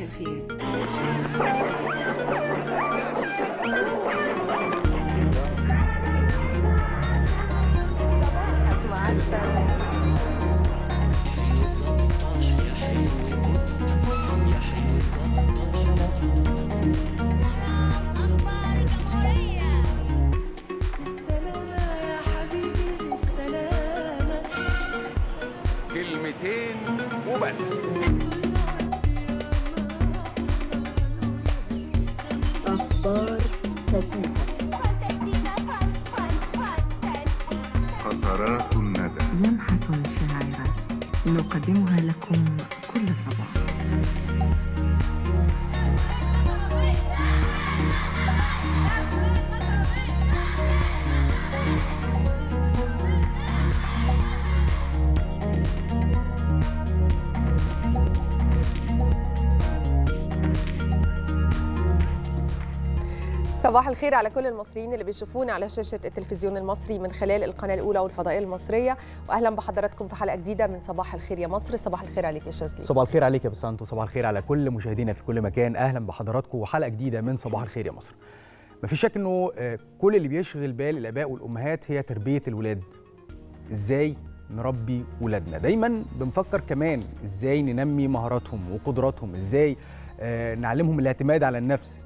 الخير أخبار الجمهورية كلمتين وبس أخبار فتاة قطرات الندى لمحة شاعرة نقدمها لكم كل صباح صباح الخير على كل المصريين اللي بيشوفونا على شاشة التلفزيون المصري من خلال القناة الأولى والفضائية المصرية وأهلا بحضراتكم في حلقة جديدة من صباح الخير يا مصر صباح الخير عليك يا شاذلي صباح الخير عليك يا بسانتو صباح الخير على كل مشاهدينا في كل مكان اهلا بحضراتكم وحلقه جديده من صباح الخير يا مصر مفيش شك انه آه، كل اللي بيشغل بال الاباء والامهات هي تربيه الولاد ازاي نربي ولادنا دايما بنفكر كمان ازاي ننمي مهاراتهم وقدراتهم ازاي آه، نعلمهم الاعتماد على النفس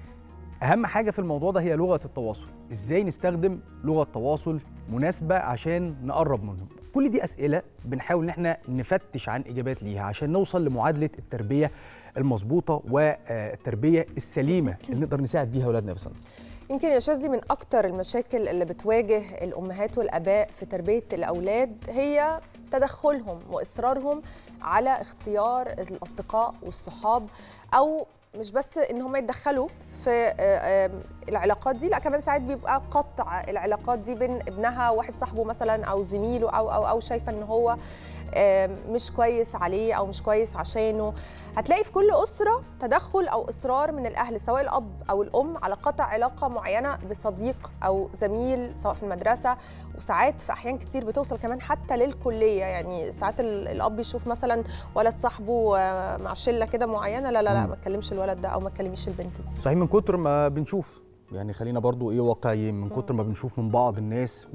اهم حاجه في الموضوع ده هي لغه التواصل ازاي نستخدم لغه تواصل مناسبه عشان نقرب منهم كل دي اسئله بنحاول ان احنا نفتش عن اجابات ليها عشان نوصل لمعادله التربيه المظبوطه والتربيه السليمه اللي نقدر نساعد بيها اولادنا يا بسنت يمكن يا شاذلي من أكتر المشاكل اللي بتواجه الأمهات والآباء في تربية الأولاد هي تدخلهم وإصرارهم على اختيار الأصدقاء والصحاب أو مش بس ان هم يتدخلوا في آه، آه، العلاقات دي لا كمان ساعات بيبقى قطع العلاقات دي بين ابنها وواحد صاحبه مثلا او زميله او او او شايفه ان هو آه، مش كويس عليه او مش كويس عشانه هتلاقي في كل اسره تدخل او اصرار من الاهل سواء الاب او الام على قطع علاقه معينه بصديق او زميل سواء في المدرسه وساعات في احيان كتير بتوصل كمان حتى للكليه يعني ساعات ال- الاب يشوف مثلا ولد صاحبه آه، مع شله كده معينه لا لا لا مم. ما تكلمش الولد ده او ما تكلميش البنت دي صحيح من كتر ما بنشوف يعني خلينا برضو ايه واقعيين من كتر ما بنشوف من بعض الناس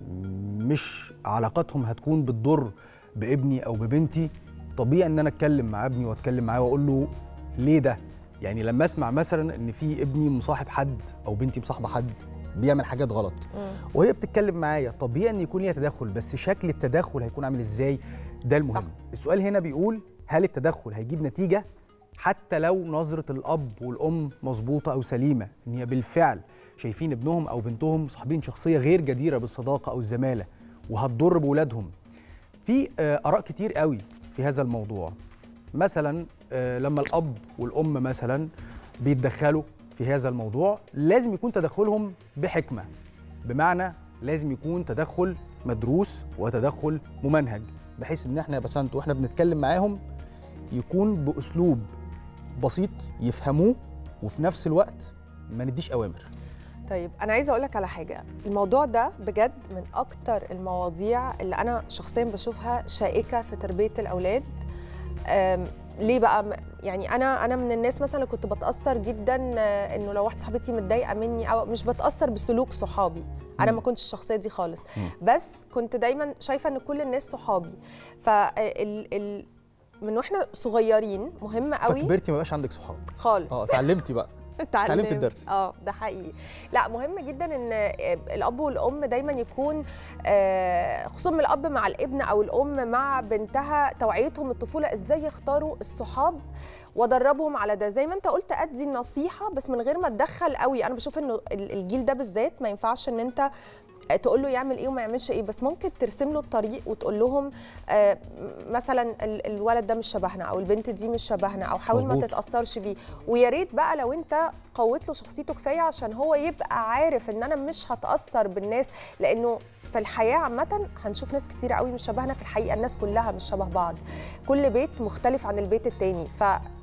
مش علاقاتهم هتكون بتضر بابني او ببنتي طبيعي ان انا اتكلم مع ابني واتكلم معاه واقول له ليه ده يعني لما اسمع مثلا ان في ابني مصاحب حد او بنتي مصاحبه حد بيعمل حاجات غلط وهي بتتكلم معايا طبيعي ان يكون ليها تدخل بس شكل التدخل هيكون عامل ازاي ده المهم صح. صح. السؤال هنا بيقول هل التدخل هيجيب نتيجه حتى لو نظره الاب والام مظبوطه او سليمه ان هي بالفعل شايفين ابنهم او بنتهم صاحبين شخصيه غير جديره بالصداقه او الزماله وهتضر بولادهم في آه، اراء كتير قوي في هذا الموضوع مثلا آه، لما الاب والام مثلا بيتدخلوا في هذا الموضوع لازم يكون تدخلهم بحكمه بمعنى لازم يكون تدخل مدروس وتدخل ممنهج بحيث ان احنا يا بسنت واحنا بنتكلم معاهم يكون باسلوب بسيط يفهموه وفي نفس الوقت ما نديش اوامر طيب انا عايزه اقول لك على حاجه الموضوع ده بجد من اكتر المواضيع اللي انا شخصيا بشوفها شائكه في تربيه الاولاد أم، ليه بقى م- يعني انا انا من الناس مثلا اللي كنت بتاثر جدا آه، انه لو واحده صاحبتي متضايقه مني او مش بتاثر بسلوك صحابي انا ما كنتش الشخصيه دي خالص بس كنت دايما شايفه ان كل الناس صحابي فال ال من واحنا صغيرين مهم قوي فكبرتي ما بقاش عندك صحاب خالص اه اتعلمتي بقى اتعلمت الدرس. اه ده حقيقي لا مهم جدا ان الاب والام دايما يكون آه، خصوصا من الاب مع الابن او الام مع بنتها توعيتهم الطفوله ازاي يختاروا الصحاب وادربهم على ده زي ما انت قلت ادي النصيحه بس من غير ما تدخل قوي انا بشوف انه ال- الجيل ده بالذات ما ينفعش ان انت تقول له يعمل ايه وما يعملش ايه بس ممكن ترسم له الطريق وتقول لهم آه، مثلا ال- الولد ده مش شبهنا او البنت دي مش شبهنا او حاول ما مظبوط. تتاثرش بيه ويا ريت بقى لو انت قوت له شخصيته كفايه عشان هو يبقى عارف ان انا مش هتاثر بالناس لانه في الحياه عامه هنشوف ناس كتير قوي مش شبهنا في الحقيقه الناس كلها مش شبه بعض كل بيت مختلف عن البيت التاني ف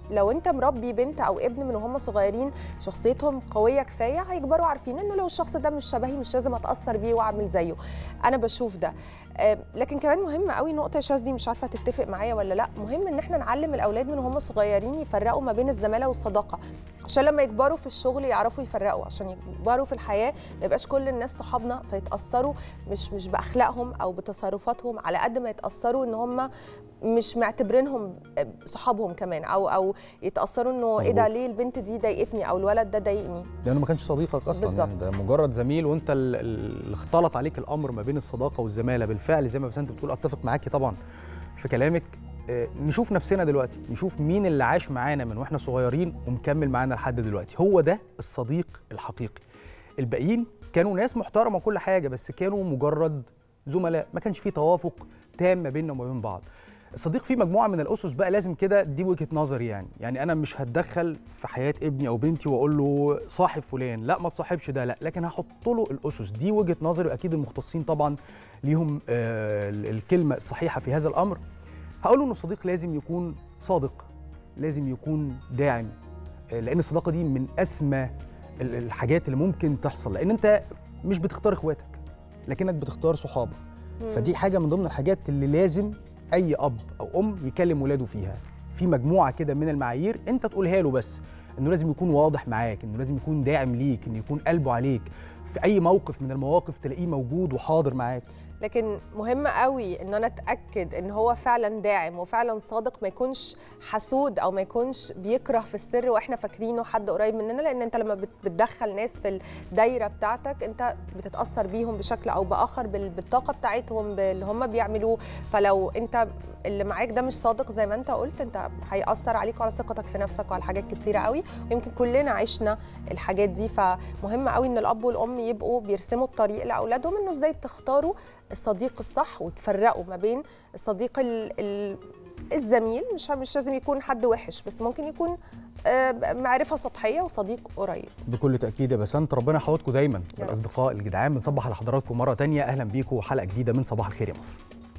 لو انت مربي بنت او ابن من وهم صغيرين شخصيتهم قويه كفايه هيكبروا عارفين انه لو الشخص ده مش شبهي مش لازم اتاثر بيه واعمل زيه انا بشوف ده آه، لكن كمان مهم قوي نقطه يا شاذ دي مش عارفه تتفق معايا ولا لا مهم ان احنا نعلم الاولاد من وهم صغيرين يفرقوا ما بين الزماله والصداقه عشان لما يكبروا في الشغل يعرفوا يفرقوا عشان يكبروا في الحياه ما يبقاش كل الناس صحابنا فيتاثروا مش مش باخلاقهم او بتصرفاتهم على قد ما يتاثروا ان هم مش معتبرينهم صحابهم كمان او او يتاثروا انه ايه ده مظبوط. ليه البنت دي ضايقتني او الولد ده ضايقني لانه ما كانش صديقك اصلا بالظبط. يعني ده مجرد زميل وانت ال- ال- اللي اختلط عليك الامر ما بين الصداقه والزماله بالفعل زي ما بس انت بتقول اتفق معاكي طبعا في كلامك آه، نشوف نفسنا دلوقتي نشوف مين اللي عاش معانا من واحنا صغيرين ومكمل معانا لحد دلوقتي هو ده الصديق الحقيقي الباقيين كانوا ناس محترمه كل حاجه بس كانوا مجرد زملاء ما كانش فيه توافق تام ما بيننا وما بين بعض الصديق فيه مجموعه من الاسس بقى لازم كده دي وجهه نظري يعني يعني انا مش هتدخل في حياه ابني او بنتي واقول له صاحب فلان لا ما تصاحبش ده لا لكن هحط له الاسس دي وجهه نظري واكيد المختصين طبعا ليهم آه ال- الكلمه الصحيحه في هذا الامر هقول له ان الصديق لازم يكون صادق لازم يكون داعم آه، لان الصداقه دي من اسمى ال- الحاجات اللي ممكن تحصل لان انت مش بتختار اخواتك لكنك بتختار صحابك فدي حاجه من ضمن الحاجات اللي لازم اي اب او ام يكلم ولاده فيها في مجموعه كده من المعايير انت تقولها له بس انه لازم يكون واضح معاك انه لازم يكون داعم ليك انه يكون قلبه عليك في اي موقف من المواقف تلاقيه موجود وحاضر معاك لكن مهم قوي ان انا اتاكد ان هو فعلا داعم وفعلا صادق ما يكونش حسود او ما يكونش بيكره في السر واحنا فاكرينه حد قريب مننا لان انت لما بت- بتدخل ناس في الدايره بتاعتك انت بتتاثر بيهم بشكل او باخر بال- بالطاقه بتاعتهم باللي هم بيعملوه فلو انت اللي معاك ده مش صادق زي ما انت قلت انت هيأثر عليك وعلى ثقتك في نفسك وعلى حاجات كتيره قوي ويمكن كلنا عشنا الحاجات دي فمهم قوي ان الاب والام يبقوا بيرسموا الطريق لاولادهم انه ازاي تختاروا الصديق الصح وتفرقوا ما بين الصديق ال ال الزميل مش مش لازم يكون حد وحش بس ممكن يكون آه، معرفه سطحيه وصديق قريب بكل تاكيد يا بسنت ربنا يحفظكم دايما يا رب. الاصدقاء الجدعان بنصبح على حضراتكم مره تانية اهلا بيكم وحلقه جديده من صباح الخير يا مصر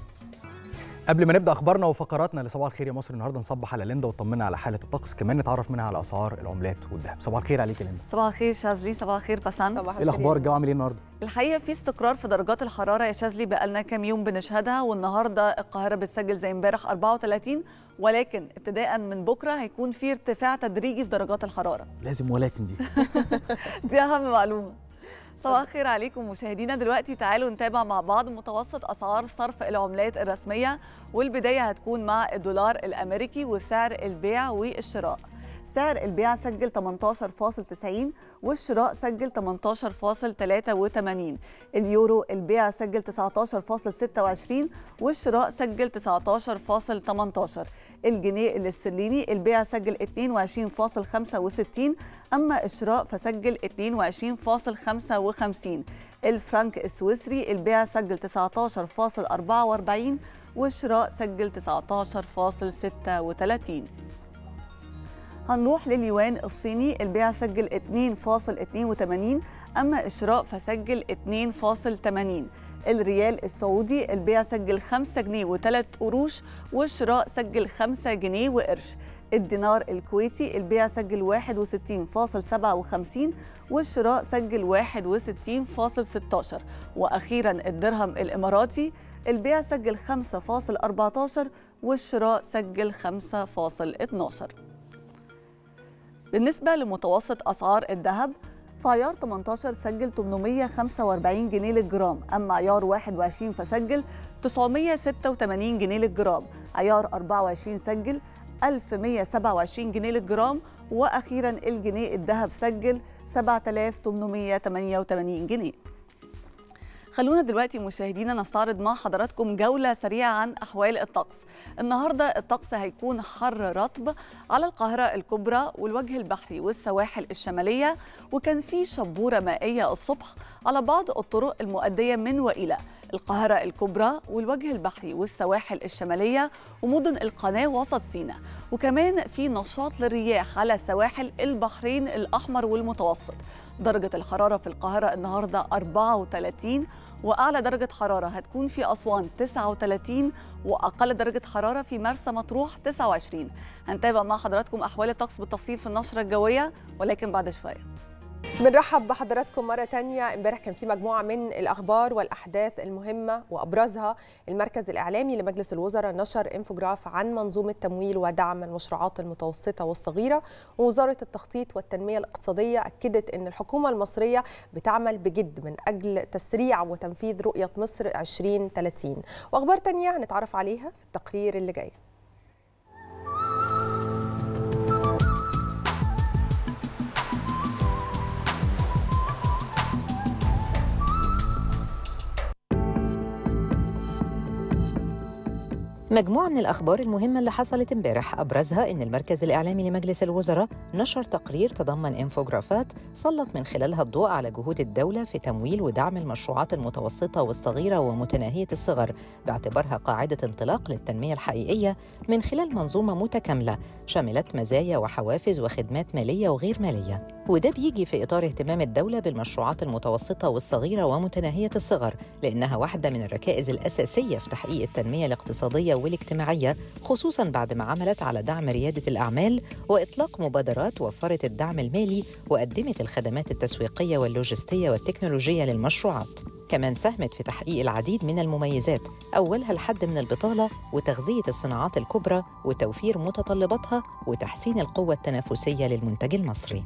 قبل ما نبدا اخبارنا وفقراتنا لصباح الخير يا مصر النهارده نصبح على ليندا وطمنا على حاله الطقس كمان نتعرف منها على اسعار العملات والذهب صباح الخير عليك يا ليندا صباح الخير شاذلي صباح الخير بسان صباح ايه الاخبار الجو عامل ايه النهارده الحقيقه في استقرار في درجات الحراره يا شاذلي بقالنا كام يوم بنشهدها والنهارده القاهره بتسجل زي امبارح 34 ولكن ابتداء من بكره هيكون في ارتفاع تدريجي في درجات الحراره لازم ولكن دي دي اهم معلومه صباح الخير عليكم مشاهدينا دلوقتي تعالوا نتابع مع بعض متوسط اسعار صرف العملات الرسميه والبدايه هتكون مع الدولار الامريكي وسعر البيع والشراء سعر البيع سجل 18.90 والشراء سجل 18.83 اليورو البيع سجل 19.26 والشراء سجل 19.18 الجنيه الاسترليني البيع سجل 22.65 أما الشراء فسجل 22.55 الفرنك السويسري البيع سجل 19.44 والشراء سجل 19.36 هنروح لليوان الصيني البيع سجل 2.82 أما الشراء فسجل 2.80 الريال السعودي البيع سجل 5 جنيه و3 قروش والشراء سجل 5 جنيه وقرش الدينار الكويتي البيع سجل 61.57 والشراء سجل 61.16 وأخيرا الدرهم الإماراتي البيع سجل 5.14 والشراء سجل 5.12 بالنسبة لمتوسط أسعار الذهب فعيار 18 سجل 845 جنيه للجرام أما عيار 21 فسجل 986 جنيه للجرام عيار 24 سجل 1127 جنيه للجرام وأخيرا الجنيه الذهب سجل 7888 جنيه خلونا دلوقتي مشاهدينا نستعرض مع حضراتكم جولة سريعة عن أحوال الطقس النهاردة الطقس هيكون حر رطب على القاهرة الكبرى والوجه البحري والسواحل الشمالية وكان في شبورة مائية الصبح على بعض الطرق المؤدية من وإلى القاهرة الكبرى والوجه البحري والسواحل الشمالية ومدن القناة وسط سيناء وكمان في نشاط للرياح على سواحل البحرين الأحمر والمتوسط درجة الحرارة في القاهرة النهاردة 34 وأعلى درجة حرارة هتكون في أسوان 39 وأقل درجة حرارة في مرسى مطروح 29 هنتابع مع حضراتكم أحوال الطقس بالتفصيل في النشرة الجوية ولكن بعد شوية بنرحب بحضراتكم مرة تانية امبارح كان في مجموعة من الأخبار والأحداث المهمة وأبرزها المركز الإعلامي لمجلس الوزراء نشر انفوجراف عن منظومة تمويل ودعم المشروعات المتوسطة والصغيرة ووزارة التخطيط والتنمية الاقتصادية أكدت أن الحكومة المصرية بتعمل بجد من أجل تسريع وتنفيذ رؤية مصر 2030 وأخبار تانية هنتعرف عليها في التقرير اللي جاي مجموعة من الأخبار المهمة اللي حصلت امبارح أبرزها إن المركز الإعلامي لمجلس الوزراء نشر تقرير تضمن إنفوجرافات سلط من خلالها الضوء على جهود الدولة في تمويل ودعم المشروعات المتوسطة والصغيرة ومتناهية الصغر باعتبارها قاعدة انطلاق للتنمية الحقيقية من خلال منظومة متكاملة شملت مزايا وحوافز وخدمات مالية وغير مالية وده بيجي في إطار اهتمام الدولة بالمشروعات المتوسطة والصغيرة ومتناهية الصغر لأنها واحدة من الركائز الأساسية في تحقيق التنمية الاقتصادية والاجتماعية خصوصاً بعد ما عملت على دعم ريادة الأعمال وإطلاق مبادرات وفرت الدعم المالي وقدمت الخدمات التسويقية واللوجستية والتكنولوجية للمشروعات كمان ساهمت في تحقيق العديد من المميزات أولها الحد من البطالة وتغذية الصناعات الكبرى وتوفير متطلباتها وتحسين القوة التنافسية للمنتج المصري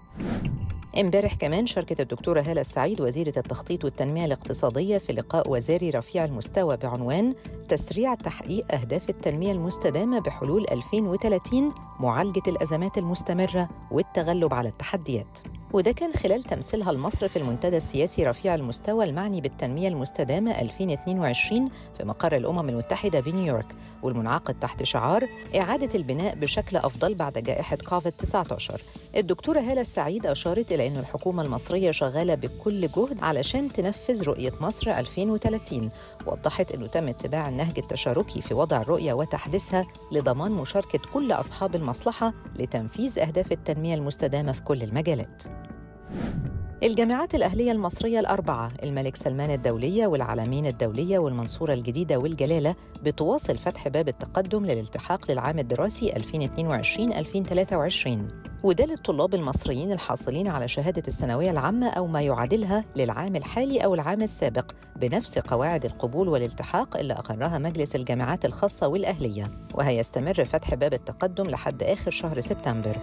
امبارح كمان شاركت الدكتورة هالة السعيد وزيرة التخطيط والتنمية الاقتصادية في لقاء وزاري رفيع المستوى بعنوان تسريع تحقيق أهداف التنمية المستدامة بحلول 2030 معالجة الأزمات المستمرة والتغلب على التحديات وده كان خلال تمثيلها لمصر في المنتدى السياسي رفيع المستوى المعني بالتنمية المستدامة 2022 في مقر الأمم المتحدة بنيويورك والمنعقد تحت شعار إعادة البناء بشكل أفضل بعد جائحة كوفيد-19 الدكتورة هالة السعيد أشارت إلى أن الحكومة المصرية شغالة بكل جهد علشان تنفذ رؤية مصر 2030 وضحت أنه تم اتباع النهج التشاركي في وضع الرؤية وتحديثها لضمان مشاركة كل أصحاب المصلحة لتنفيذ أهداف التنمية المستدامة في كل المجالات الجامعات الأهلية المصرية الأربعة الملك سلمان الدولية والعالمين الدولية والمنصورة الجديدة والجلالة بتواصل فتح باب التقدم للالتحاق للعام الدراسي 2022-2023 وده للطلاب المصريين الحاصلين على شهادة الثانوية العامة أو ما يعادلها للعام الحالي أو العام السابق بنفس قواعد القبول والالتحاق اللي أقرها مجلس الجامعات الخاصة والأهلية وهيستمر فتح باب التقدم لحد آخر شهر سبتمبر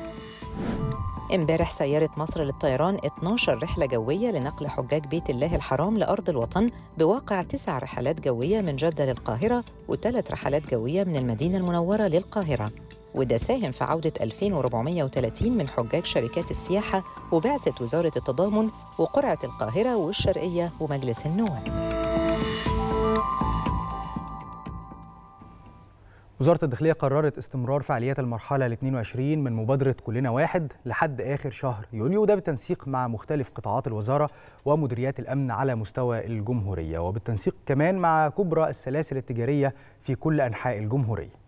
امبارح سيرت مصر للطيران 12 رحلة جوية لنقل حجاج بيت الله الحرام لأرض الوطن بواقع تسع رحلات جوية من جدة للقاهرة وثلاث رحلات جوية من المدينة المنورة للقاهرة وده ساهم في عودة 2430 من حجاج شركات السياحة وبعثة وزارة التضامن وقرعة القاهرة والشرقية ومجلس النواب وزارة الداخلية قررت استمرار فعاليات المرحلة ال 22 من مبادرة كلنا واحد لحد آخر شهر يوليو وده بالتنسيق مع مختلف قطاعات الوزارة ومديريات الأمن على مستوى الجمهورية وبالتنسيق كمان مع كبرى السلاسل التجارية في كل أنحاء الجمهورية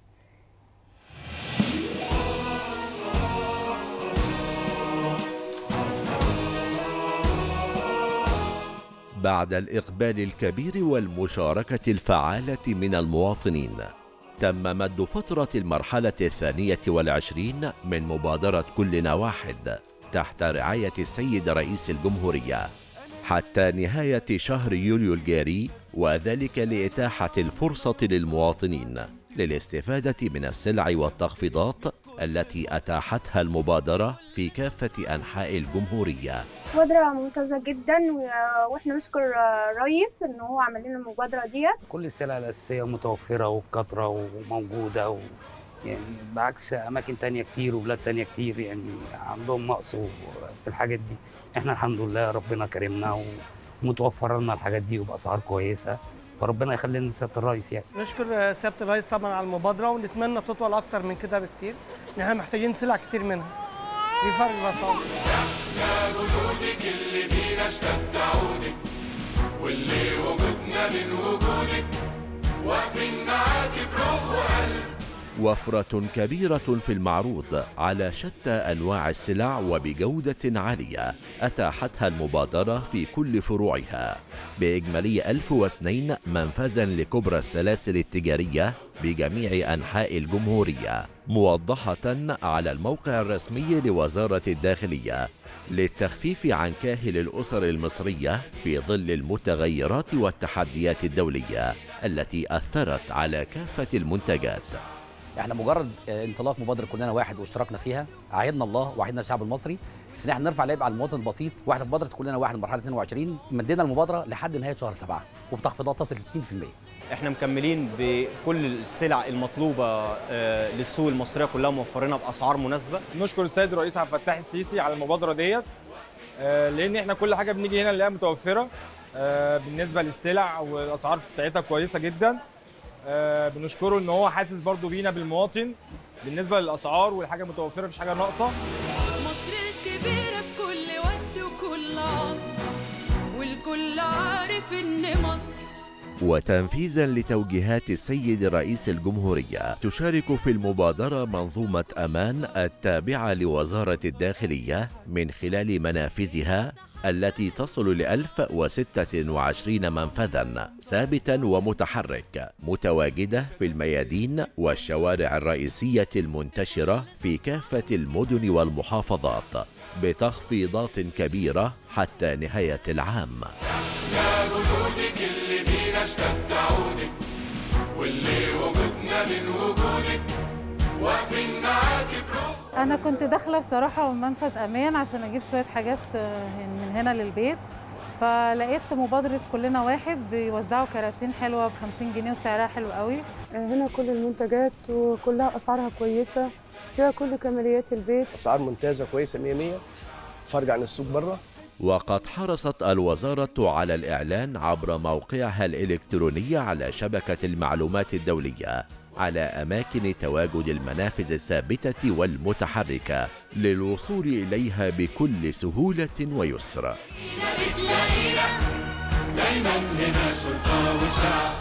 بعد الإقبال الكبير والمشاركة الفعالة من المواطنين تم مد فترة المرحلة الثانية والعشرين من مبادرة كلنا واحد تحت رعاية السيد رئيس الجمهورية حتى نهاية شهر يوليو الجاري وذلك لإتاحة الفرصة للمواطنين للاستفادة من السلع والتخفيضات التي أتاحتها المبادرة في كافة أنحاء الجمهورية مبادرة ممتازة جدا و- واحنا نشكر الرئيس ان هو عمل لنا المبادرة ديت كل السلع الأساسية متوفرة وبكثرة وموجودة و... يعني بعكس أماكن تانية كتير وبلاد تانية كتير يعني عندهم نقص و- في الحاجات دي احنا الحمد لله ربنا كرمنا ومتوفر لنا الحاجات دي وبأسعار كويسة فربنا يخلي لنا سيادة الرئيس يعني نشكر سياده الرئيس طبعا على المبادره ونتمنى تطول اكتر من كده بكتير ان احنا محتاجين سلع كتير منها دي فرق الاسعار واللي وجودنا من وجودك واقفين معاك بروح وقلب وفرة كبيرة في المعروض على شتى أنواع السلع وبجودة عالية أتاحتها المبادرة في كل فروعها بإجمالي 1002 منفذا لكبرى السلاسل التجارية بجميع أنحاء الجمهورية موضحة على الموقع الرسمي لوزارة الداخلية للتخفيف عن كاهل الأسر المصرية في ظل المتغيرات والتحديات الدولية التي أثرت على كافة المنتجات احنا مجرد انطلاق مبادره كلنا واحد واشتركنا فيها عاهدنا الله وعاهدنا الشعب المصري ان احنا نرفع العبء على المواطن البسيط واحنا في مبادره كلنا واحد مرحله 22 مدينا المبادره لحد نهايه شهر سبعه وبتخفيضات تصل ل 60% احنا مكملين بكل السلع المطلوبه آه، للسوق المصريه كلها موفرينها باسعار مناسبه نشكر السيد الرئيس عبد الفتاح السيسي على المبادره ديت آه، لان احنا كل حاجه بنيجي هنا نلاقيها متوفره آه، بالنسبه للسلع والاسعار بتاعتها كويسه جدا آه، بنشكره ان هو حاسس برضو بينا بالمواطن بالنسبه للاسعار والحاجه متوفره مفيش حاجه ناقصه مصر الكبيرة في كل وقت وكل عصر والكل عارف إن مصر وتنفيذا لتوجيهات السيد رئيس الجمهورية تشارك في المبادرة منظومة أمان التابعة لوزارة الداخلية من خلال منافذها التي تصل ل 1026 منفذا ثابتا ومتحرك متواجدة في الميادين والشوارع الرئيسية المنتشرة في كافة المدن والمحافظات بتخفيضات كبيرة حتى نهاية العام يا جنودك اللي بينا اشتد عودك واللي وجودنا من وجودك واقفين معاك بروح انا كنت داخله بصراحه منفذ امان عشان اجيب شويه حاجات آه، من هنا للبيت فلقيت مبادره كلنا واحد بيوزعوا كراتين حلوه ب 50 جنيه وسعرها حلو قوي هنا كل المنتجات وكلها اسعارها كويسه فيها كل كماليات البيت اسعار ممتازه كويسه 100 100 فرق عن السوق بره وقد حرصت الوزارة على الإعلان عبر موقعها الإلكتروني على شبكة المعلومات الدولية على أماكن تواجد المنافذ الثابتة والمتحركة للوصول إليها بكل سهولة ويسر بتلاقينا دايما هنا شرطه وشعب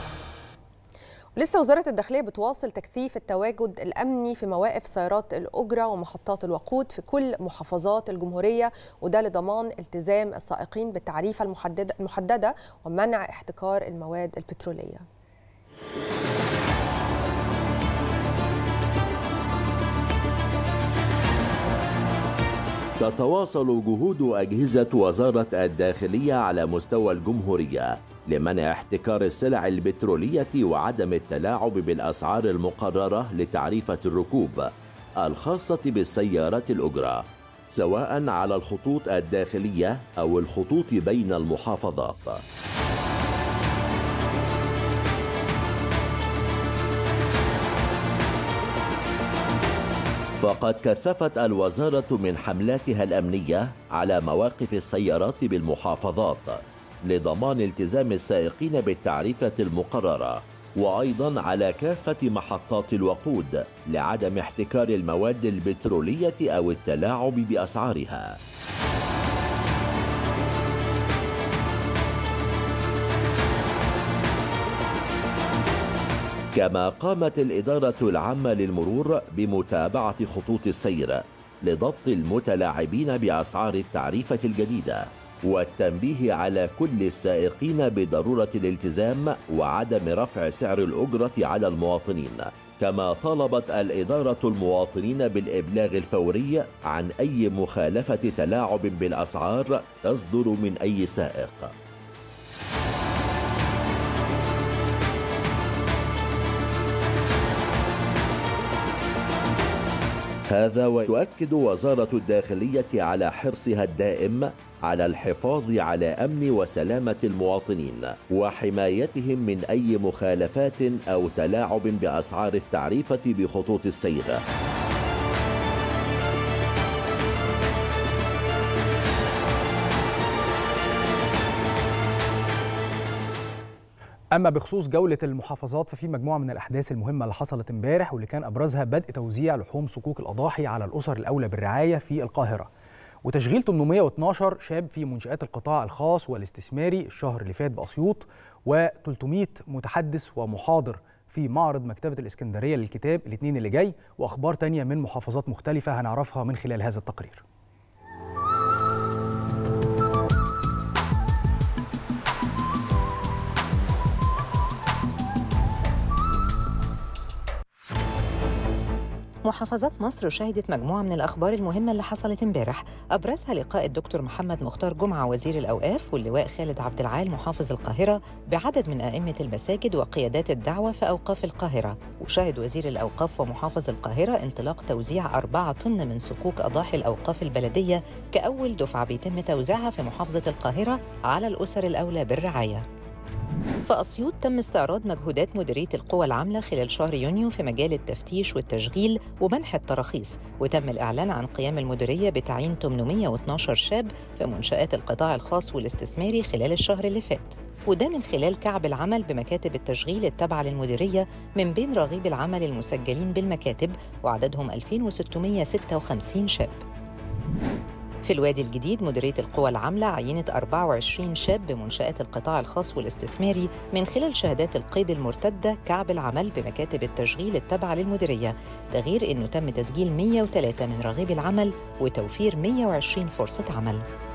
لسه وزارة الداخلية بتواصل تكثيف التواجد الأمني في مواقف سيارات الأجرة ومحطات الوقود في كل محافظات الجمهورية وده لضمان التزام السائقين بالتعريفة المحددة, المحددة ومنع احتكار المواد البترولية تتواصل جهود أجهزة وزارة الداخلية على مستوى الجمهورية لمنع احتكار السلع البترولية وعدم التلاعب بالأسعار المقررة لتعريفة الركوب الخاصة بالسيارات الأجرة سواء على الخطوط الداخلية أو الخطوط بين المحافظات فقد كثفت الوزارة من حملاتها الأمنية على مواقف السيارات بالمحافظات لضمان التزام السائقين بالتعريفة المقررة وأيضا على كافة محطات الوقود لعدم احتكار المواد البترولية أو التلاعب بأسعارها كما قامت الإدارة العامة للمرور بمتابعة خطوط السير لضبط المتلاعبين بأسعار التعريفة الجديدة والتنبيه على كل السائقين بضرورة الالتزام وعدم رفع سعر الأجرة على المواطنين كما طالبت الإدارة المواطنين بالإبلاغ الفوري عن أي مخالفة تلاعب بالأسعار تصدر من أي سائق هذا وتؤكد وزارة الداخلية على حرصها الدائم على الحفاظ على أمن وسلامة المواطنين وحمايتهم من أي مخالفات أو تلاعب بأسعار التعريفة بخطوط السير اما بخصوص جوله المحافظات ففي مجموعه من الاحداث المهمه اللي حصلت امبارح واللي كان ابرزها بدء توزيع لحوم صكوك الاضاحي على الاسر الاولى بالرعايه في القاهره وتشغيل 812 شاب في منشآت القطاع الخاص والاستثماري الشهر اللي فات بأسيوط و300 متحدث ومحاضر في معرض مكتبة الإسكندرية للكتاب الاثنين اللي جاي وأخبار تانية من محافظات مختلفة هنعرفها من خلال هذا التقرير محافظات مصر شهدت مجموعة من الأخبار المهمة اللي حصلت امبارح أبرزها لقاء الدكتور محمد مختار جمعة وزير الأوقاف واللواء خالد عبد العال محافظ القاهرة بعدد من أئمة المساجد وقيادات الدعوة في أوقاف القاهرة وشهد وزير الأوقاف ومحافظ القاهرة انطلاق توزيع أربعة طن من صكوك أضاحي الأوقاف البلدية كأول دفعة بيتم توزيعها في محافظة القاهرة على الأسر الأولى بالرعاية في أسيوط تم استعراض مجهودات مديرية القوى العاملة خلال شهر يونيو في مجال التفتيش والتشغيل ومنح التراخيص وتم الإعلان عن قيام المديرية بتعيين 812 شاب في منشآت القطاع الخاص والاستثماري خلال الشهر اللي فات وده من خلال كعب العمل بمكاتب التشغيل التابعة للمديرية من بين رغيب العمل المسجلين بالمكاتب وعددهم 2656 شاب في الوادي الجديد مديرية القوى العاملة عينت 24 شاب بمنشآت القطاع الخاص والاستثماري من خلال شهادات القيد المرتدة كعب العمل بمكاتب التشغيل التابعة للمديرية ده غير أنه تم تسجيل 103 من رغيب العمل وتوفير 120 فرصة عمل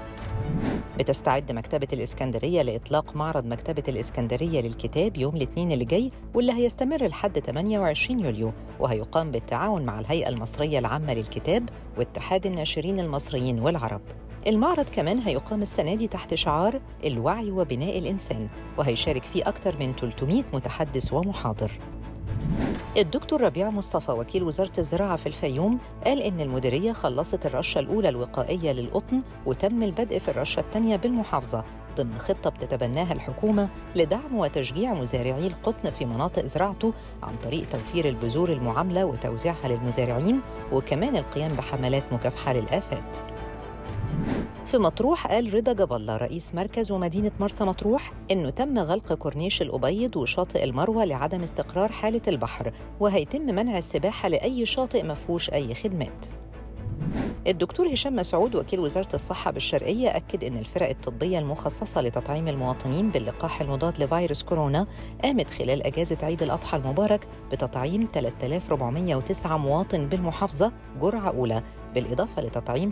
بتستعد مكتبة الإسكندرية لإطلاق معرض مكتبة الإسكندرية للكتاب يوم الاثنين اللي جاي واللي هيستمر لحد 28 يوليو وهيقام بالتعاون مع الهيئة المصرية العامة للكتاب واتحاد الناشرين المصريين والعرب المعرض كمان هيقام السنة دي تحت شعار الوعي وبناء الإنسان وهيشارك فيه أكثر من 300 متحدث ومحاضر الدكتور ربيع مصطفى وكيل وزارة الزراعة في الفيوم قال إن المديرية خلصت الرشة الأولى الوقائية للقطن وتم البدء في الرشة الثانية بالمحافظة ضمن خطة بتتبناها الحكومة لدعم وتشجيع مزارعي القطن في مناطق زراعته عن طريق توفير البذور المعاملة وتوزيعها للمزارعين وكمان القيام بحملات مكافحة للآفات في مطروح قال رضا جاب الله رئيس مركز ومدينة مرسى مطروح إنه تم غلق كورنيش الأبيض وشاطئ المروة لعدم استقرار حالة البحر وهيتم منع السباحة لأي شاطئ مفهوش أي خدمات الدكتور هشام مسعود وكيل وزارة الصحة بالشرقية أكد أن الفرق الطبية المخصصة لتطعيم المواطنين باللقاح المضاد لفيروس كورونا قامت خلال أجازة عيد الأضحى المبارك بتطعيم 3409 مواطن بالمحافظة جرعة أولى بالإضافة لتطعيم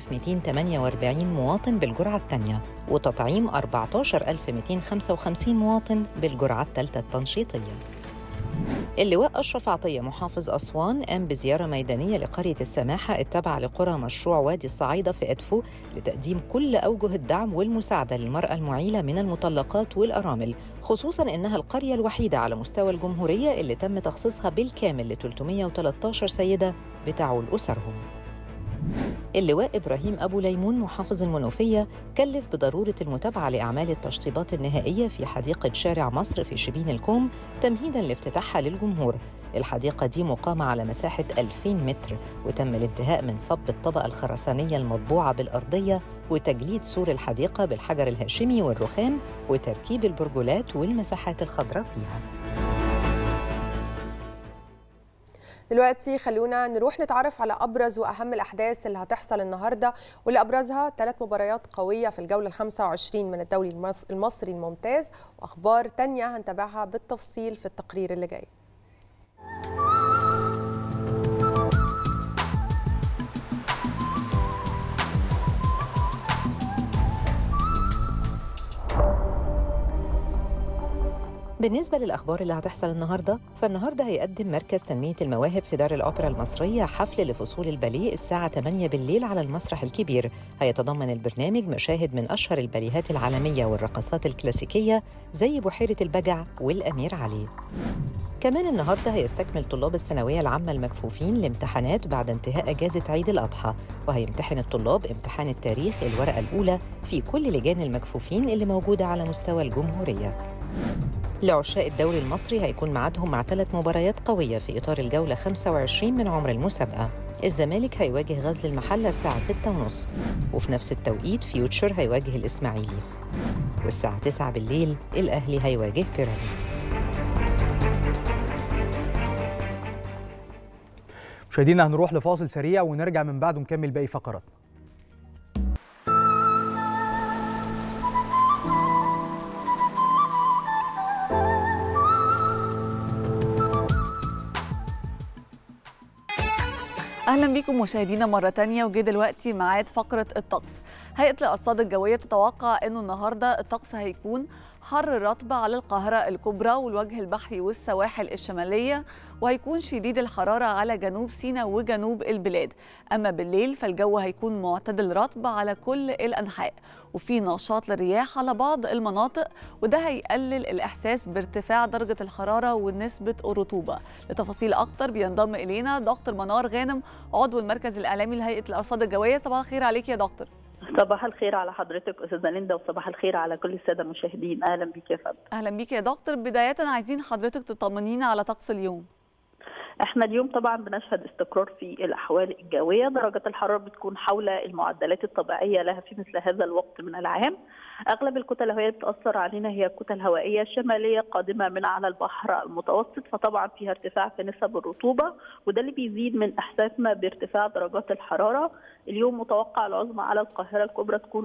6248 مواطن بالجرعة الثانية وتطعيم 14255 مواطن بالجرعة الثالثة التنشيطية اللواء أشرف عطية محافظ أسوان قام بزيارة ميدانية لقرية السماحة التابعة لقرى مشروع وادي الصعيدة في إدفو لتقديم كل أوجه الدعم والمساعدة للمرأة المعيلة من المطلقات والأرامل خصوصاً إنها القرية الوحيدة على مستوى الجمهورية اللي تم تخصيصها بالكامل ل 313 سيدة بتعول أسرهم اللواء إبراهيم أبو ليمون محافظ المنوفية كلف بضرورة المتابعة لأعمال التشطيبات النهائية في حديقة شارع مصر في شبين الكوم تمهيداً لافتتاحها للجمهور الحديقة دي مقامة على مساحة 2000 متر وتم الانتهاء من صب الطبقة الخرسانية المطبوعة بالأرضية وتجليد سور الحديقة بالحجر الهاشمي والرخام وتركيب البرجولات والمساحات الخضراء فيها دلوقتي خلونا نروح نتعرف على ابرز واهم الاحداث اللي هتحصل النهارده واللي ابرزها ثلاث مباريات قويه في الجوله ال 25 من الدوري المص- المصري الممتاز واخبار تانية هنتابعها بالتفصيل في التقرير اللي جاي بالنسبة للأخبار اللي هتحصل النهاردة فالنهاردة هيقدم مركز تنمية المواهب في دار الأوبرا المصرية حفل لفصول الباليه الساعة 8 بالليل على المسرح الكبير هيتضمن البرنامج مشاهد من أشهر الباليهات العالمية والرقصات الكلاسيكية زي بحيرة البجع والأمير علي كمان النهارده هيستكمل طلاب الثانوية العامة المكفوفين الامتحانات بعد انتهاء أجازة عيد الأضحى وهيمتحن الطلاب امتحان التاريخ الورقة الأولى في كل لجان المكفوفين اللي موجودة على مستوى الجمهورية لعشاق الدوري المصري هيكون ميعادهم مع ثلاث مباريات قوية في إطار الجولة 25 من عمر المسابقة الزمالك هيواجه غزل المحلة الساعة 6:30 وفي نفس التوقيت فيوتشر هيواجه الإسماعيلي والساعة 9 بالليل الأهلي هيواجه بيراميدز مشاهدينا هنروح لفاصل سريع ونرجع من بعده نكمل باقي فقراتنا اهلا بيكم مشاهدينا مره تانية وجه دلوقتي ميعاد فقره الطقس هيئه الارصاد الجويه بتتوقع انه النهارده الطقس هيكون حر رطب على القاهره الكبرى والوجه البحري والسواحل الشماليه وهيكون شديد الحراره على جنوب سيناء وجنوب البلاد اما بالليل فالجو هيكون معتدل رطب على كل الانحاء وفي نشاط للرياح على بعض المناطق وده هيقلل الاحساس بارتفاع درجه الحراره ونسبه الرطوبه لتفاصيل اكتر بينضم الينا دكتور منار غانم عضو المركز الاعلامي لهيئه الارصاد الجويه صباح الخير عليك يا دكتور صباح الخير على حضرتك استاذه ليندا وصباح الخير على كل الساده المشاهدين اهلا بك يا فندم اهلا بيك يا دكتور بدايه عايزين حضرتك تطمنينا على طقس اليوم احنا اليوم طبعا بنشهد استقرار في الاحوال الجويه درجه الحراره بتكون حول المعدلات الطبيعيه لها في مثل هذا الوقت من العام اغلب الكتل الهوائيه بتاثر علينا هي كتل هوائيه شماليه قادمه من على البحر المتوسط فطبعا فيها ارتفاع في نسب الرطوبه وده اللي بيزيد من احساسنا بارتفاع درجات الحراره اليوم متوقع العظمى على القاهره الكبرى تكون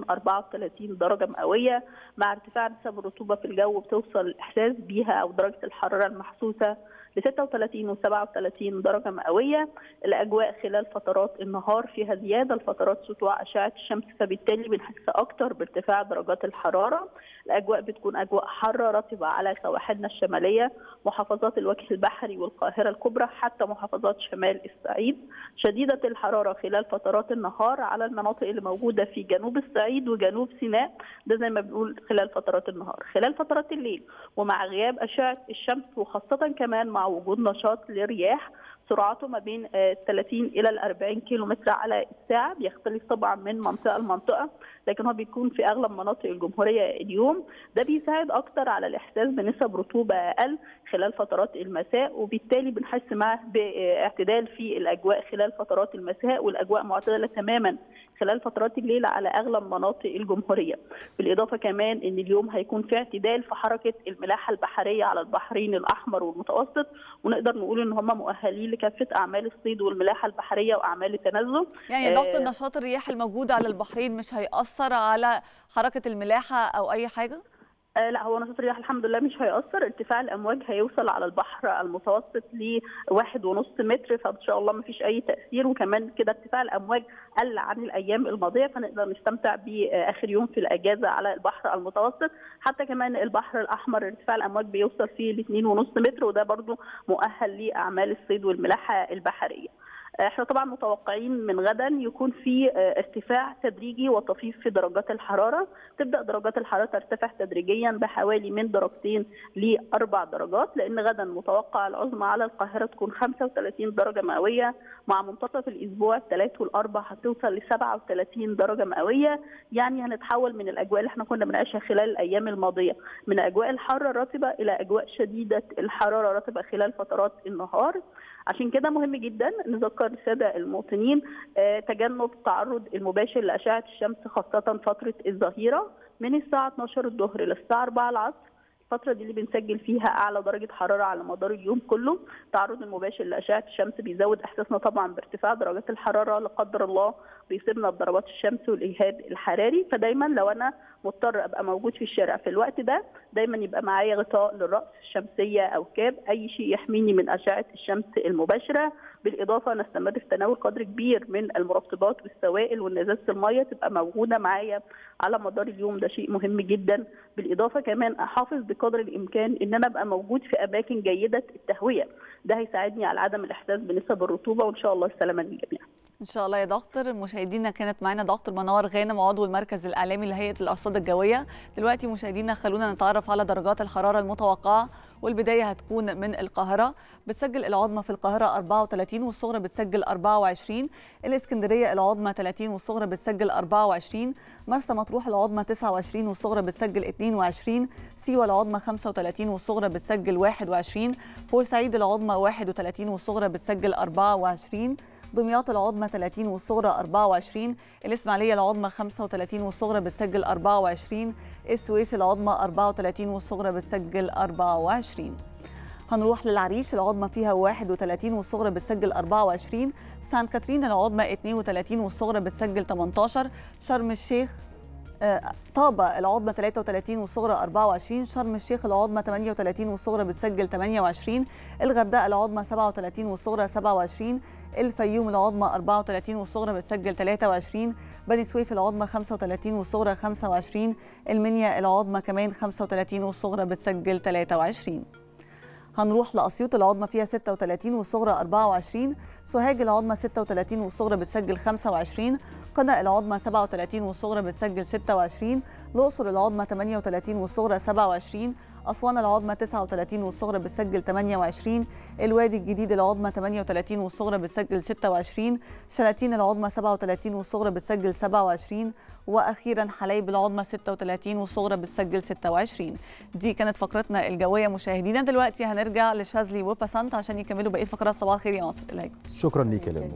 34 درجه مئويه مع ارتفاع نسب الرطوبه في الجو بتوصل الاحساس بيها او درجه الحراره المحسوسه ل 36 و 37 درجه مئويه الاجواء خلال فترات النهار فيها زياده لفترات سطوع اشعه الشمس فبالتالي بنحس اكتر بارتفاع درجات الحراره الاجواء بتكون اجواء حاره رطبه على سواحلنا الشماليه محافظات الوجه البحري والقاهره الكبرى حتى محافظات شمال الصعيد شديده الحراره خلال فترات النهار على المناطق اللي موجوده في جنوب الصعيد وجنوب سيناء ده زي ما بنقول خلال فترات النهار خلال فترات الليل ومع غياب اشعه الشمس وخاصه كمان مع وجود نشاط للرياح سرعته ما بين 30 الى ال 40 كيلو متر على الساعه بيختلف طبعا من منطقه لمنطقه لكن هو بيكون في اغلب مناطق الجمهوريه اليوم ده بيساعد اكتر على الاحساس بنسب رطوبه اقل خلال فترات المساء وبالتالي بنحس معاه باعتدال في الاجواء خلال فترات المساء والاجواء معتدله تماما خلال فترات الليل على اغلب مناطق الجمهوريه بالاضافه كمان ان اليوم هيكون في اعتدال في حركه الملاحه البحريه على البحرين الاحمر والمتوسط ونقدر نقول ان هم مؤهلين لكافه اعمال الصيد والملاحه البحريه واعمال التنزل يعني ضغط نشاط الرياح الموجود على البحرين مش هيأثر على حركه الملاحه او اي حاجه آه لا هو نشاط الرياح الحمد لله مش هيأثر ارتفاع الأمواج هيوصل على البحر المتوسط لواحد ونص متر فإن شاء الله ما فيش أي تأثير وكمان كده ارتفاع الأمواج قل عن الأيام الماضية فنقدر نستمتع بآخر يوم في الأجازة على البحر المتوسط حتى كمان البحر الأحمر ارتفاع الأمواج بيوصل فيه لاثنين ونص متر وده برضو مؤهل لأعمال الصيد والملاحة البحرية. احنا طبعا متوقعين من غدا يكون في ارتفاع تدريجي وطفيف في درجات الحراره تبدا درجات الحراره ترتفع تدريجيا بحوالي من درجتين لاربع درجات لان غدا متوقع العظمى على القاهره تكون 35 درجه مئويه مع منتصف الاسبوع الثلاث والاربع هتوصل ل 37 درجه مئويه يعني هنتحول من الاجواء اللي احنا كنا بنعيشها خلال الايام الماضيه من اجواء الحاره الرطبه الى اجواء شديده الحراره الرطبه خلال فترات النهار عشان كده مهم جدا نذكر الساده المواطنين تجنب التعرض المباشر لاشعه الشمس خاصه فتره الظهيره من الساعه 12 الظهر للساعه 4 العصر الفترة دي اللي بنسجل فيها أعلى درجة حرارة على مدار اليوم كله، التعرض المباشر لأشعة الشمس بيزود إحساسنا طبعا بارتفاع درجات الحرارة لا قدر الله بيصيبنا بضربات الشمس والإجهاد الحراري، فدايما لو أنا مضطر أبقى موجود في الشارع في الوقت ده دايما يبقى معايا غطاء للرأس شمسية أو كاب، أي شيء يحميني من أشعة الشمس المباشرة، بالإضافة نستمر في تناول قدر كبير من المرطبات والسوائل والنزازة المية تبقى موجودة معايا على مدار اليوم ده شيء مهم جدا، بالإضافة كمان أحافظ بقدر الامكان ان انا ابقى موجود في اماكن جيده التهويه ده هيساعدني على عدم الاحساس بنسب الرطوبه وان شاء الله السلامه للجميع ان شاء الله يا دكتور مشاهدينا كانت معانا دكتور منار غانم عضو المركز الاعلامي لهيئه الارصاد الجويه دلوقتي مشاهدينا خلونا نتعرف على درجات الحراره المتوقعه والبدايه هتكون من القاهره بتسجل العظمى في القاهره 34 والصغرى بتسجل 24 الاسكندريه العظمى 30 والصغرى بتسجل 24 مرسى مطروح العظمى 29 والصغرى بتسجل 22 سيوه العظمى 35 والصغرى بتسجل 21 بورسعيد العظمى 31 والصغرى بتسجل 24 دمياط العظمى 30 والصغرى 24 الإسماعيلية العظمى 35 والصغرى بتسجل 24 السويس العظمى 34 والصغرى بتسجل 24 هنروح للعريش العظمى فيها 31 والصغرى بتسجل 24 سانت كاترين العظمى 32 والصغرى بتسجل 18 شرم الشيخ آه، طابة العظمى 33 والصغرى 24 شرم الشيخ العظمى 38 والصغرى بتسجل 28 الغردقة العظمى 37 والصغرى 27 الفيوم العظمى 34 والصغرى بتسجل 23 بني سويف العظمى 35 والصغرى 25 المنيا العظمى كمان 35 والصغرى بتسجل 23 هنروح لأسيوط العظمى فيها 36 والصغرى 24 سوهاج العظمى 36 والصغرى بتسجل 25 قنا العظمى 37 والصغرى بتسجل 26 الأقصر العظمى 38 والصغرى 27 أسوان العظمى 39 والصغرى بتسجل 28 الوادي الجديد العظمى 38 والصغرى بتسجل 26 شلاتين العظمى 37 والصغرى بتسجل 27 واخيرا حلايب العظمى 36 والصغرى بتسجل 26 دي كانت فقرتنا الجويه مشاهدينا دلوقتي هنرجع لشاذلي وباسانت عشان يكملوا بقيه فقرات صباح الخير يا مصر اليكم شكرا ليك يا لمى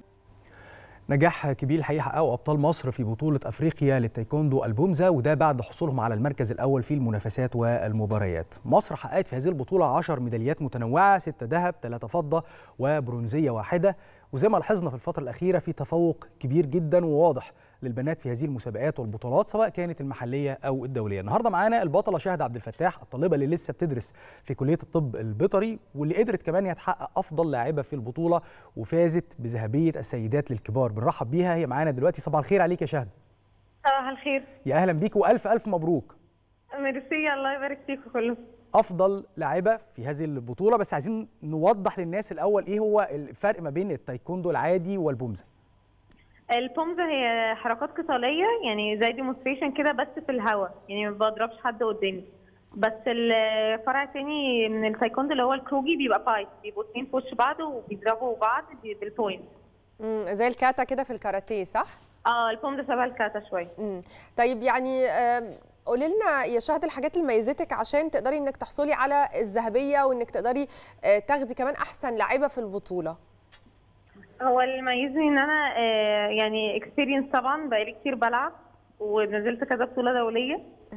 نجاح كبير الحقيقه حققه ابطال مصر في بطوله افريقيا للتايكوندو البومزا وده بعد حصولهم على المركز الاول في المنافسات والمباريات. مصر حققت في هذه البطوله 10 ميداليات متنوعه 6 ذهب 3 فضه وبرونزيه واحده وزي ما لاحظنا في الفتره الاخيره في تفوق كبير جدا وواضح للبنات في هذه المسابقات والبطولات سواء كانت المحليه او الدوليه. النهارده معانا البطله شاهد عبد الفتاح الطالبه اللي لسه بتدرس في كليه الطب البيطري واللي قدرت كمان هي تحقق افضل لاعبه في البطوله وفازت بذهبيه السيدات للكبار. بنرحب بيها هي معانا دلوقتي صباح الخير عليك يا شاهد. صباح الخير يا اهلا بيك والف الف مبروك. ميرسي الله يبارك فيكم كلكم افضل لاعبه في هذه البطوله بس عايزين نوضح للناس الاول ايه هو الفرق ما بين التايكوندو العادي والبومزا. البومزا هي حركات قتاليه يعني زي ديمونستريشن كده بس في الهواء يعني ما بضربش حد قدامي بس الفرع الثاني من التايكوندو اللي هو الكروجي بيبقى فايت بيبقوا اتنين في وش بعض وبيضربوا بعض بالبوينت مم، زي الكاتا كده في الكاراتيه صح؟ اه البومزا شبه الكاتا شويه مم. طيب يعني آم، قولي لنا يا شهد الحاجات اللي ميزتك عشان تقدري انك تحصلي على الذهبيه وانك تقدري آه، تاخدي كمان احسن لاعيبه في البطوله هو اللي يميزني ان انا آه، يعني اكسبيرينس طبعا بقالي كتير بلعب ونزلت كذا بطوله دوليه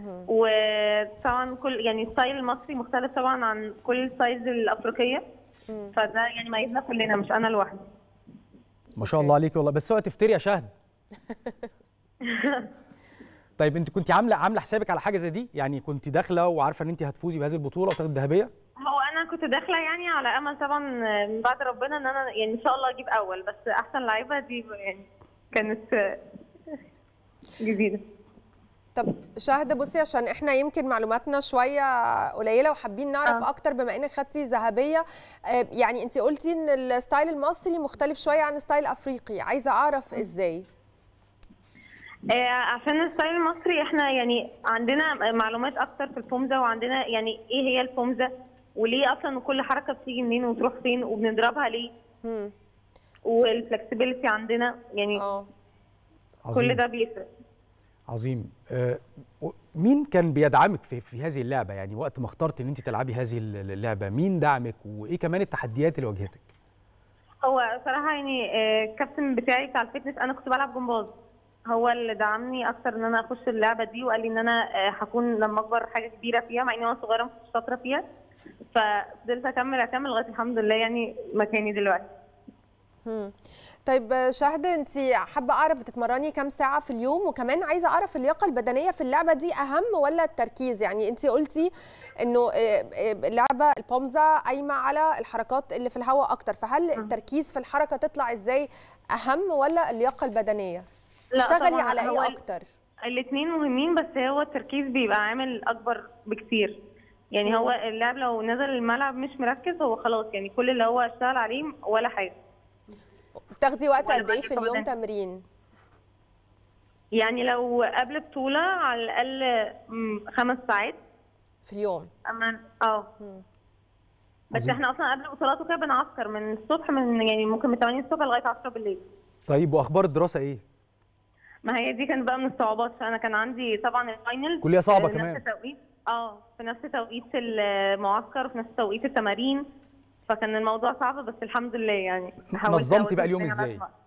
وطبعا كل يعني ستايل المصري مختلف طبعا عن كل الستايلز الافريقيه فده يعني ميزنا كلنا مش انا لوحدي ما شاء الله عليك والله بس اوعي تفتري يا شهد. طيب انت كنت عامله عامله حسابك على حاجه زي دي؟ يعني كنت داخله وعارفه ان انت هتفوزي بهذه البطوله وتاخدي ذهبيه؟ هو انا كنت داخله يعني على امل طبعا من بعد ربنا ان انا يعني ان شاء الله اجيب اول بس احسن لعيبه دي يعني كانت جديده طب شاهدة بصي عشان احنا يمكن معلوماتنا شوية قليلة وحابين نعرف آه. اكتر بما انك خدتي ذهبية آه، يعني انت قلتي ان الستايل المصري مختلف شوية عن الستايل الافريقي عايزة اعرف ازاي آه، عشان الستايل المصري احنا يعني عندنا معلومات اكتر في الفومزا وعندنا يعني ايه هي الفومزا وليه اصلا كل حركه بتيجي منين وتروح فين وبنضربها ليه والفلكسبيليتي عندنا يعني عظيم. كل ده بيفرق عظيم آه، و- مين كان بيدعمك في, في هذه اللعبه يعني وقت ما اخترت ان انت تلعبي هذه اللعبه مين دعمك وايه كمان التحديات اللي واجهتك هو صراحه يعني آه، الكابتن بتاعي بتاع الفتنس انا كنت بلعب جمباز هو اللي دعمني اكتر ان انا اخش اللعبه دي وقال لي ان انا آه، هكون لما اكبر حاجه كبيره فيها مع اني وانا صغيره ما كنتش شاطره فيها ففضلت اكمل اكمل لغايه الحمد لله يعني مكاني دلوقتي مم. طيب آه، شاهدة انت حابة اعرف بتتمرني كام ساعة في اليوم وكمان عايزة اعرف اللياقة البدنية في اللعبة دي اهم ولا التركيز يعني انت قلتي انه آه، آه، اللعبة البومزا قايمة على الحركات اللي في الهواء اكتر فهل التركيز في الحركة تطلع ازاي اهم ولا اللياقة البدنية تشتغلي طبعاً على هو ايه ال- اكتر الاثنين مهمين بس هو التركيز بيبقى عامل اكبر بكتير يعني هو اللاعب لو نزل الملعب مش مركز هو خلاص يعني كل اللي هو اشتغل عليه ولا حاجه بتاخدي وقت ولا قد ايه في بقى اليوم بدني. تمرين يعني لو قبل بطوله على الاقل مم، خمس ساعات في اليوم اما اه بس عظيم. احنا اصلا قبل بطولات وكده بنعسكر من الصبح من يعني ممكن من 8 الصبح لغايه 10 بالليل طيب واخبار الدراسه ايه ما هي دي كانت بقى من الصعوبات انا كان عندي طبعا الفاينل كلية صعبة في كمان. نفس توقيت اه في نفس توقيت المعسكر وفي نفس توقيت التمارين فكان الموضوع صعب بس الحمد لله يعني حاولت نظمتي أوازن بقى اليوم الدنيا على ازاي قد ما أقدر.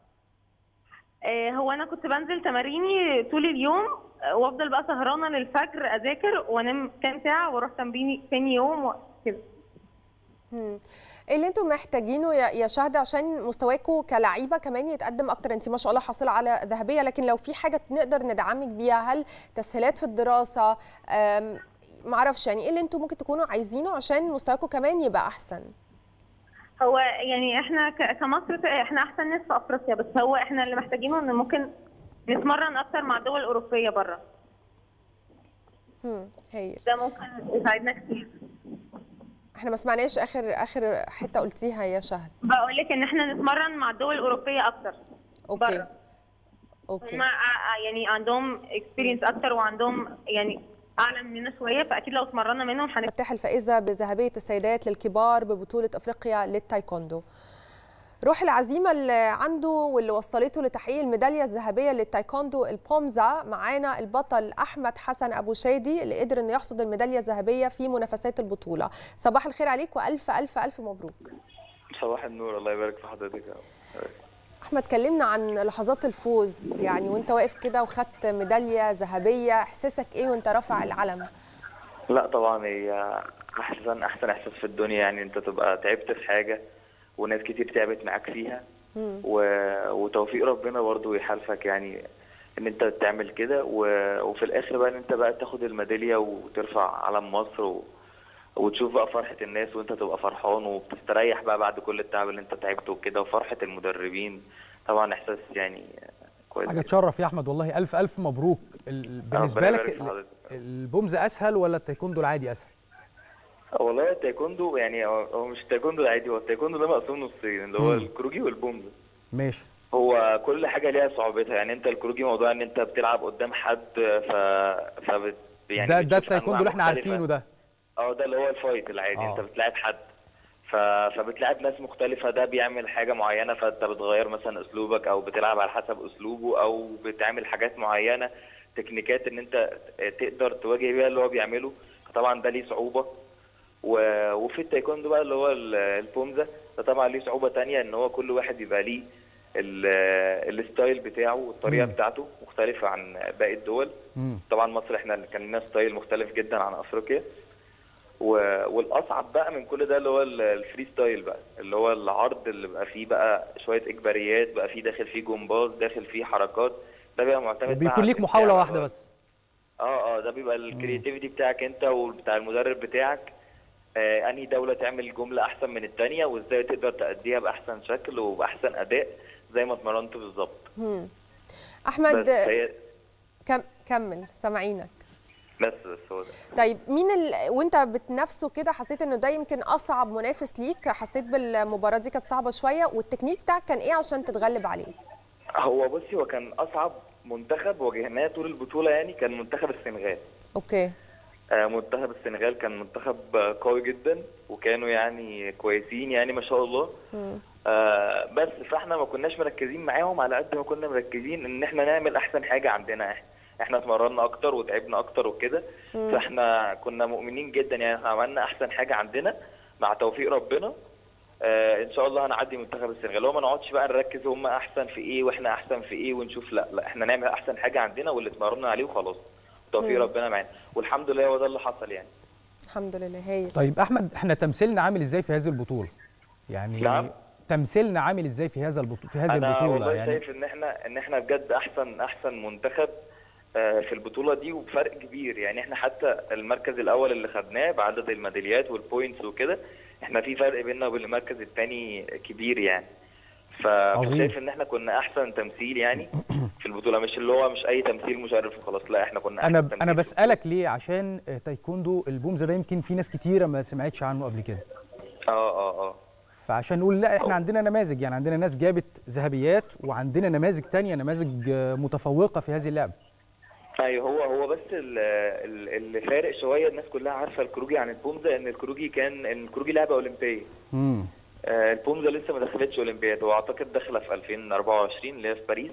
آه هو انا كنت بنزل تماريني طول اليوم آه، وافضل بقى سهرانه للفجر اذاكر وانام كام ساعه واروح تمريني تاني يوم وكده مم. ايه اللي انتم محتاجينه يا يا شهد عشان مستواكم كلعيبه كمان يتقدم اكتر انت ما شاء الله حاصله على ذهبيه لكن لو في حاجه نقدر ندعمك بيها هل تسهيلات في الدراسه أم، معرفش يعني ايه اللي انتم ممكن تكونوا عايزينه عشان مستواكم كمان يبقى احسن هو يعني احنا ك- كمصر احنا احسن ناس في افريقيا بس هو احنا اللي محتاجينه ان ممكن نتمرن اكتر مع الدول الاوروبيه بره هم، هي ده ممكن يساعدنا كتير احنا ما سمعناش اخر اخر حته قلتيها يا شهد بقول لك ان احنا نتمرن مع الدول الاوروبيه اكتر اوكي اوكي هم يعني عندهم اكسبيرينس اكتر وعندهم يعني اعلى مننا شويه فاكيد لو اتمرنا منهم هنبقى فتح الفائزه بذهبيه السيدات للكبار ببطوله افريقيا للتايكوندو روح العزيمه اللي عنده واللي وصلته لتحقيق الميداليه الذهبيه للتايكوندو البومزا معانا البطل احمد حسن ابو شادي اللي قدر انه يحصد الميداليه الذهبيه في منافسات البطوله صباح الخير عليك والف الف الف مبروك صباح النور الله يبارك في حضرتك يا رب. احمد كلمنا عن لحظات الفوز يعني وانت واقف كده وخدت ميداليه ذهبيه احساسك ايه وانت رافع العلم لا طبعا هي احسن احسن احساس في الدنيا يعني انت تبقى تعبت في حاجه وناس كتير تعبت معاك فيها و... وتوفيق ربنا برضو يحالفك يعني ان انت تعمل كده و... وفي الاخر بقى ان انت بقى تاخد الميداليه وترفع علم مصر و... وتشوف بقى فرحه الناس وانت تبقى فرحان وبتستريح بقى بعد كل التعب اللي انت تعبته وكده وفرحه المدربين طبعا احساس يعني كويس حاجه تشرف يا احمد والله الف الف مبروك ال- بالنسبه ربنا لك يبارك في ال- حضرتك. البومز اسهل ولا التايكوندو العادي اسهل والله التايكوندو يعني هو هو مش التايكوندو العادي هو التايكوندو ده مقسوم نصين اللي هو مم. الكروجي والبومز ماشي هو كل حاجه ليها صعوبتها يعني انت الكروجي موضوع ان انت بتلعب قدام حد ف فبت يعني ده بتشوف ده التايكوندو أنواع اللي احنا مختلفة. عارفينه ده اه ده اللي هو الفايت العادي آه. انت بتلاعب حد ف... فبتلاعب ناس مختلفة ده بيعمل حاجة معينة فانت بتغير مثلا اسلوبك او بتلعب على حسب اسلوبه او بتعمل حاجات معينة تكنيكات ان انت تقدر تواجه بيها اللي هو بيعمله فطبعا ده ليه صعوبة و... وفي التايكوندو بقى اللي هو ال- البومزة ده طبعا ليه صعوبة تانية ان هو كل واحد يبقى ليه ال- الستايل بتاعه والطريقة مم. بتاعته مختلفة عن باقي الدول مم. طبعا مصر احنا اللي كان لنا ستايل مختلف جدا عن افريقيا و... والاصعب بقى من كل ده اللي هو ال- الفري ستايل بقى اللي هو العرض اللي بقى فيه بقى شويه اجباريات بقى فيه داخل فيه جمباز داخل فيه حركات ده بيبقى معتمد بقى وبيكون على ليك محاوله الإبداع واحده بقى. بس اه اه ده بيبقى الكرياتيفيتي بتاعك انت وبتاع المدرب بتاعك آه انهي دوله تعمل جمله احسن من الثانيه وازاي تقدر تأديها باحسن شكل وباحسن اداء زي ما اتمرنت بالظبط هم. بس احمد هي كم كمل سامعينك بس بس هو ده طيب مين ال... وانت بتنافسه كده حسيت انه ده يمكن اصعب منافس ليك حسيت بالمباراه دي كانت صعبه شويه والتكنيك بتاعك كان ايه عشان تتغلب عليه هو بصي هو كان اصعب منتخب واجهناه طول البطوله يعني كان منتخب السنغال اوكي آه، منتخب السنغال كان منتخب آه، قوي جدا وكانوا يعني كويسين يعني ما شاء الله مم. آه، بس فاحنا ما كناش مركزين معاهم على قد ما كنا مركزين ان احنا نعمل احسن حاجه عندنا احنا احنا اتمرنا اكتر وتعبنا اكتر وكده مم. فاحنا كنا مؤمنين جدا يعني احنا عملنا احسن حاجه عندنا مع توفيق ربنا آه ان شاء الله هنعدي منتخب السنغال هو ما نقعدش بقى نركز هم احسن في ايه واحنا احسن في ايه ونشوف لا لا احنا نعمل احسن حاجه عندنا واللي اتمرنا عليه وخلاص توفيق مم. ربنا معانا والحمد لله هو ده اللي حصل يعني الحمد لله هايل طيب احمد احنا تمثيلنا عامل ازاي في هذه البطوله يعني نعم. تمثيلنا عامل ازاي في هذا البطوله في هذه انا البطوله والله يعني شايف ان احنا ان احنا بجد احسن احسن منتخب آه، في البطوله دي وبفرق كبير يعني احنا حتى المركز الاول اللي خدناه بعدد الميداليات والبوينتس وكده احنا في فرق بيننا وبين المركز الثاني كبير يعني ف- عظيم. فشايف ان احنا كنا احسن تمثيل يعني في البطوله مش اللي هو مش اي تمثيل مشرف وخلاص لا احنا كنا احسن انا تمثيل انا بسالك ليه عشان آه، تايكوندو البومز ده يمكن في ناس كتيره ما سمعتش عنه قبل كده اه اه اه فعشان نقول لا احنا عندنا نماذج يعني عندنا ناس جابت ذهبيات وعندنا نماذج تانية نماذج آه، متفوقه في هذه اللعبه ايوه هو هو بس ال- ال- اللي فارق شويه الناس كلها عارفه الكروجي عن البومزه ان الكروجي كان ان الكروجي لعبه اولمبيه امم آه، البومزه لسه ما دخلتش اولمبياد واعتقد داخله في 2024 اللي هي في باريس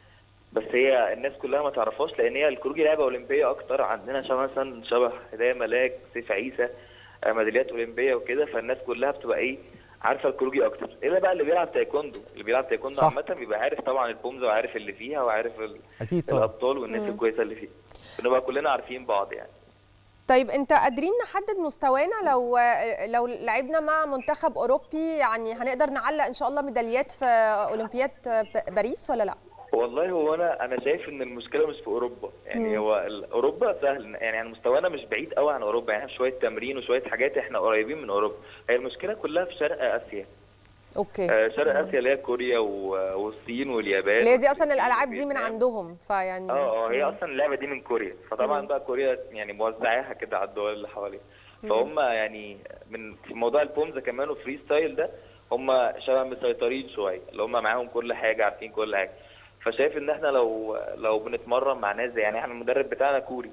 بس هي الناس كلها ما تعرفهاش لان هي الكروجي لعبه اولمبيه اكتر عندنا شبه مثلا شبه هدايا ملاك سيف عيسى آه، ميداليات اولمبيه وكده فالناس كلها بتبقى ايه عارفه الكروجي اكتر الا بقى اللي بيلعب تايكوندو اللي بيلعب تايكوندو صح. عامه بيبقى عارف طبعا البومزه وعارف اللي فيها وعارف ال- اكيد طبعا الابطال والناس مم. الكويسه اللي فيها بنبقى كلنا عارفين بعض يعني طيب انت قادرين نحدد مستوانا لو لو لعبنا مع منتخب اوروبي يعني هنقدر نعلق ان شاء الله ميداليات في اولمبياد ب- باريس ولا لا والله هو انا انا شايف ان المشكله مش في اوروبا يعني مم. هو ال- اوروبا سهل يعني يعني مستوانا مش بعيد قوي عن اوروبا يعني شويه تمرين وشويه حاجات احنا قريبين من اوروبا هي المشكله كلها في شرق اسيا اوكي آه، شرق اسيا اللي هي كوريا و- والصين واليابان اللي هي دي اصلا الالعاب دي من عندهم فيعني اه اه هي اصلا اللعبه دي من كوريا فطبعا مم. بقى كوريا يعني موزعاها كده على الدول اللي حواليها مم. فهم يعني من في موضوع البومزه كمان والفري ستايل ده هم شبه مسيطرين شويه اللي هم معاهم كل حاجه عارفين كل حاجه فشايف ان احنا لو لو بنتمرن مع ناس زي- يعني احنا المدرب بتاعنا كوري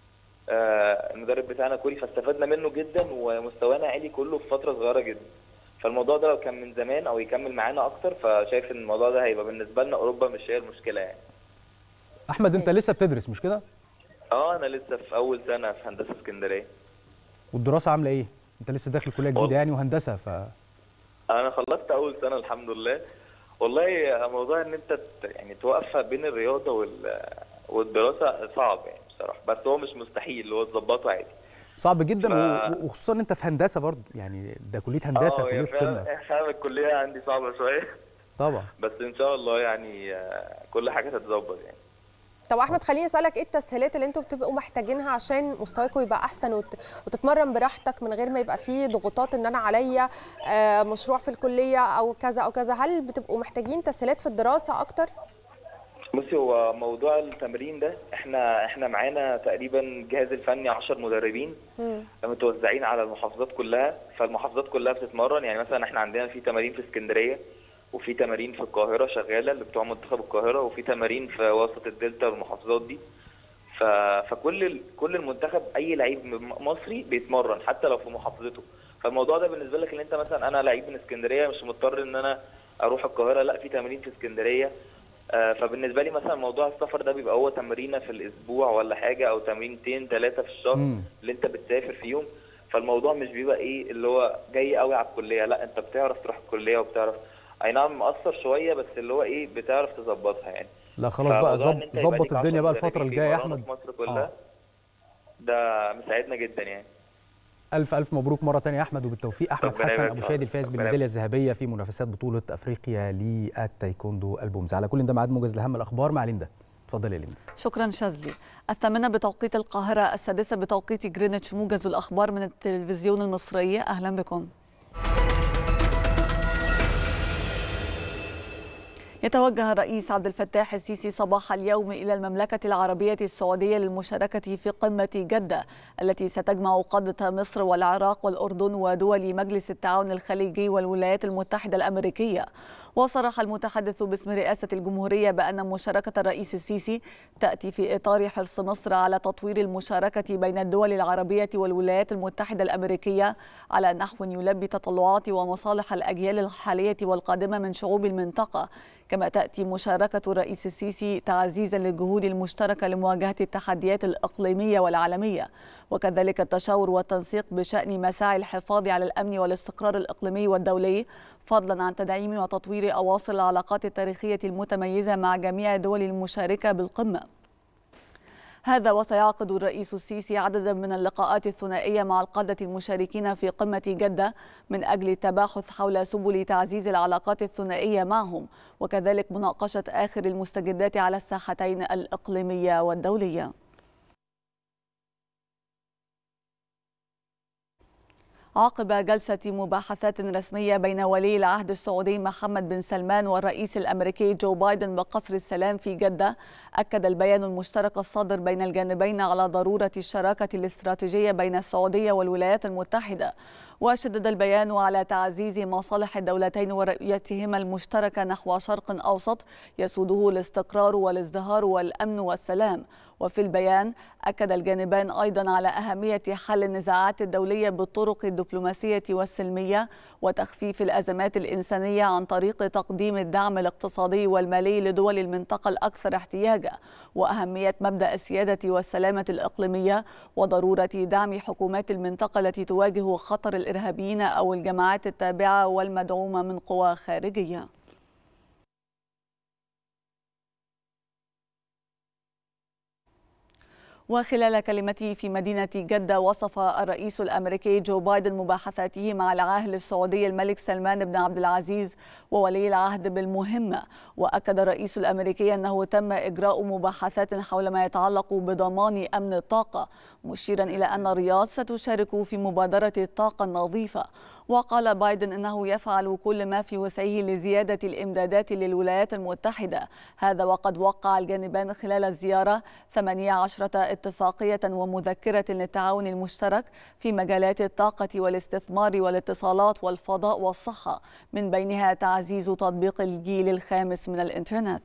آه المدرب بتاعنا كوري فاستفدنا منه جدا ومستوانا عالي كله في فتره صغيره جدا فالموضوع ده لو كان من زمان او يكمل معانا اكتر فشايف ان الموضوع ده هيبقى بالنسبه لنا اوروبا مش هي المشكله يعني احمد انت لسه بتدرس مش كده اه انا لسه في اول سنه في هندسه اسكندريه والدراسه عامله ايه انت لسه داخل كليه جديده يعني وهندسه ف انا خلصت اول سنه الحمد لله والله موضوع ان انت ت- يعني توقف بين الرياضه وال والدراسه صعب يعني بصراحه بس هو مش مستحيل اللي هو تظبطه عادي صعب جدا ف- و- وخصوصا ان انت في هندسه برضه يعني ده كليه هندسه اه هي كليه قمه فعلا فعلا الكليه عندي صعبه شويه طبعا بس ان شاء الله يعني آه، كل حاجه هتتظبط يعني طب احمد خليني اسالك ايه التسهيلات اللي انتوا بتبقوا محتاجينها عشان مستواكم يبقى احسن وت... وتتمرن براحتك من غير ما يبقى فيه ضغوطات ان انا عليا آه، مشروع في الكليه او كذا او كذا هل بتبقوا محتاجين تسهيلات في الدراسه اكتر بصي هو موضوع التمرين ده احنا احنا معانا تقريبا الجهاز الفني 10 مدربين متوزعين على المحافظات كلها فالمحافظات كلها بتتمرن يعني مثلا احنا عندنا في تمارين في اسكندريه وفي تمارين في القاهره شغاله اللي بتوع منتخب القاهره وفي تمارين في وسط الدلتا والمحافظات دي ف... فكل ال... كل المنتخب اي لعيب م- مصري بيتمرن حتى لو في محافظته فالموضوع ده بالنسبه لك ان انت مثلا انا لعيب من اسكندريه مش مضطر ان انا اروح القاهره لا في تمارين في اسكندريه آه، فبالنسبه لي مثلا موضوع السفر ده بيبقى هو تمرينه في الاسبوع ولا حاجه او تمرينتين ثلاثه في الشهر مم. اللي انت بتسافر فيهم فالموضوع مش بيبقى ايه اللي هو جاي قوي على الكليه لا انت بتعرف تروح الكليه وبتعرف اي نعم مأثر شويه بس اللي هو ايه بتعرف تظبطها يعني لا خلاص بقى فموضوع إن ظب- أنت يبقى ظبط ليك الدنيا 10 بقى الفتره مدربين الجايه يا بيمرنوا احمد في مصر كلها ده مساعدنا جدا يعني الف الف مبروك مره تانية يا احمد وبالتوفيق احمد ربنا حسن يبارك ابو فيك. شادي الفائز ربنا بالميداليه الذهبيه في منافسات بطوله افريقيا للتايكوندو البومز على كل ده ميعاد موجز لاهم الاخبار مع ليندا اتفضلي يا ليندا شكرا شاذلي الثامنة بتوقيت القاهرة السادسة بتوقيت جرينتش موجز الأخبار من التلفزيون المصرية أهلا بكم يتوجه الرئيس عبد الفتاح السيسي صباح اليوم إلى المملكة العربية السعودية للمشاركة في قمة جدة التي ستجمع قادة مصر والعراق والأردن ودول مجلس التعاون الخليجي والولايات المتحدة الأمريكية وصرح المتحدث باسم رئاسة الجمهورية بأن مشاركة الرئيس السيسي تأتي في إطار حرص مصر على تطوير المشاركة بين الدول العربية والولايات المتحدة الأمريكية على نحو يلبي تطلعات ومصالح الأجيال الحالية والقادمة من شعوب المنطقة كما تأتي مشاركة الرئيس السيسي تعزيزا للجهود المشتركة لمواجهة التحديات الإقليمية والعالمية وكذلك التشاور والتنسيق بشأن مساعي الحفاظ على الأمن والاستقرار الإقليمي والدولي فضلا عن تدعيم وتطوير أواصر العلاقات التاريخية المتميزة مع جميع الدول المشاركة بالقمة هذا وسيعقد الرئيس السيسي عددا من اللقاءات الثنائية مع القادة المشاركين في قمة جدة من أجل التباحث حول سبل تعزيز العلاقات الثنائية معهم وكذلك مناقشة آخر المستجدات على الساحتين الإقليمية والدولية عقب جلسة مباحثات رسمية بين ولي العهد السعودي محمد بن سلمان والرئيس الأمريكي جو بايدن بقصر السلام في جدة أكد البيان المشترك الصادر بين الجانبين على ضرورة الشراكة الاستراتيجية بين السعودية والولايات المتحدة وشدد البيان على تعزيز مصالح الدولتين ورؤيتهما المشتركة نحو شرق أوسط يسوده الاستقرار والازدهار والأمن والسلام وفي البيان أكد الجانبان أيضا على أهمية حل النزاعات الدولية بالطرق الدبلوماسية والسلمية وتخفيف الأزمات الإنسانية عن طريق تقديم الدعم الاقتصادي والمالي لدول المنطقة الأكثر احتياجا وأهمية مبدأ السيادة والسلامة الإقليمية وضرورة دعم حكومات المنطقة التي تواجه خطر الإرهابيين أو الجماعات التابعة والمدعومة من قوى خارجية وخلال كلمته في مدينة جدة وصف الرئيس الأمريكي جو بايدن مباحثاته مع العاهل السعودي الملك سلمان بن عبد العزيز وولي العهد بالمهمة وأكد الرئيس الأمريكي أنه تم إجراء مباحثات حول ما يتعلق بضمان أمن الطاقة مشيرا إلى أن الرياض ستشارك في مبادرة الطاقة النظيفة وقال بايدن أنه يفعل كل ما في وسعه لزيادة الإمدادات للولايات المتحدة هذا وقد وقع الجانبان خلال الزيارة 18 اتفاقية ومذكرة للتعاون المشترك في مجالات الطاقة والاستثمار والاتصالات والفضاء والصحة من بينها تعزيز تطبيق الجيل الخامس من الإنترنت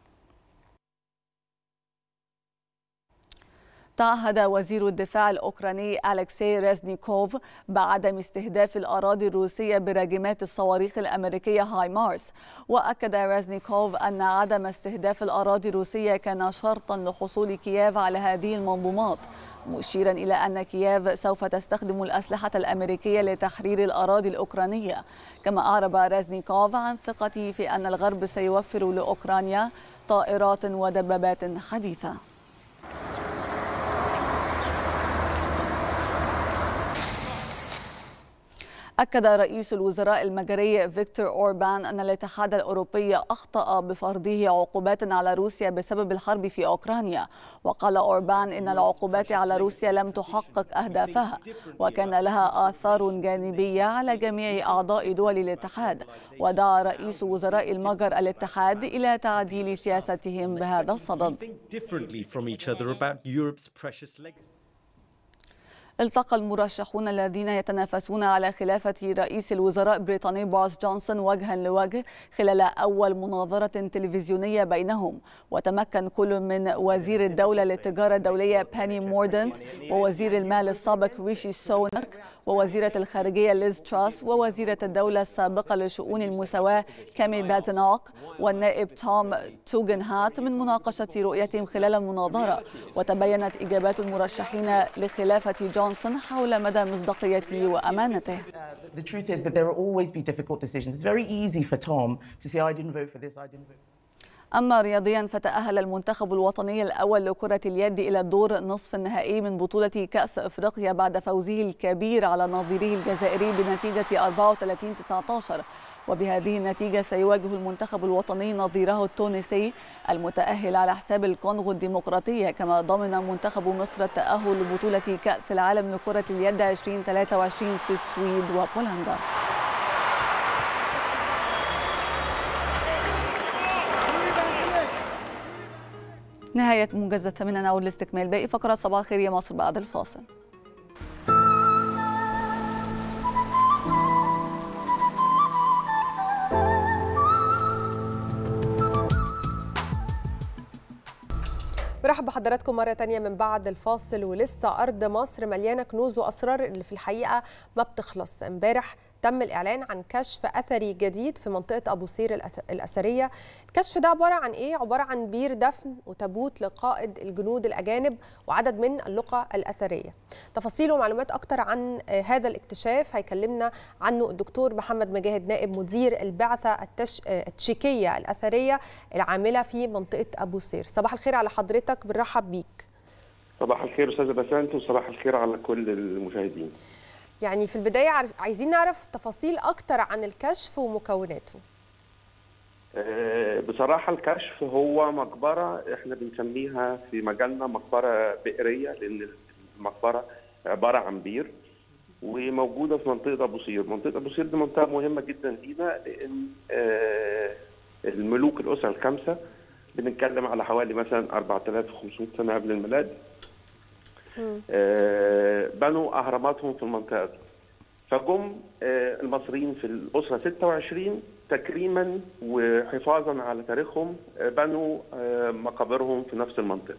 تعهد وزير الدفاع الأوكراني أليكسي ريزنيكوف بعدم استهداف الأراضي الروسية براجمات الصواريخ الأمريكية هاي مارس وأكد ريزنيكوف أن عدم استهداف الأراضي الروسية كان شرطا لحصول كييف على هذه المنظومات مشيرا إلى أن كييف سوف تستخدم الأسلحة الأمريكية لتحرير الأراضي الأوكرانية كما أعرب ريزنيكوف عن ثقته في أن الغرب سيوفر لأوكرانيا طائرات ودبابات حديثة أكد رئيس الوزراء المجري فيكتور أوربان أن الاتحاد الأوروبي أخطأ بفرضه عقوبات على روسيا بسبب الحرب في أوكرانيا وقال أوربان إن العقوبات على روسيا لم تحقق أهدافها وكان لها آثار جانبية على جميع أعضاء دول الاتحاد ودعا رئيس وزراء المجر الاتحاد إلى تعديل سياستهم بهذا الصدد التقى المرشحون الذين يتنافسون على خلافة رئيس الوزراء البريطاني بوريس جونسون وجها لوجه خلال أول مناظرة تلفزيونية بينهم وتمكن كل من وزير الدولة للتجارة الدولية باني موردنت ووزير المال السابق ريشي سونك ووزيرة الخارجية ليز تراس ووزيرة الدولة السابقة لشؤون المساواة كامي باتنوك والنائب توم توغنهات من مناقشة رؤيتهم خلال المناظرة وتبينت إجابات المرشحين لخلافة جونسون حول مدى مصداقيته وأمانته The truth is that there will always be difficult decisions. It's very easy for Tom to say, I didn't vote for this, I didn't vote. أما رياضيا فتأهل المنتخب الوطني الأول لكرة اليد إلى الدور نصف النهائي من بطولة كأس إفريقيا بعد فوزه الكبير على نظيره الجزائري بنتيجة 34-19 وبهذه النتيجة سيواجه المنتخب الوطني نظيره التونسي المتأهل على حساب الكونغو الديمقراطية كما ضمن منتخب مصر التأهل لبطولة كأس العالم لكرة اليد 2023 في السويد وبولندا نهاية موجز الثامنة نعود لاستكمال باقي فقرات صباح الخير يا مصر بعد الفاصل برحب بحضراتكم مرة تانية من بعد الفاصل ولسه أرض مصر مليانة كنوز وأسرار اللي في الحقيقة ما بتخلص امبارح تم الإعلان عن كشف أثري جديد في منطقة أبو سير الأث- الأثرية الكشف ده عبارة عن إيه؟ عبارة عن بير دفن وتابوت لقائد الجنود الأجانب وعدد من اللقى الأثرية تفاصيل ومعلومات أكتر عن آه، هذا الاكتشاف هيكلمنا عنه الدكتور محمد مجاهد نائب مدير البعثة التش... آه، التشيكية الأثرية العاملة في منطقة أبو سير صباح الخير على حضرتك بنرحب بيك صباح الخير استاذه بسنت وصباح الخير على كل المشاهدين يعني في البداية عارف- عايزين نعرف تفاصيل أكتر عن الكشف ومكوناته آه، بصراحه الكشف هو مقبره احنا بنسميها في مجالنا مقبره بئريه لان المقبره عباره عن بير وموجوده في منطقه ابو سير، منطقه ابو سير دي منطقه مهمه جدا لينا لان آه، الملوك الاسره الخمسه بنتكلم على حوالي مثلا 4500 سنه قبل الميلاد آه، بنوا اهراماتهم في المنطقه دي فجم آه، المصريين في الاسره 26 تكريما وحفاظا على تاريخهم آه، بنوا آه، مقابرهم في نفس المنطقه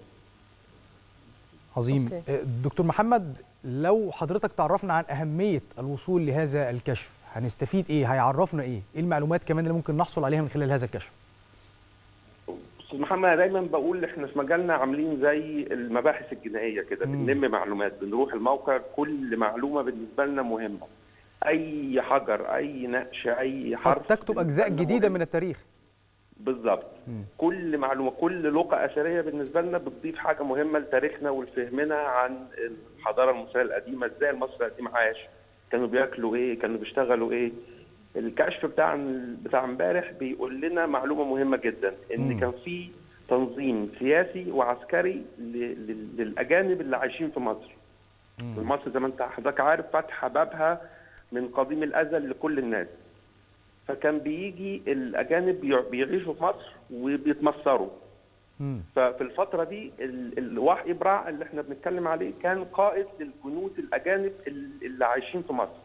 عظيم أوكي. آه، دكتور محمد لو حضرتك تعرفنا عن أهمية الوصول لهذا الكشف هنستفيد إيه هيعرفنا إيه إيه المعلومات كمان اللي ممكن نحصل عليها من خلال هذا الكشف استاذ محمد أنا دايما بقول احنا في مجالنا عاملين زي المباحث الجنائيه كده مم. بنلم معلومات بنروح الموقع كل معلومه بالنسبه لنا مهمه اي حجر اي نقش اي قد حرف تكتب أجزاء بالنسبة لنا جديدة مهم. من التاريخ بالظبط كل معلومه كل لقى اثريه بالنسبه لنا بتضيف حاجه مهمه لتاريخنا ولفهمنا عن الحضاره المصريه القديمه ازاي المصري القديم عاش كانوا بياكلوا ايه كانوا بيشتغلوا ايه الكشف بتاع بتاع امبارح بيقول لنا معلومه مهمه جدا ان مم. كان في تنظيم سياسي وعسكري ل- لل- للاجانب اللي عايشين في مصر مصر زي ما انت حضرتك عارف فاتحه بابها من قديم الازل لكل الناس فكان بيجي الاجانب بيع- بيعيشوا في مصر وبيتمصروا ففي الفتره دي ال- الوحي ابراع اللي احنا بنتكلم عليه كان قائد للجنود الاجانب ال- اللي عايشين في مصر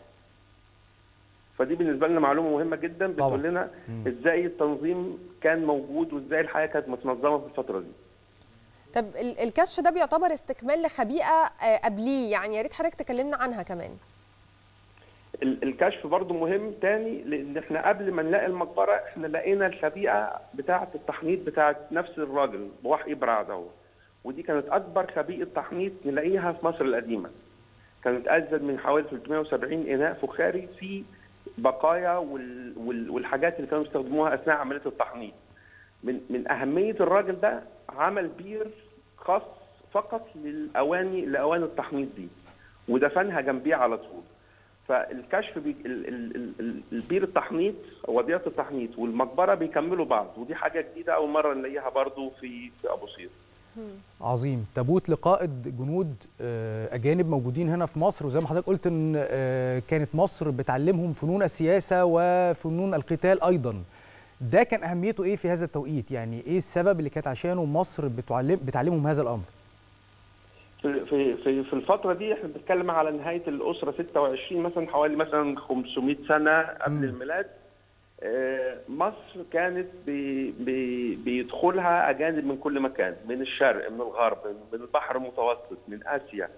فدي بالنسبه لنا معلومه مهمه جدا بتقول لنا ازاي التنظيم كان موجود وازاي الحياه كانت متنظمه في الفتره دي طب ال- الكشف ده بيعتبر استكمال لخبيئه آه، قبليه يعني يا ريت حضرتك تكلمنا عنها كمان ال- الكشف برضو مهم تاني لان احنا قبل ما نلاقي المقبره احنا لقينا الخبيئه بتاعه التحنيط بتاعه نفس الراجل بوحي ابراع ده ودي كانت اكبر خبيئه تحنيط نلاقيها في مصر القديمه كانت ازيد من حوالي 370 اناء فخاري في بقايا وال وال والحاجات اللي كانوا بيستخدموها اثناء عمليه التحنيط من من اهميه الراجل ده عمل بير خاص فقط للاواني لاواني التحنيط دي ودفنها جنبيه على طول فالكشف بي... ال... ال... ال... ال- البير التحنيط وضيعه التحنيط والمقبره بيكملوا بعض ودي حاجه جديده اول مره نلاقيها برضو في في ابو سير عظيم تابوت لقائد جنود آه، اجانب موجودين هنا في مصر وزي ما حضرتك قلت ان آه، كانت مصر بتعلمهم فنون السياسه وفنون القتال ايضا ده كان اهميته ايه في هذا التوقيت يعني ايه السبب اللي كانت عشانه مصر بتعلم بتعلمهم هذا الامر في في في في الفتره دي احنا بنتكلم على نهايه الاسره 26 مثلا حوالي مثلا 500 سنه قبل الميلاد آه، مصر كانت بي بي بيدخلها اجانب من كل مكان من الشرق من الغرب من البحر المتوسط من اسيا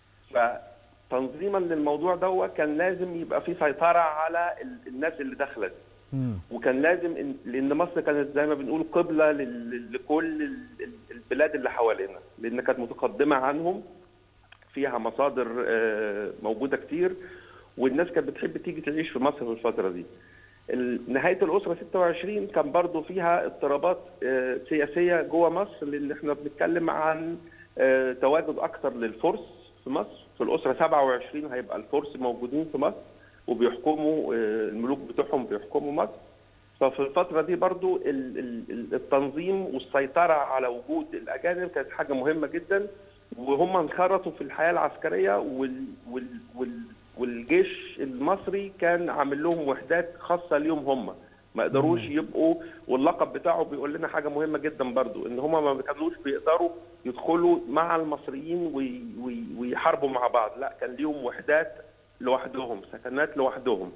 فتنظيما للموضوع ده كان لازم يبقى في سيطره على ال- الناس اللي دخلت وكان لازم إن- لان مصر كانت زي ما بنقول قبله لل- لكل ال- ال- البلاد اللي حوالينا لان كانت متقدمه عنهم فيها مصادر آه، موجوده كتير والناس كانت بتحب تيجي تعيش في مصر في الفتره دي. ال- نهايه الاسره 26 كان برضو فيها اضطرابات آه، سياسيه جوه مصر لان احنا بنتكلم عن آه، تواجد اكثر للفرس في مصر في الاسره 27 هيبقى الفرس موجودين في مصر وبيحكموا آه، الملوك بتوعهم بيحكموا مصر ففي الفترة دي برضو ال- ال- ال- التنظيم والسيطرة على وجود الأجانب كانت حاجة مهمة جدا وهم انخرطوا في الحياة العسكرية وال وال وال والجيش المصري كان عامل لهم وحدات خاصة ليهم هم ما قدروش يبقوا واللقب بتاعه بيقول لنا حاجة مهمة جدا برضو ان هم ما كانوش بيقدروا يدخلوا مع المصريين وي وي ويحاربوا مع بعض لا كان ليهم وحدات لوحدهم سكنات لوحدهم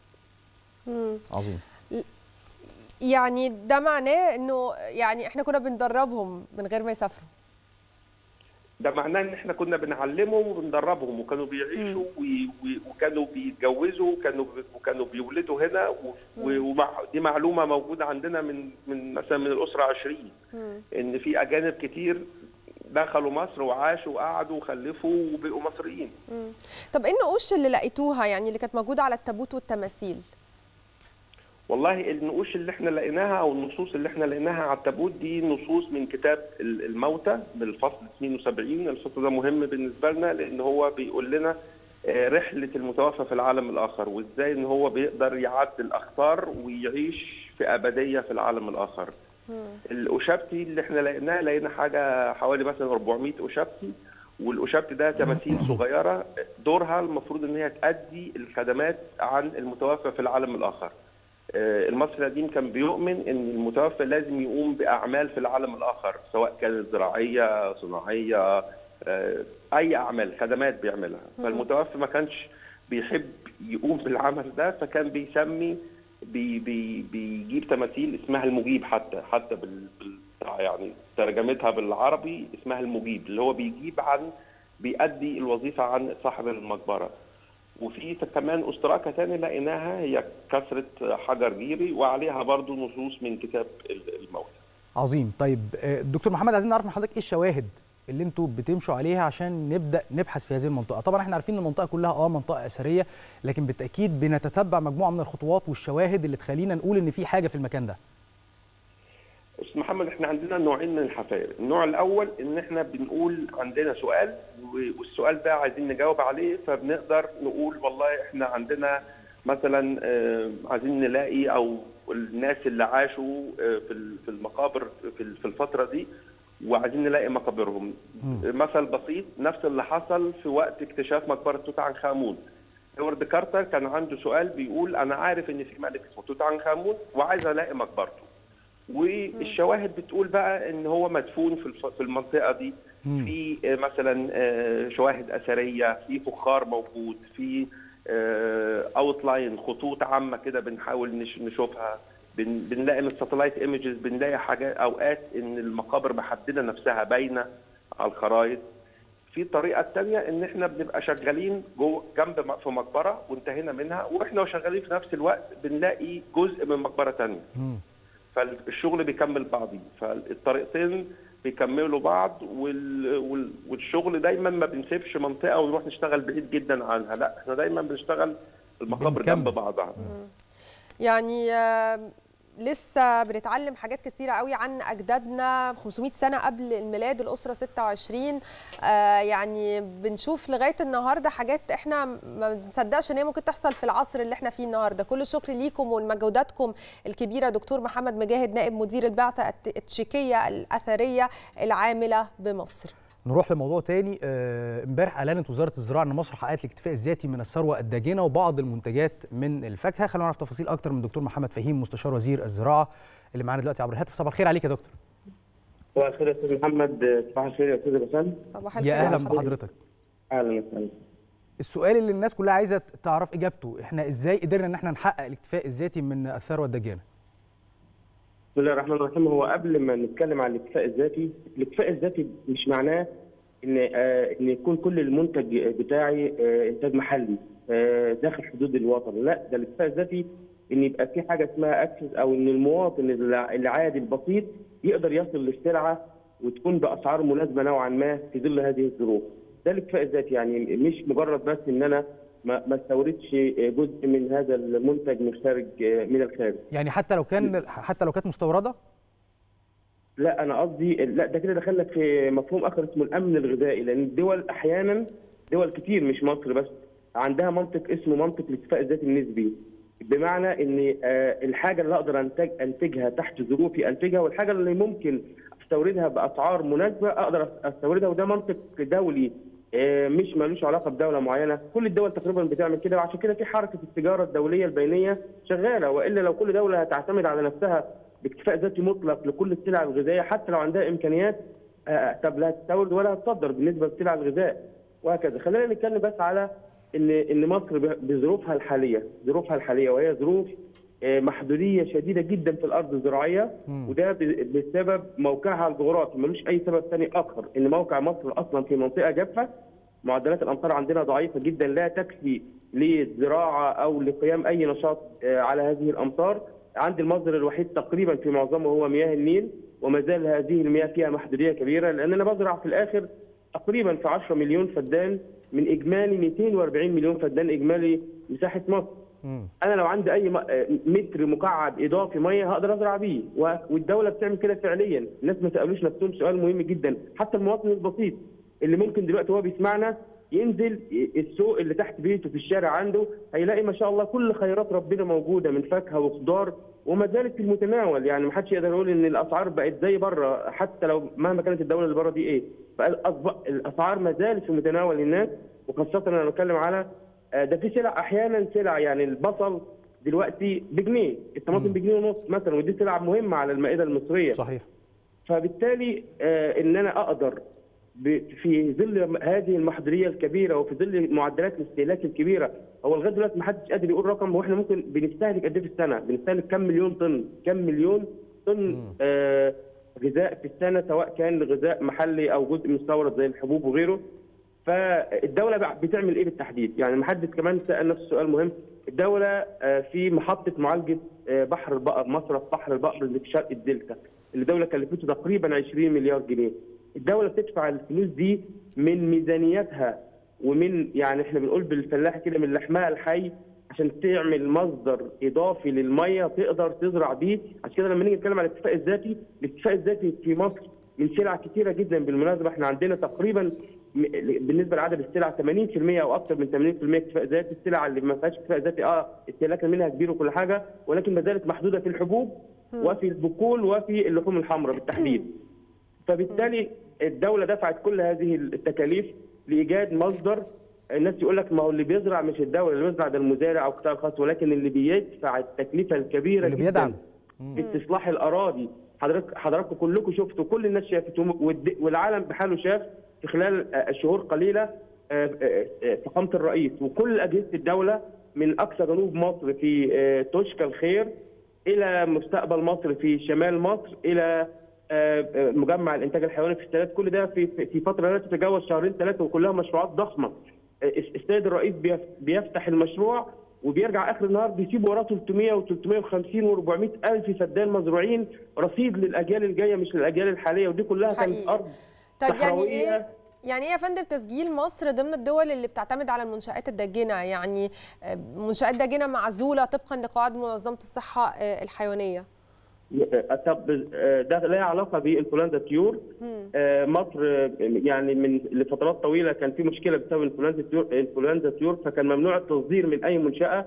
مم. عظيم يعني ده معناه انه يعني احنا كنا بندربهم من غير ما يسافروا ده معناه ان احنا كنا بنعلمهم وبندربهم وكانوا بيعيشوا وي- وي- وكانوا بيتجوزوا وكانوا وكانوا بيولدوا هنا و- و- ومع دي معلومه موجوده عندنا من من مثلا من الاسره 20 ان في اجانب كتير دخلوا مصر وعاشوا وقعدوا وخلفوا وبقوا مصريين مم. طب ايه النقوش اللي لقيتوها يعني اللي كانت موجوده على التابوت والتماثيل والله النقوش اللي احنا لقيناها او النصوص اللي احنا لقيناها على التابوت دي نصوص من كتاب ال- الموتى بالفصل 72 الفصل ده مهم بالنسبه لنا لان هو بيقول لنا آه، رحله المتوفى في العالم الاخر وازاي ان هو بيقدر يعدل اخطار ويعيش في ابديه في العالم الاخر. الأشابتي اللي احنا لقيناه لقينا حاجه حوالي مثلا 400 أشابتي والأشابتي ده تماثيل صغيره دورها المفروض ان هي تأدي الخدمات عن المتوفى في العالم الاخر. آه، المصري القديم كان بيؤمن ان المتوفى لازم يقوم باعمال في العالم الاخر سواء كانت زراعيه صناعيه آه، اي اعمال خدمات بيعملها مم. فالمتوفى ما كانش بيحب يقوم بالعمل ده فكان بيسمي بي بي بيجيب تماثيل اسمها المجيب حتى حتى بال بال- يعني ترجمتها بالعربي اسمها المجيب اللي هو بيجيب عن بيأدي الوظيفه عن صاحب المقبره وفي كمان اشتراكه تاني لقيناها هي كسره حجر جيري وعليها برضو نصوص من كتاب الموتى عظيم طيب آه، دكتور محمد عايزين نعرف من حضرتك ايه الشواهد اللي انتوا بتمشوا عليها عشان نبدا نبحث في هذه المنطقه طبعا احنا عارفين ان المنطقه كلها اه منطقه اثريه لكن بالتاكيد بنتتبع مجموعه من الخطوات والشواهد اللي تخلينا نقول ان في حاجه في المكان ده استاذ محمد احنا عندنا نوعين من الحفاير النوع الاول ان احنا بنقول عندنا سؤال و- والسؤال ده عايزين نجاوب عليه فبنقدر نقول والله احنا عندنا مثلا آه، عايزين نلاقي او الناس اللي عاشوا آه، في ال- في المقابر في ال- في الفتره دي وعايزين نلاقي مقابرهم مثل بسيط نفس اللي حصل في وقت اكتشاف مقبره توت عنخ امون هوارد كارتر كان عنده سؤال بيقول انا عارف ان في ملك اسمه توت عنخ امون وعايز الاقي مقبرته والشواهد بتقول بقى ان هو مدفون في الف- في المنطقه دي في آه، مثلا آه، شواهد اثريه في فخار موجود في اوتلاين خطوط عامه كده بنحاول نش- نشوفها بن- بنلاقي من الساتلايت ايمجز بنلاقي حاجات اوقات ان المقابر محدده نفسها باينه على الخرائط في طريقه تانية ان احنا بنبقى شغالين جوه جنب م- في مقبره وانتهينا منها واحنا شغالين في نفس الوقت بنلاقي جزء من مقبره تانية فالشغل بيكمل بعضيه فالطريقتين بيكملوا بعض وال... وال... والشغل دايما ما بنسيبش منطقه ونروح نشتغل بعيد جدا عنها لا احنا دايما بنشتغل المقابر بنكمل. جنب بعضها يعني آه، لسه بنتعلم حاجات كتيرة قوي عن أجدادنا 500 سنة قبل الميلاد الأسرة 26 آه، يعني بنشوف لغاية النهاردة حاجات إحنا ما بنصدقش إن هي ممكن تحصل في العصر اللي إحنا فيه النهاردة كل الشكر ليكم ولمجهوداتكم الكبيرة دكتور محمد مجاهد نائب مدير البعثة الت- التشيكية الأثرية العاملة بمصر نروح لموضوع تاني آه، امبارح اعلنت وزاره الزراعه ان مصر حققت الاكتفاء الذاتي من الثروه الداجنه وبعض المنتجات من الفاكهه خلينا نعرف تفاصيل اكتر من دكتور محمد فهيم مستشار وزير الزراعه اللي معانا دلوقتي عبر الهاتف صباح الخير عليك يا دكتور صباح الخير يا استاذ محمد صباح الخير يا استاذ بسام صباح يا اهلا بحضرتك اهلا وسهلا السؤال اللي الناس كلها عايزه تعرف اجابته احنا ازاي قدرنا ان احنا نحقق الاكتفاء الذاتي من الثروه الداجنه بسم الله الرحمن الرحيم هو قبل ما نتكلم عن الاكتفاء الذاتي الاكتفاء الذاتي مش معناه ان آه ان يكون كل المنتج بتاعي آه انتاج محلي آه داخل حدود الوطن لا ده الاكتفاء الذاتي ان يبقى في حاجه اسمها اكسس او ان المواطن الع- العادي البسيط يقدر يصل للسلعه وتكون باسعار مناسبه نوعا ما في ظل هذه الظروف ده الاكتفاء الذاتي يعني مش مجرد بس ان انا ما ما استوردش جزء من هذا المنتج من خارج من الخارج يعني حتى لو كان حتى لو كانت مستورده لا انا قصدي لا ده كده دخلنا في مفهوم اخر اسمه الامن الغذائي لان الدول احيانا دول كتير مش مصر بس عندها منطق اسمه منطق الاكتفاء الذاتي النسبي بمعنى ان آه، الحاجه اللي اقدر انتج انتجها تحت ظروفي انتجها والحاجه اللي ممكن استوردها باسعار مناسبه اقدر استوردها وده منطق دولي آه، مش ملوش علاقه بدوله معينه كل الدول تقريبا بتعمل كده وعشان كده في حركه التجاره الدوليه البينيه شغاله والا لو كل دوله هتعتمد على نفسها باكتفاء ذاتي مطلق لكل السلع الغذائيه حتى لو عندها امكانيات آه، طب لا هتستورد ولا هتصدر بالنسبه لسلع الغذاء وهكذا خلينا نتكلم بس على ان ان مصر ب- بظروفها الحاليه ظروفها الحاليه وهي ظروف آه، محدوديه شديده جدا في الارض الزراعيه وده ب- بسبب موقعها الجغرافي ملوش اي سبب ثاني اخر ان موقع مصر اصلا في منطقه جافه معدلات الامطار عندنا ضعيفه جدا لا تكفي للزراعه او لقيام اي نشاط آه، على هذه الامطار عندي المصدر الوحيد تقريبا في معظمه هو مياه النيل وما زال هذه المياه فيها محدوديه كبيره لان انا بزرع في الاخر تقريبا في 10 مليون فدان من اجمالي 240 مليون فدان اجمالي مساحه مصر انا لو عندي اي م- آه، متر مكعب اضافي ميه هقدر ازرع بيه و- والدوله بتعمل كده فعليا الناس ما سالوش نفسهم سؤال مهم جدا حتى المواطن البسيط اللي ممكن دلوقتي وهو بيسمعنا ينزل السوق اللي تحت بيته في الشارع عنده هيلاقي ما شاء الله كل خيرات ربنا موجوده من فاكهه وخضار وما زالت في المتناول يعني ما حدش يقدر يقول ان الاسعار بقت زي بره حتى لو مهما كانت الدوله اللي بره دي ايه فالأصب- الاسعار ما زالت في متناول الناس وخاصه انا بتكلم على آه، ده في سلع احيانا سلع يعني البصل دلوقتي بجنيه الطماطم بجنيه ونص مثلا ودي سلع مهمه على المائده المصريه صحيح فبالتالي آه، ان انا اقدر ب- في ظل هذه المحظوريه الكبيره وفي ظل معدلات الاستهلاك الكبيره هو لغايه دلوقتي ما حدش قادر يقول رقم هو احنا ممكن بنستهلك قد ايه في السنه؟ بنستهلك كم مليون طن؟ كم مليون طن آه غذاء في السنه سواء كان غذاء محلي او جزء مستورد زي الحبوب وغيره فالدوله بقى بتعمل ايه بالتحديد؟ يعني محدد كمان سال نفس السؤال مهم الدوله آه، في محطه معالجه آه، بحر البقر مصرف بحر البقر اللي في شرق الدلتا اللي الدوله كلفته تقريبا 20 مليار جنيه الدوله بتدفع الفلوس دي من ميزانيتها ومن يعني احنا بنقول بالفلاح كده من لحمها الحي عشان تعمل مصدر اضافي للميه تقدر تزرع بيه عشان كده لما نيجي نتكلم عن الاكتفاء الذاتي الاكتفاء الذاتي في مصر من سلع كتيره جدا بالمناسبه احنا عندنا تقريبا م- بالنسبه لعدد السلع 80% او اكثر من 80% اكتفاء ذاتي السلع اللي ما فيهاش اكتفاء ذاتي اه استهلاكا منها كبير وكل حاجه ولكن ما زالت محدوده في الحبوب وفي البقول وفي اللحوم الحمراء بالتحديد فبالتالي الدوله دفعت كل هذه التكاليف لايجاد مصدر الناس يقول لك ما هو اللي بيزرع مش الدوله اللي بيزرع ده المزارع او القطاع الخاص ولكن اللي بيدفع التكلفه الكبيره اللي جدا بيدعم. في استصلاح الاراضي حضرتك حضراتكم كلكم شفتوا كل الناس شافت والد- والعالم بحاله شاف في خلال آه، شهور قليله آه، آه، آه، فخامه الرئيس وكل اجهزه الدوله من اقصى جنوب مصر في آه، توشكا الخير الى مستقبل مصر في شمال مصر الى آه، آه، مجمع الانتاج الحيواني في السادات كل ده في في في فتره لا تتجاوز شهرين ثلاثه وكلها مشروعات ضخمه آه، السيد الرئيس بيف- بيفتح المشروع وبيرجع اخر النهار بيسيب وراه 300 و350 و400 الف فدان مزروعين رصيد للاجيال الجايه مش للاجيال الحاليه ودي كلها كانت حقيقي. ارض طيب يعني صحراوية. ايه يعني ايه يا فندم تسجيل مصر ضمن الدول اللي بتعتمد على المنشآت الداجنة يعني آه، منشآت داجنة معزولة طبقا لقواعد منظمة الصحة آه، الحيوانية آه، طب آه، ده لها علاقه بانفلونزا الطيور مم. آه، مصر آه، يعني من لفترات طويله كان في مشكله بسبب انفلونزا الطيور انفلونزا الطيور فكان ممنوع التصدير من اي منشاه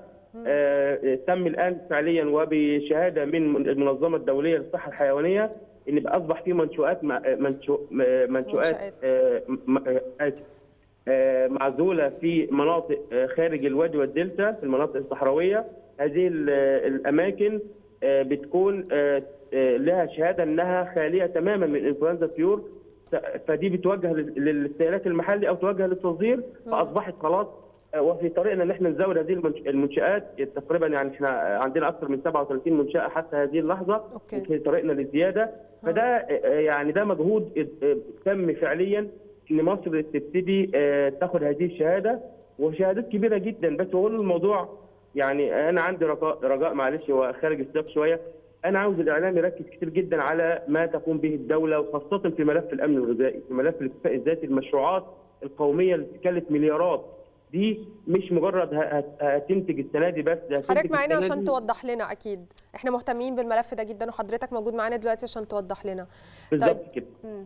آه، تم الان فعليا وبشهاده من المنظمه الدوليه للصحه الحيوانيه ان بقى اصبح في منشؤات مع- آه، منشو- آه، منشؤات آه، م- آه، آسف. آه، معزوله في مناطق آه، خارج الوادي والدلتا في المناطق الصحراويه هذه ال- الاماكن آه، بتكون آه، آه، لها شهاده انها خاليه تماما من انفلونزا الطيور ف- فدي بتوجه لل- للاستهلاك المحلي او توجه للتصدير فاصبحت خلاص آه، وفي طريقنا ان احنا نزود هذه المنش- المنشات تقريبا يعني احنا عندنا اكثر من 37 منشاه حتى هذه اللحظه في طريقنا للزياده فده آه، يعني ده مجهود آه، تم فعليا ان مصر تبتدي آه، تاخد هذه الشهاده وشهادات كبيره جدا بس هو الموضوع يعني انا عندي رجاء رجاء معلش هو خارج السياق شويه انا عاوز الاعلام يركز كتير جدا على ما تقوم به الدوله وخاصه في ملف الامن الغذائي في ملف الاكتفاء الذاتي المشروعات القوميه اللي بتكلف مليارات دي مش مجرد ه- هت- هتنتج السنه دي بس ده حضرتك هتنتج معانا السنة عشان دي. توضح لنا اكيد احنا مهتمين بالملف ده جدا وحضرتك موجود معانا دلوقتي عشان توضح لنا بالظبط كده مم.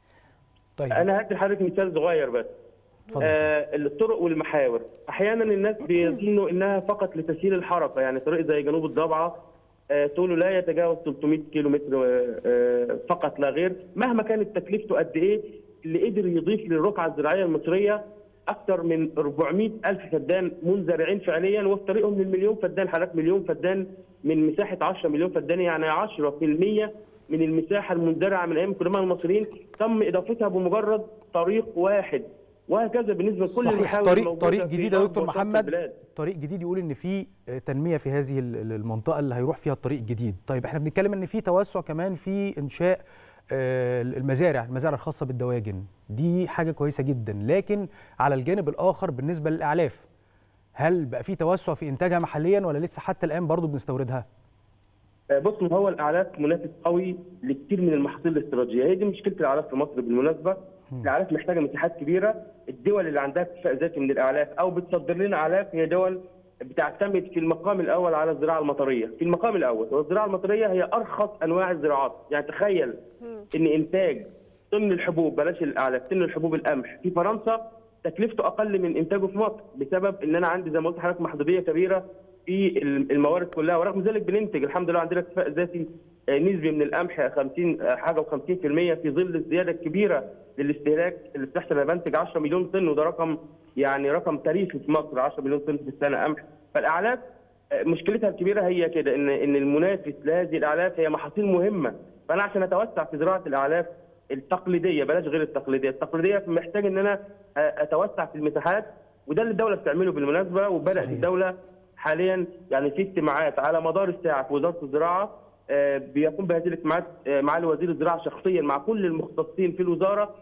طيب انا هدي لحضرتك مثال صغير بس آه الطرق والمحاور احيانا الناس بيظنوا انها فقط لتسهيل الحركه يعني طريق زي جنوب الضبعه آه طوله لا يتجاوز 300 كيلو متر آه، آه فقط لا غير مهما كانت تكلفته قد ايه اللي قدر يضيف للرقعه الزراعيه المصريه اكثر من 400 الف فدان منزرعين فعليا وفي طريقهم للمليون فدان حضرتك مليون فدان من مساحه 10 مليون فدان يعني 10% من المساحه المنزرعه من ايام القدماء المصريين تم اضافتها بمجرد طريق واحد وهكذا بالنسبه لكل صحيح المحاور طريق الموجودة طريق في جديد يا أرض دكتور وسط محمد البلاد. طريق جديد يقول ان في آه، تنميه في هذه ال- ال- المنطقه اللي هيروح فيها الطريق الجديد طيب احنا بنتكلم ان في توسع كمان في انشاء آه، المزارع المزارع الخاصه بالدواجن دي حاجه كويسه جدا لكن على الجانب الاخر بالنسبه للاعلاف هل بقى في توسع في انتاجها محليا ولا لسه حتى الان برضو بنستوردها آه، بص ما هو الاعلاف منافس قوي لكثير من المحاصيل الاستراتيجيه هي دي مشكله الاعلاف في مصر بالمناسبه الاعلاف محتاجه مساحات كبيره الدول اللي عندها اكتفاء ذاتي من الاعلاف او بتصدر لنا اعلاف هي دول بتعتمد في المقام الاول على الزراعه المطريه في المقام الاول والزراعه المطريه هي ارخص انواع الزراعات يعني تخيل ان انتاج طن الحبوب بلاش الاعلاف طن الحبوب القمح في فرنسا تكلفته اقل من انتاجه في مصر بسبب ان انا عندي زي ما قلت لحضرتك محدوديه كبيره في الموارد كلها ورغم ذلك بننتج الحمد لله عندنا اكتفاء ذاتي آه، نسبي من القمح 50 آه، حاجه و50% في ظل الزياده الكبيره للاستهلاك اللي بتحصل انا بنتج 10 مليون طن وده رقم يعني رقم تاريخي في مصر 10 مليون طن في السنه قمح فالاعلاف آه، مشكلتها الكبيره هي كده ان ان المنافس لهذه الاعلاف هي محاصيل مهمه فانا عشان اتوسع في زراعه الاعلاف التقليديه بلاش غير التقليديه، التقليديه محتاج ان انا آه، اتوسع في المساحات وده اللي الدوله بتعمله بالمناسبه وبدات الدوله حاليا يعني في اجتماعات على مدار الساعه في وزاره الزراعه آه، بيقوم بهذه الاجتماعات آه، معالي وزير الزراعه شخصيا مع كل المختصين في الوزاره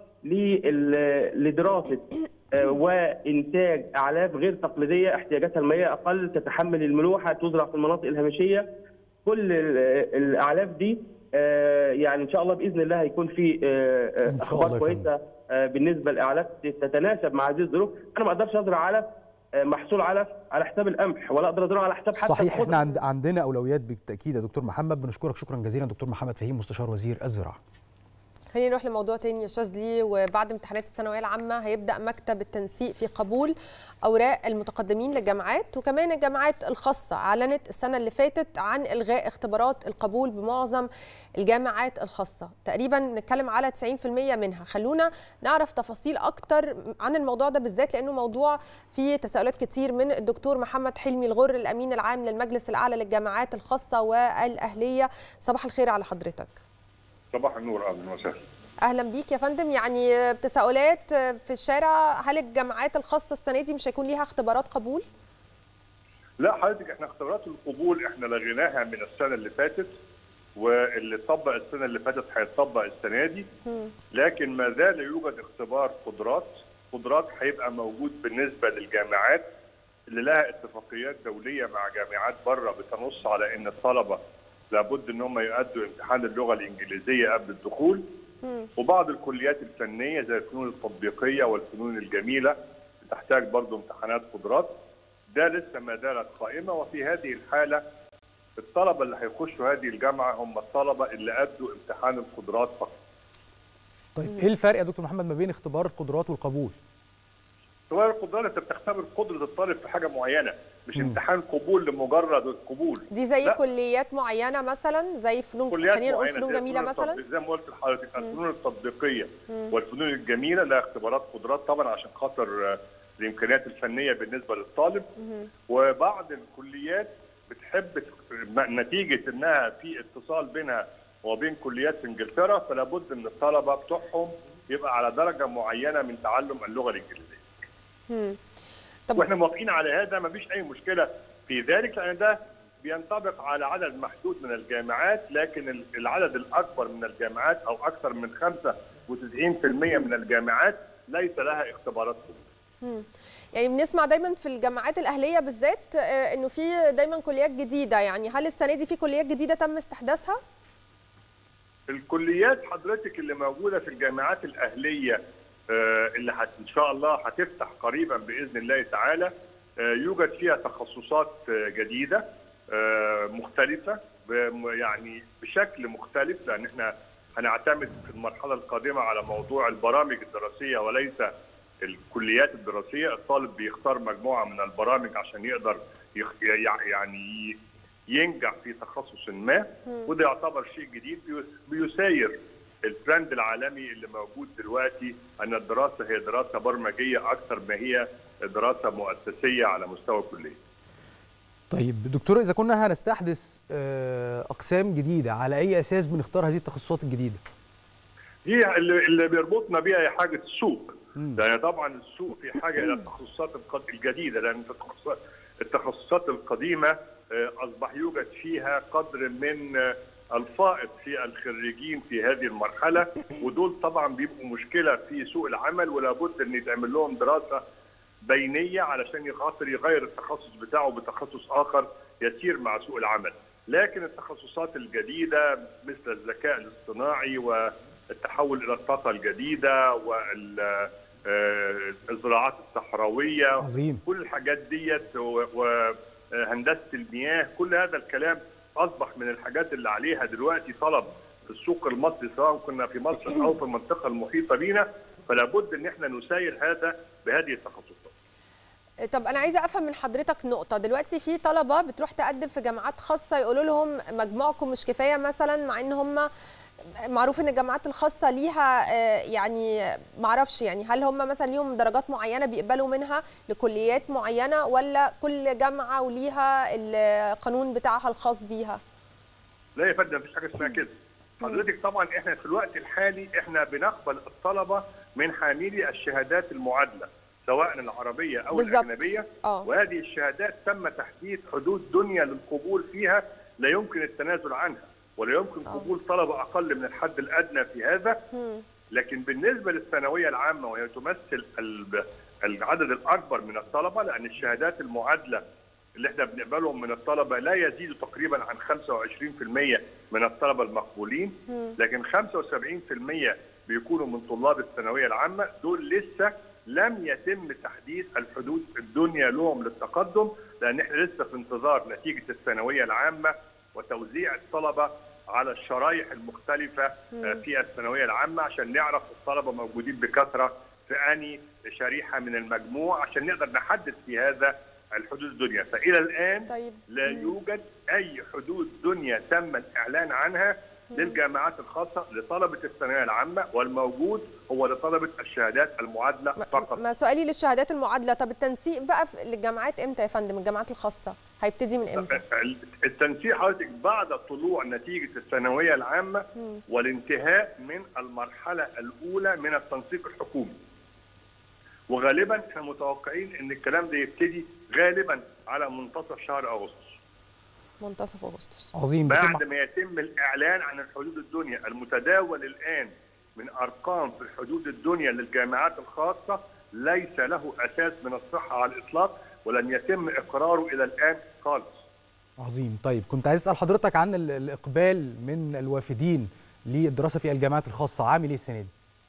لل- لدراسه آه، وانتاج اعلاف غير تقليديه احتياجاتها المائيه اقل تتحمل الملوحه تزرع في المناطق الهامشيه كل ال- الاعلاف دي آه، يعني ان شاء الله باذن الله هيكون في آه، آه، الله اخبار يا كويسه آه، بالنسبه لاعلاف تتناسب مع هذه الظروف انا ما اقدرش ازرع علف آه، محصول علف على حساب القمح ولا اقدر ازرعه على حساب حتى صحيح الخضر. احنا عند عندنا اولويات بالتاكيد يا دكتور محمد بنشكرك شكرا جزيلا دكتور محمد فهيم مستشار وزير الزراعه خلينا نروح لموضوع تاني يا شاذلي وبعد امتحانات الثانويه العامه هيبدا مكتب التنسيق في قبول اوراق المتقدمين للجامعات وكمان الجامعات الخاصه اعلنت السنه اللي فاتت عن الغاء اختبارات القبول بمعظم الجامعات الخاصه تقريبا نتكلم على 90% منها خلونا نعرف تفاصيل اكتر عن الموضوع ده بالذات لانه موضوع فيه تساؤلات كتير من الدكتور محمد حلمي الغر الامين العام للمجلس الاعلى للجامعات الخاصه والاهليه صباح الخير على حضرتك صباح النور اهلا وسهلا اهلا بيك يا فندم يعني تساؤلات في الشارع هل الجامعات الخاصه السنه دي مش هيكون ليها اختبارات قبول لا حضرتك احنا اختبارات القبول احنا لغيناها من السنه اللي فاتت واللي طبق السنه اللي فاتت هيطبق السنه دي لكن ما زال يوجد اختبار قدرات قدرات هيبقى موجود بالنسبه للجامعات اللي لها اتفاقيات دوليه مع جامعات بره بتنص على ان الطلبه لابد ان هم يؤدوا امتحان اللغه الانجليزيه قبل الدخول وبعض الكليات الفنيه زي الفنون التطبيقيه والفنون الجميله تحتاج برضو امتحانات قدرات ده لسه ما زالت قائمه وفي هذه الحاله الطلبه اللي هيخشوا هذه الجامعه هم الطلبه اللي ادوا امتحان القدرات فقط. طيب ايه الفرق يا دكتور محمد ما بين اختبار القدرات والقبول اختبار القدرات انت بتختبر قدره الطالب في حاجه معينه مش امتحان قبول لمجرد القبول دي زي لا. كليات معينه مثلا زي فنون كليات خلينا نقول معينة فنون زي جميله الفنون مثلا التطبيق- زي ما قلت لحضرتك الفنون التطبيقيه مم. والفنون الجميله لها اختبارات قدرات طبعا عشان خاطر آه، الامكانيات الفنيه بالنسبه للطالب مهم. وبعض الكليات بتحب ت- م- نتيجه انها في اتصال بينها وبين كليات في انجلترا فلا بد ان الطلبه بتوعهم يبقى على درجه معينه من تعلم اللغه الانجليزيه. مم. طب واحنا موافقين على هذا ما فيش اي مشكله في ذلك لان ده بينطبق على عدد محدود من الجامعات لكن ال- العدد الاكبر من الجامعات او اكثر من 95% من الجامعات ليس لها اختبارات قبول. مم. يعني بنسمع دايما في الجامعات الاهليه بالذات آه، انه في دايما كليات جديده يعني هل السنه دي في كليات جديده تم استحداثها الكليات حضرتك اللي موجوده في الجامعات الاهليه آه، اللي هت ان شاء الله هتفتح قريبا باذن الله تعالى آه، يوجد فيها تخصصات آه، جديده آه، مختلفه بم- يعني بشكل مختلف لان احنا هنعتمد في المرحله القادمه على موضوع البرامج الدراسيه وليس الكليات الدراسيه الطالب بيختار مجموعه من البرامج عشان يقدر يخ- يع- يعني ينجح في تخصص ما مم. وده يعتبر شيء جديد بيس- بيساير الترند العالمي اللي موجود دلوقتي ان الدراسه هي دراسه برمجيه اكثر ما هي دراسه مؤسسيه على مستوى الكليه. طيب دكتور اذا كنا هنستحدث آه، اقسام جديده على اي اساس بنختار هذه التخصصات الجديده هي اللي, اللي بيربطنا بيها هي حاجه السوق لان طبعا السوق في حاجه الى التخصصات القد- الجديده لان التخصصات التخصصات القديمه آه، اصبح يوجد فيها قدر من آه، الفائض في الخريجين في هذه المرحله ودول طبعا بيبقوا مشكله في سوق العمل ولا بد ان يتعمل لهم دراسه بينيه علشان خاطر يغير التخصص بتاعه بتخصص اخر يسير مع سوق العمل لكن التخصصات الجديده مثل الذكاء الاصطناعي والتحول الى الطاقه الجديده والزراعات الصحراويه عظيم. كل الحاجات ديت و- وهندسه المياه كل هذا الكلام اصبح من الحاجات اللي عليها دلوقتي طلب في السوق المصري سواء كنا في مصر او في المنطقه المحيطه بينا فلا بد ان احنا نساير هذا بهذه التخصصات طب انا عايزه افهم من حضرتك نقطه دلوقتي في طلبه بتروح تقدم في جامعات خاصه يقولوا لهم مجموعكم مش كفايه مثلا مع ان هم معروف ان الجامعات الخاصه ليها آه، يعني معرفش يعني هل هم مثلا ليهم درجات معينه بيقبلوا منها لكليات معينه ولا كل جامعه وليها القانون بتاعها الخاص بيها لا يا فندم مفيش حاجه اسمها كده حضرتك طبعا احنا في الوقت الحالي احنا بنقبل الطلبه من حاملي الشهادات المعادله سواء العربيه او بالظبط. الاجنبيه آه. وهذه الشهادات تم تحديد حدود دنيا للقبول فيها لا يمكن التنازل عنها ولا يمكن قبول طلبه اقل من الحد الادنى في هذا لكن بالنسبه للثانويه العامه وهي تمثل ال- العدد الاكبر من الطلبه لان الشهادات المعادله اللي احنا بنقبلهم من الطلبه لا يزيد تقريبا عن 25% من الطلبه المقبولين لكن 75% بيكونوا من طلاب الثانويه العامه دول لسه لم يتم تحديد الحدود الدنيا لهم للتقدم لان احنا لسه في انتظار نتيجه الثانويه العامه وتوزيع الطلبه على الشرايح المختلفه مم. في الثانويه العامه عشان نعرف الطلبه موجودين بكثره في اني شريحه من المجموع عشان نقدر نحدد في هذا الحدود الدنيا فالى الان طيب. لا يوجد اي حدود دنيا تم الاعلان عنها للجامعات الخاصه لطلبه الثانويه العامه والموجود هو لطلبه الشهادات المعادله فقط ما سؤالي للشهادات المعادله طب التنسيق بقى في- للجامعات امتى يا فندم الجامعات الخاصه هيبتدي من امتى التنسيق حضرتك بعد طلوع نتيجه الثانويه العامه مم. والانتهاء من المرحله الاولى من التنسيق الحكومي وغالبا احنا متوقعين ان الكلام ده يبتدي غالبا على منتصف شهر اغسطس منتصف اغسطس عظيم دكتور بعد ما يتم الاعلان عن الحدود الدنيا المتداول الان من ارقام في الحدود الدنيا للجامعات الخاصه ليس له اساس من الصحه على الاطلاق ولن يتم اقراره الى الان خالص عظيم طيب كنت عايز اسال حضرتك عن ال- الاقبال من الوافدين للدراسه في الجامعات الخاصه عامل ايه السنه دي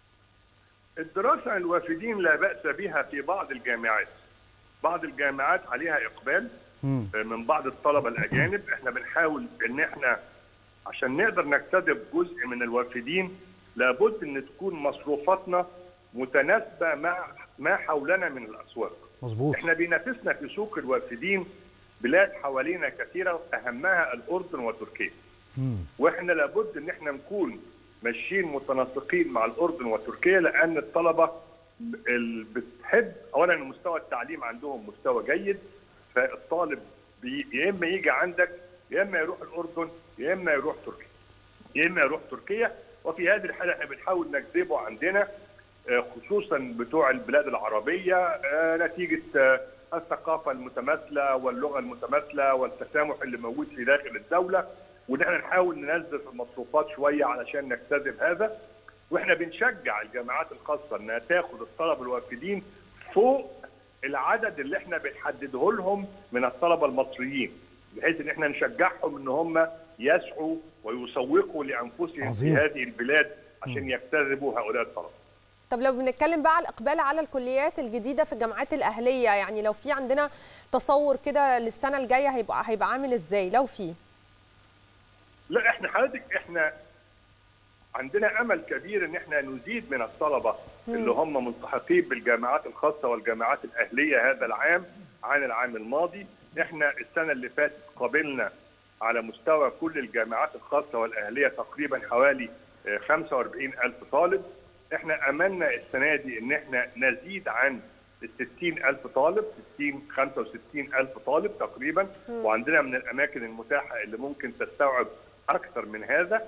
الدراسة عن الوافدين لا بأس بها في بعض الجامعات بعض الجامعات عليها إقبال مم. من بعض الطلبة الأجانب احنا بنحاول إن احنا عشان نقدر نجتذب جزء من الوافدين لابد إن تكون مصروفاتنا متناسبة مع ما حولنا من الأسواق مظبوط احنا بينافسنا في سوق الوافدين بلاد حوالينا كثيرة أهمها الأردن وتركيا مم. واحنا لابد ان احنا نكون ماشيين متناسقين مع الاردن وتركيا لان الطلبه ال- بتحب اولا مستوى التعليم عندهم مستوى جيد فالطالب بي يا اما يجي عندك يا اما يروح الاردن يا اما يروح تركيا يا اما يروح تركيا وفي هذه الحاله احنا بنحاول نجذبه عندنا آه، خصوصا بتوع البلاد العربيه آه، نتيجه آه، الثقافه المتماثله واللغه المتماثله والتسامح اللي موجود في داخل الدوله وان احنا نحاول ننزل في المصروفات شويه علشان نجتذب هذا واحنا بنشجع الجامعات الخاصه انها تاخد الطلبه الوافدين فوق العدد اللي احنا بنحدده لهم من الطلبه المصريين بحيث ان احنا نشجعهم ان هم يسعوا ويسوقوا لانفسهم عظيم. في هذه البلاد عشان يجتذبوا هؤلاء الطلبه طب لو بنتكلم بقى على الاقبال على الكليات الجديده في الجامعات الاهليه يعني لو في عندنا تصور كده للسنه الجايه هيبقى هيبقى عامل ازاي لو في لا احنا حضرتك احنا عندنا امل كبير ان احنا نزيد من الطلبه مم. اللي هم ملتحقين بالجامعات الخاصه والجامعات الاهليه هذا العام عن العام الماضي احنا السنه اللي فاتت قابلنا على مستوى كل الجامعات الخاصه والاهليه تقريبا حوالي آه، 45 الف طالب احنا املنا السنه دي ان احنا نزيد عن ال 60 الف طالب 60 65 الف طالب تقريبا مم. وعندنا من الاماكن المتاحه اللي ممكن تستوعب اكثر من هذا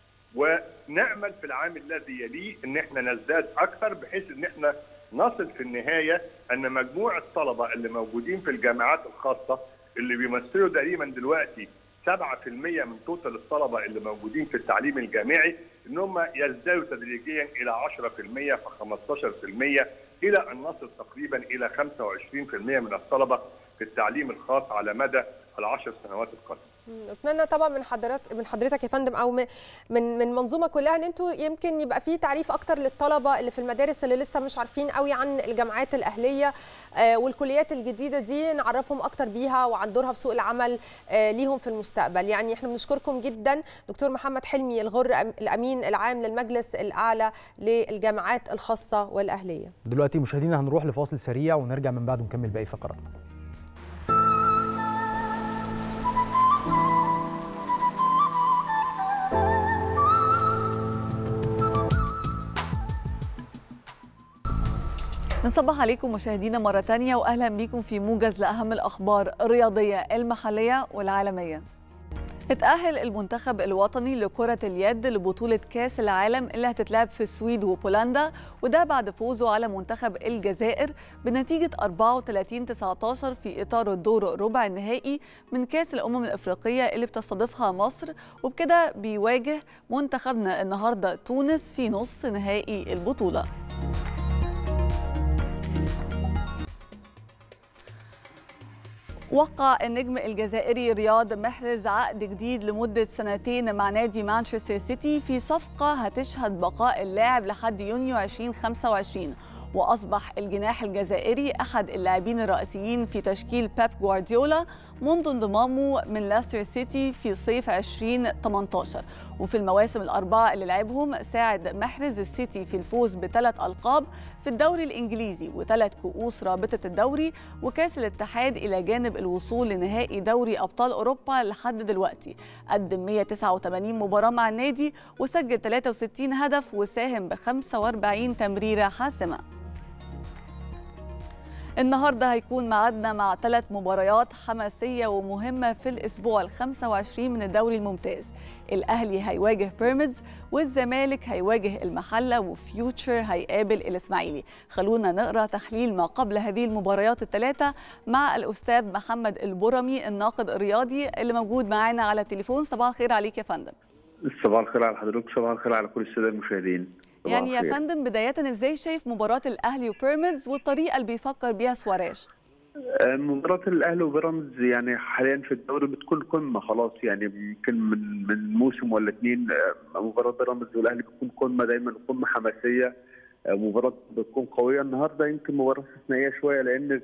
ونامل في العام الذي يليه ان احنا نزداد اكثر بحيث ان احنا نصل في النهايه ان مجموع الطلبه اللي موجودين في الجامعات الخاصه اللي بيمثلوا تقريبا دلوقتي 7% من توتال الطلبه اللي موجودين في التعليم الجامعي ان هم يزدادوا تدريجيا الى 10% ف15% الى ان نصل تقريبا الى 25% من الطلبه في التعليم الخاص على مدى العشر سنوات القادمه. مم. اتمنى طبعا من حضرتك من حضرتك يا فندم او من من من منظومه كلها ان انتوا يمكن يبقى في تعريف اكتر للطلبه اللي في المدارس اللي لسه مش عارفين قوي عن الجامعات الاهليه آه، والكليات الجديده دي نعرفهم اكتر بيها وعن دورها في سوق العمل آه، ليهم في المستقبل يعني احنا بنشكركم جدا دكتور محمد حلمي الغر أم- الامين العام للمجلس الاعلى للجامعات الخاصه والاهليه دلوقتي مشاهدينا هنروح لفاصل سريع ونرجع من بعده نكمل باقي فقراتنا نصبح عليكم مشاهدينا مرة تانية وأهلا بيكم في موجز لأهم الأخبار الرياضية المحلية والعالمية اتأهل المنتخب الوطني لكرة اليد لبطولة كأس العالم اللي هتتلعب في السويد وبولندا وده بعد فوزه على منتخب الجزائر بنتيجة 34 19 في إطار الدور ربع النهائي من كأس الأمم الأفريقية اللي بتستضيفها مصر وبكده بيواجه منتخبنا النهاردة تونس في نص نهائي البطولة وقع النجم الجزائري رياض محرز عقد جديد لمدة سنتين مع نادي مانشستر سيتي في صفقة هتشهد بقاء اللاعب لحد يونيو 2025 وأصبح الجناح الجزائري أحد اللاعبين الرئيسيين في تشكيل بيب جوارديولا منذ انضمامه من لاستر سيتي في صيف 2018 وفي المواسم الأربعة اللي لعبهم ساعد محرز السيتي في الفوز بثلاث ألقاب في الدوري الإنجليزي وثلاث كؤوس رابطة الدوري وكاس الاتحاد إلى جانب الوصول لنهائي دوري أبطال أوروبا لحد دلوقتي قدم 189 مباراة مع النادي وسجل 63 هدف وساهم ب 45 تمريرة حاسمة النهارده هيكون ميعادنا مع ثلاث مباريات حماسيه ومهمه في الاسبوع ال 25 من الدوري الممتاز الاهلي هيواجه بيراميدز والزمالك هيواجه المحله وفيوتشر هيقابل الاسماعيلي خلونا نقرا تحليل ما قبل هذه المباريات الثلاثه مع الاستاذ محمد البرمي الناقد الرياضي اللي موجود معانا على التليفون صباح الخير عليك يا فندم صباح الخير على حضرتك صباح الخير على كل الساده المشاهدين صباح يعني يا الخير. فندم بدايه ازاي شايف مباراه الاهلي وبيراميدز والطريقه اللي بيفكر بيها سواريش آه، مباراة الأهلي وبيراميدز يعني حاليا في الدوري بتكون قمة خلاص يعني يمكن من من موسم ولا اتنين آه، مباراة بيراميدز والأهلي بتكون قمة دايما قمة حماسية آه، مباراة بتكون قوية النهاردة يمكن مباراة استثنائية شوية لأن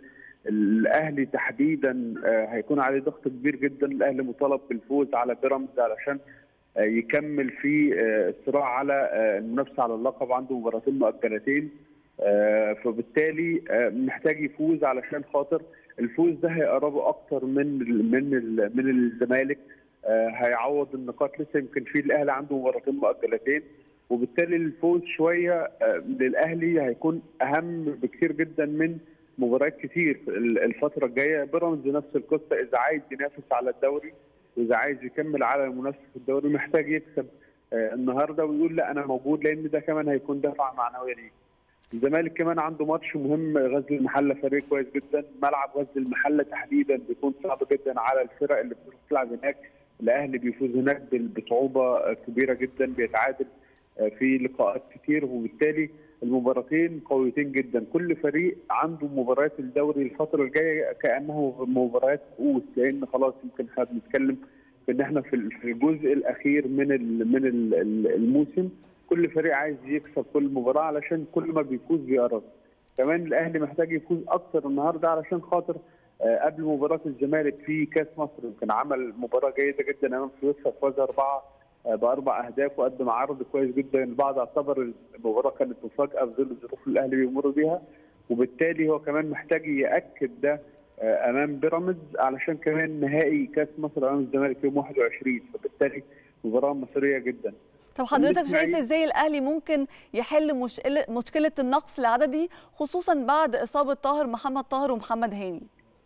الأهلي تحديدا آه، هيكون عليه ضغط كبير جدا الأهلي مطالب بالفوز على بيراميدز علشان آه، يكمل في آه، الصراع على آه، المنافسة على اللقب عنده مباراتين مؤجلتين آه، فبالتالي آه، محتاج يفوز علشان خاطر الفوز ده هيقربه اكتر من ال من ال من الزمالك آه، هيعوض النقاط لسه يمكن في الاهلي عنده مباراتين مؤجلتين وبالتالي الفوز شويه آه، للاهلي هيكون اهم بكثير جدا من مباريات كتير في ال- الفتره الجايه بيراميدز نفس القصه اذا عايز ينافس على الدوري واذا عايز يكمل على المنافسه في الدوري محتاج يكسب آه، النهارده ويقول لا انا موجود لان ده كمان هيكون دفعه معنويه ليه الزمالك كمان عنده ماتش مهم غزل المحله فريق كويس جدا ملعب غزل المحله تحديدا بيكون صعب جدا على الفرق اللي بتروح تلعب هناك الاهلي بيفوز هناك بال- بصعوبه كبيره جدا بيتعادل في لقاءات كتير وبالتالي المباراتين قويتين جدا كل فريق عنده مباريات الدوري الفتره الجايه كانه مباريات كؤوس لان خلاص يمكن احنا بنتكلم في ان احنا في في الجزء الاخير من ال من ال- ال- الموسم كل فريق عايز يكسب كل مباراه علشان كل ما بيفوز بيقرب كمان الاهلي محتاج يفوز اكتر النهارده علشان خاطر آه، قبل مباراه الزمالك في كاس مصر يمكن عمل مباراه جيده جدا امام سويسرا فاز اربعه آه، باربع اهداف وقدم عرض كويس جدا البعض اعتبر المباراه كانت مفاجاه في ظل الظروف اللي الاهلي بيمر بيها وبالتالي هو كمان محتاج ياكد ده آه، امام بيراميدز علشان كمان نهائي كاس مصر امام الزمالك يوم 21 فبالتالي مباراه مصريه جدا طب حضرتك شايف الإسماعيلي- ازاي الاهلي ممكن يحل مشكله مشكله النقص العددي خصوصا بعد اصابه طاهر محمد طاهر ومحمد هاني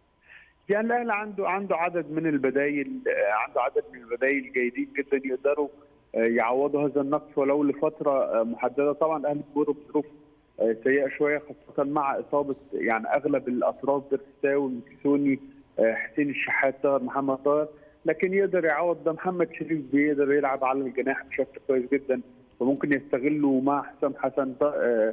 يعني الاهلي عنده عنده عدد من البدايل آه، عنده عدد من البدايل جيدين جدا يقدروا آه، يعوضوا هذا النقص ولو لفتره آه، محدده طبعا الاهلي بيمر بظروف آه، سيئه شويه خاصه مع اصابه يعني اغلب الاطراف بيرستاوي مكسوني آه، حسين الشحات طاهر محمد طاهر لكن يقدر يعوض ده محمد شريف بيقدر يلعب على الجناح بشكل كويس جدا وممكن يستغله مع حسام حسن ط- آه،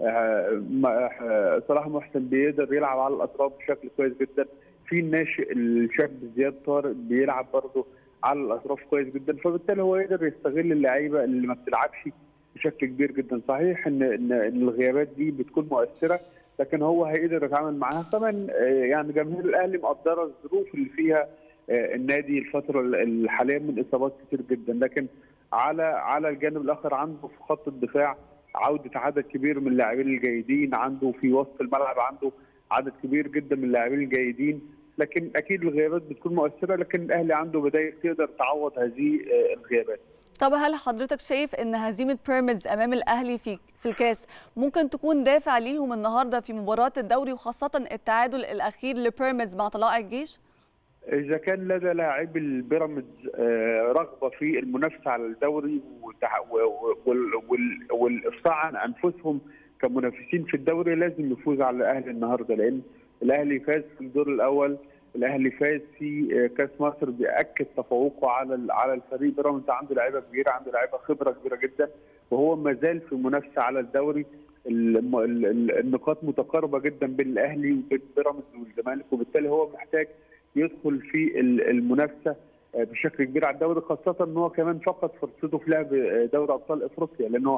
آه، مع- آه، صلاح محسن بيقدر يلعب على الاطراف بشكل كويس جدا في الناشئ الشاب زياد طارق بيلعب برضه على الاطراف كويس جدا فبالتالي هو يقدر يستغل اللعيبه اللي ما بتلعبش بشكل كبير جدا صحيح ان ان إن الغيابات دي بتكون مؤثره لكن هو هيقدر يتعامل معاها كمان آه، يعني جماهير الاهلي مقدره الظروف اللي فيها آه، النادي الفتره الحاليه من اصابات كتير جدا لكن على على الجانب الاخر عنده في خط الدفاع عوده عدد كبير من اللاعبين الجيدين عنده في وسط الملعب عنده عدد كبير جدا من اللاعبين الجيدين لكن اكيد الغيابات بتكون مؤثره لكن الاهلي عنده بدائل تقدر تعوض هذه آه، الغيابات طب هل حضرتك شايف ان هزيمه بيراميدز امام الاهلي في في الكاس ممكن تكون دافع ليهم النهارده في مباراه الدوري وخاصه التعادل الاخير لبيراميدز مع طلائع الجيش اذا كان لدى لاعبي البيراميدز آه، رغبه في المنافسه على الدوري وتع- و- و- وال- وال- والافصاح عن انفسهم كمنافسين في الدوري لازم يفوز على الاهلي النهارده لان الاهلي فاز في الدور الاول الاهلي فاز في آه، كاس مصر بياكد تفوقه على ال- على الفريق بيراميدز عنده لعيبه كبيره عنده لعيبه خبره كبيره جدا وهو ما زال في منافسه على الدوري الم- ال- ال- النقاط متقاربه جدا بين الاهلي وبين بيراميدز والزمالك وبالتالي هو محتاج يدخل في ال- المنافسه آه، بشكل كبير على الدوري خاصه ان هو كمان فقد فرصته في لعب آه، دوري ابطال افريقيا لان هو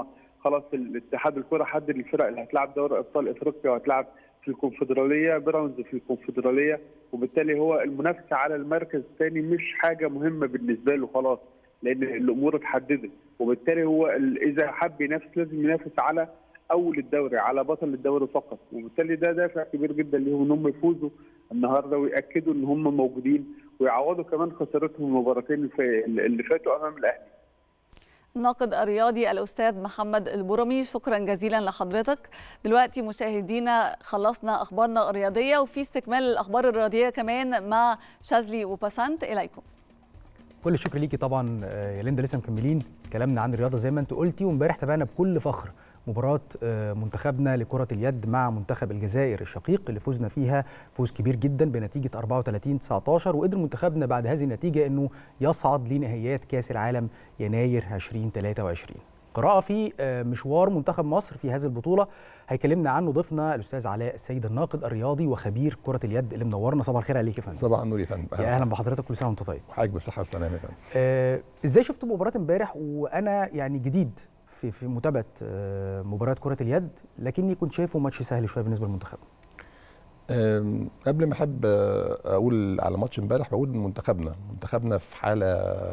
خلاص الاتحاد الكره حدد الفرق اللي هتلعب دوري ابطال افريقيا وهتلعب في الكونفدراليه بيراميدز في الكونفدراليه وبالتالي هو المنافسه على المركز الثاني مش حاجه مهمه بالنسبه له خلاص لان الامور اتحددت وبالتالي هو ال- اذا حب ينافس لازم ينافس على اول الدوري على بطل الدوري فقط وبالتالي ده دافع كبير جدا ليهم ان هم يفوزوا النهارده وياكدوا ان هم موجودين ويعوضوا كمان خسارتهم المباراتين اللي في- اللي فاتوا امام الاهلي الناقد الرياضي الأستاذ محمد البرمي شكرا جزيلا لحضرتك دلوقتي مشاهدينا خلصنا أخبارنا الرياضية وفي استكمال الأخبار الرياضية كمان مع شاذلي وبسنت إليكم كل الشكر ليكي طبعا آه، يا ليندا لسه مكملين كلامنا عن الرياضه زي ما انت قلتي وامبارح تابعنا بكل فخر مباراة آه، منتخبنا لكرة اليد مع منتخب الجزائر الشقيق اللي فزنا فيها فوز كبير جدا بنتيجة 34 19 وقدر منتخبنا بعد هذه النتيجة انه يصعد لنهائيات كأس العالم يناير 2023 قراءة في آه، مشوار منتخب مصر في هذه البطولة هيكلمنا عنه ضيفنا الأستاذ علاء السيد الناقد الرياضي وخبير كرة اليد اللي منورنا صباح الخير عليك يا فندم صباح النور يا فندم يا أهلا بحضرتك كل سنة وأنت طيب حضرتك بالصحة والسلامة يا فندم آه، ازاي شفت مباراة امبارح وانا يعني جديد في في متابعة آه، مباراة كرة اليد لكني كنت شايفه ماتش سهل شوية بالنسبة للمنتخب أم، قبل ما احب آه، اقول على ماتش امبارح بقول إن منتخبنا منتخبنا في حالة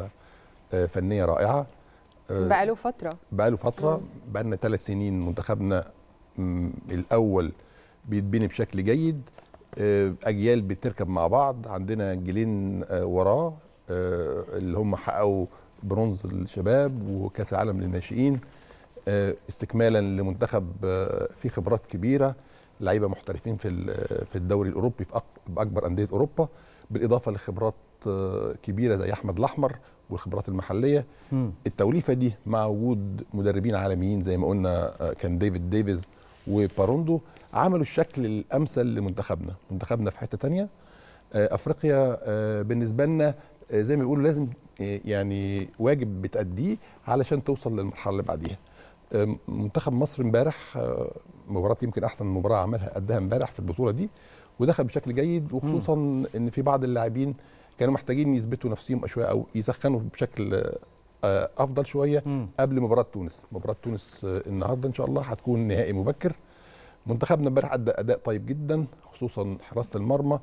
آه، فنية رائعة آه، بقاله فتره بقاله فترة بقالنا ثلاث سنين منتخبنا مم، الأول بيتبني بشكل جيد آه، أجيال بتركب مع بعض عندنا جيلين آه، وراه آه، اللي هم حققوا برونز الشباب وكأس العالم للناشئين آه، استكمالا لمنتخب آه، فيه خبرات كبيرة لعيبة محترفين في ال- في الدوري الأوروبي في أق- بأكبر أندية أوروبا بالإضافة لخبرات آه، كبيرة زي أحمد الأحمر والخبرات المحلية التوليفه دي مع وجود مدربين عالميين زي ما قلنا آه، كان ديفيد ديفيز وباروندو عملوا الشكل الامثل لمنتخبنا منتخبنا في حته تانية آه، افريقيا آه، بالنسبه لنا آه، زي ما بيقولوا لازم آه، يعني واجب بتأديه علشان توصل للمرحله اللي بعديها آه، منتخب مصر امبارح آه، مباراه يمكن احسن مباراه عملها اداها امبارح في البطوله دي ودخل بشكل جيد وخصوصا ان في بعض اللاعبين كانوا محتاجين يثبتوا نفسهم شويه او يسخنوا بشكل آه، افضل شويه قبل مباراه تونس مباراه تونس آه، النهارده ان شاء الله هتكون نهائي مبكر منتخبنا امبارح ادى اداء طيب جدا خصوصا حراسه المرمى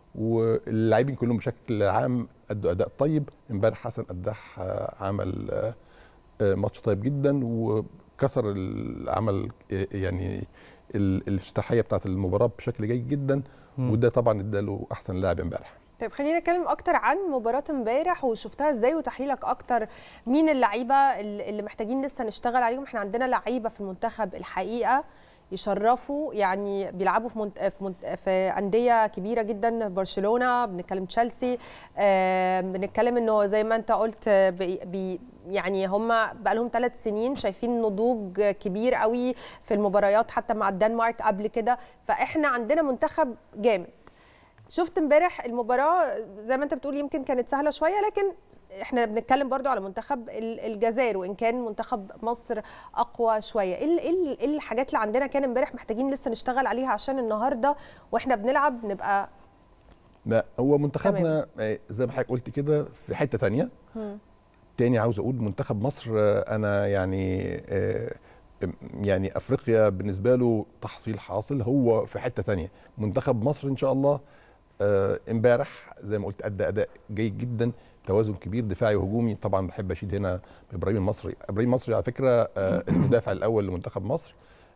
واللاعبين كلهم بشكل عام ادوا اداء طيب امبارح حسن قداح آه، عمل آه، آه، ماتش طيب جدا وكسر العمل آه، يعني ال- الافتتاحيه بتاعت المباراه بشكل جيد جدا مم. وده طبعا اداله احسن لاعب امبارح طيب خلينا نتكلم اكتر عن مباراه امبارح وشفتها ازاي وتحليلك اكتر مين اللعيبه اللي اللي محتاجين لسه نشتغل عليهم احنا عندنا لعيبه في المنتخب الحقيقه يشرفوا يعني بيلعبوا في منت... في, منت... في انديه كبيره جدا برشلونه بنتكلم تشيلسي آه بنتكلم انه زي ما انت قلت آه، بي... بي... يعني هم بقى لهم ثلاث سنين شايفين نضوج كبير قوي في المباريات حتى مع الدنمارك قبل كده فاحنا عندنا منتخب جامد شفت امبارح المباراة زي ما انت بتقول يمكن كانت سهلة شوية لكن احنا بنتكلم برضو على منتخب ال- الجزائر وان كان منتخب مصر اقوى شوية ايه ال- ايه ال- ايه الحاجات اللي عندنا كان امبارح محتاجين لسه نشتغل عليها عشان النهاردة واحنا بنلعب نبقى لا هو منتخبنا آه، زي ما حضرتك قلت كده في حته تانية مم. تاني عاوز اقول منتخب مصر آه، انا يعني آه، يعني افريقيا بالنسبه له تحصيل حاصل هو في حته تانية منتخب مصر ان شاء الله آه، امبارح زي ما قلت ادى اداء جيد جدا توازن كبير دفاعي وهجومي طبعا بحب اشيد هنا بابراهيم المصري ابراهيم المصري على فكره آه، المدافع الاول لمنتخب مصر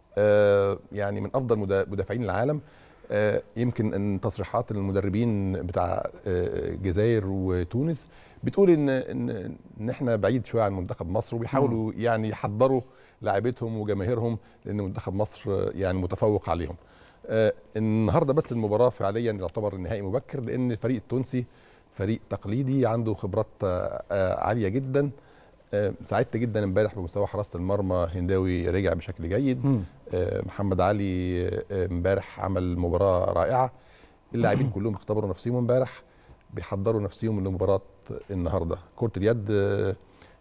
آه، يعني من افضل مدا- مدافعين العالم آه، يمكن ان تصريحات المدربين بتاع آه، الجزائر وتونس بتقول ان ان ان احنا بعيد شويه عن منتخب مصر وبيحاولوا يعني يحضروا لاعبتهم وجماهيرهم لان منتخب مصر آه، يعني متفوق عليهم. آه، النهارده بس المباراه فعليا يعتبر النهائي مبكر لان الفريق التونسي فريق تقليدي عنده خبرات آه، آه، عاليه جدا آه، سعدت جدا امبارح بمستوى حراسه المرمى هنداوي رجع بشكل جيد مم. آه، محمد علي آه، امبارح عمل مباراه رائعه اللاعبين كلهم اختبروا نفسهم امبارح بيحضروا نفسهم لمباراه النهارده كره اليد آه،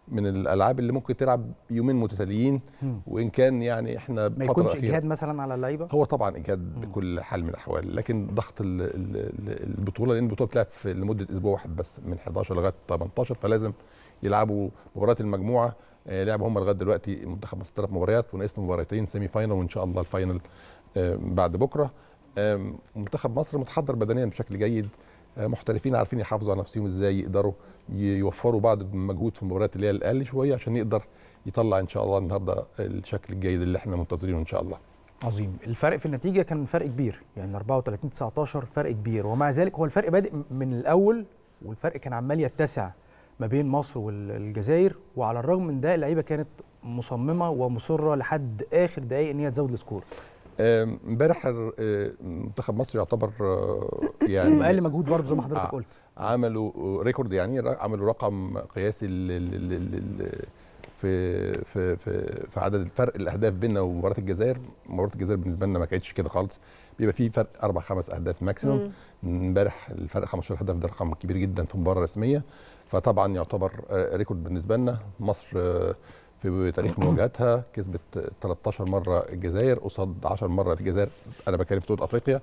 من الالعاب اللي ممكن تلعب يومين متتاليين مم. وان كان يعني احنا ما الفترة يكونش الأخيرة- اجهاد مثلا على اللعيبه هو طبعا اجهاد بكل حال من الاحوال لكن ضغط ال- ال- ال- البطوله لان البطوله بتلعب في لمده اسبوع واحد بس من 11 لغايه 18 فلازم يلعبوا مباريات المجموعه آه، لعبوا هم لغايه دلوقتي منتخب مصر ثلاث مباريات وناقص مباراتين سيمي فاينل وان شاء الله الفاينل آه، بعد بكره آم، منتخب مصر متحضر بدنيا بشكل جيد آه، محترفين عارفين يحافظوا على نفسهم ازاي يقدروا ي- يوفروا بعض المجهود في المباريات اللي هي الاقل شويه عشان يقدر يطلع ان شاء الله النهارده الشكل الجيد اللي احنا منتظرينه ان شاء الله عظيم الفرق في النتيجه كان فرق كبير يعني 34 19 فرق كبير ومع ذلك هو الفرق بادئ من الاول والفرق كان عمال يتسع ما بين مصر والجزائر وعلى الرغم من ده اللعيبه كانت مصممه ومصره لحد اخر دقائق ان هي تزود السكور آم، امبارح الر- آه، منتخب مصر يعتبر آه، يعني هم اقل مجهود برضه زي ما حضرتك ع- قلت عملوا ريكورد يعني ر- عملوا رقم قياسي ل- ل- ل- ل- ل- في في في في عدد فرق الاهداف بيننا ومباراه الجزائر مباراه الجزائر بالنسبه لنا ما كانتش كده خالص بيبقى في فرق اربع خمس اهداف ماكسيموم امبارح الفرق 15 هدف ده رقم كبير جدا في مباراه رسميه فطبعا يعتبر آه، ريكورد بالنسبه لنا مصر آه، في تاريخ مواجهاتها كسبت 13 مره الجزائر قصاد 10 مره الجزائر انا بتكلم في بطوله افريقيا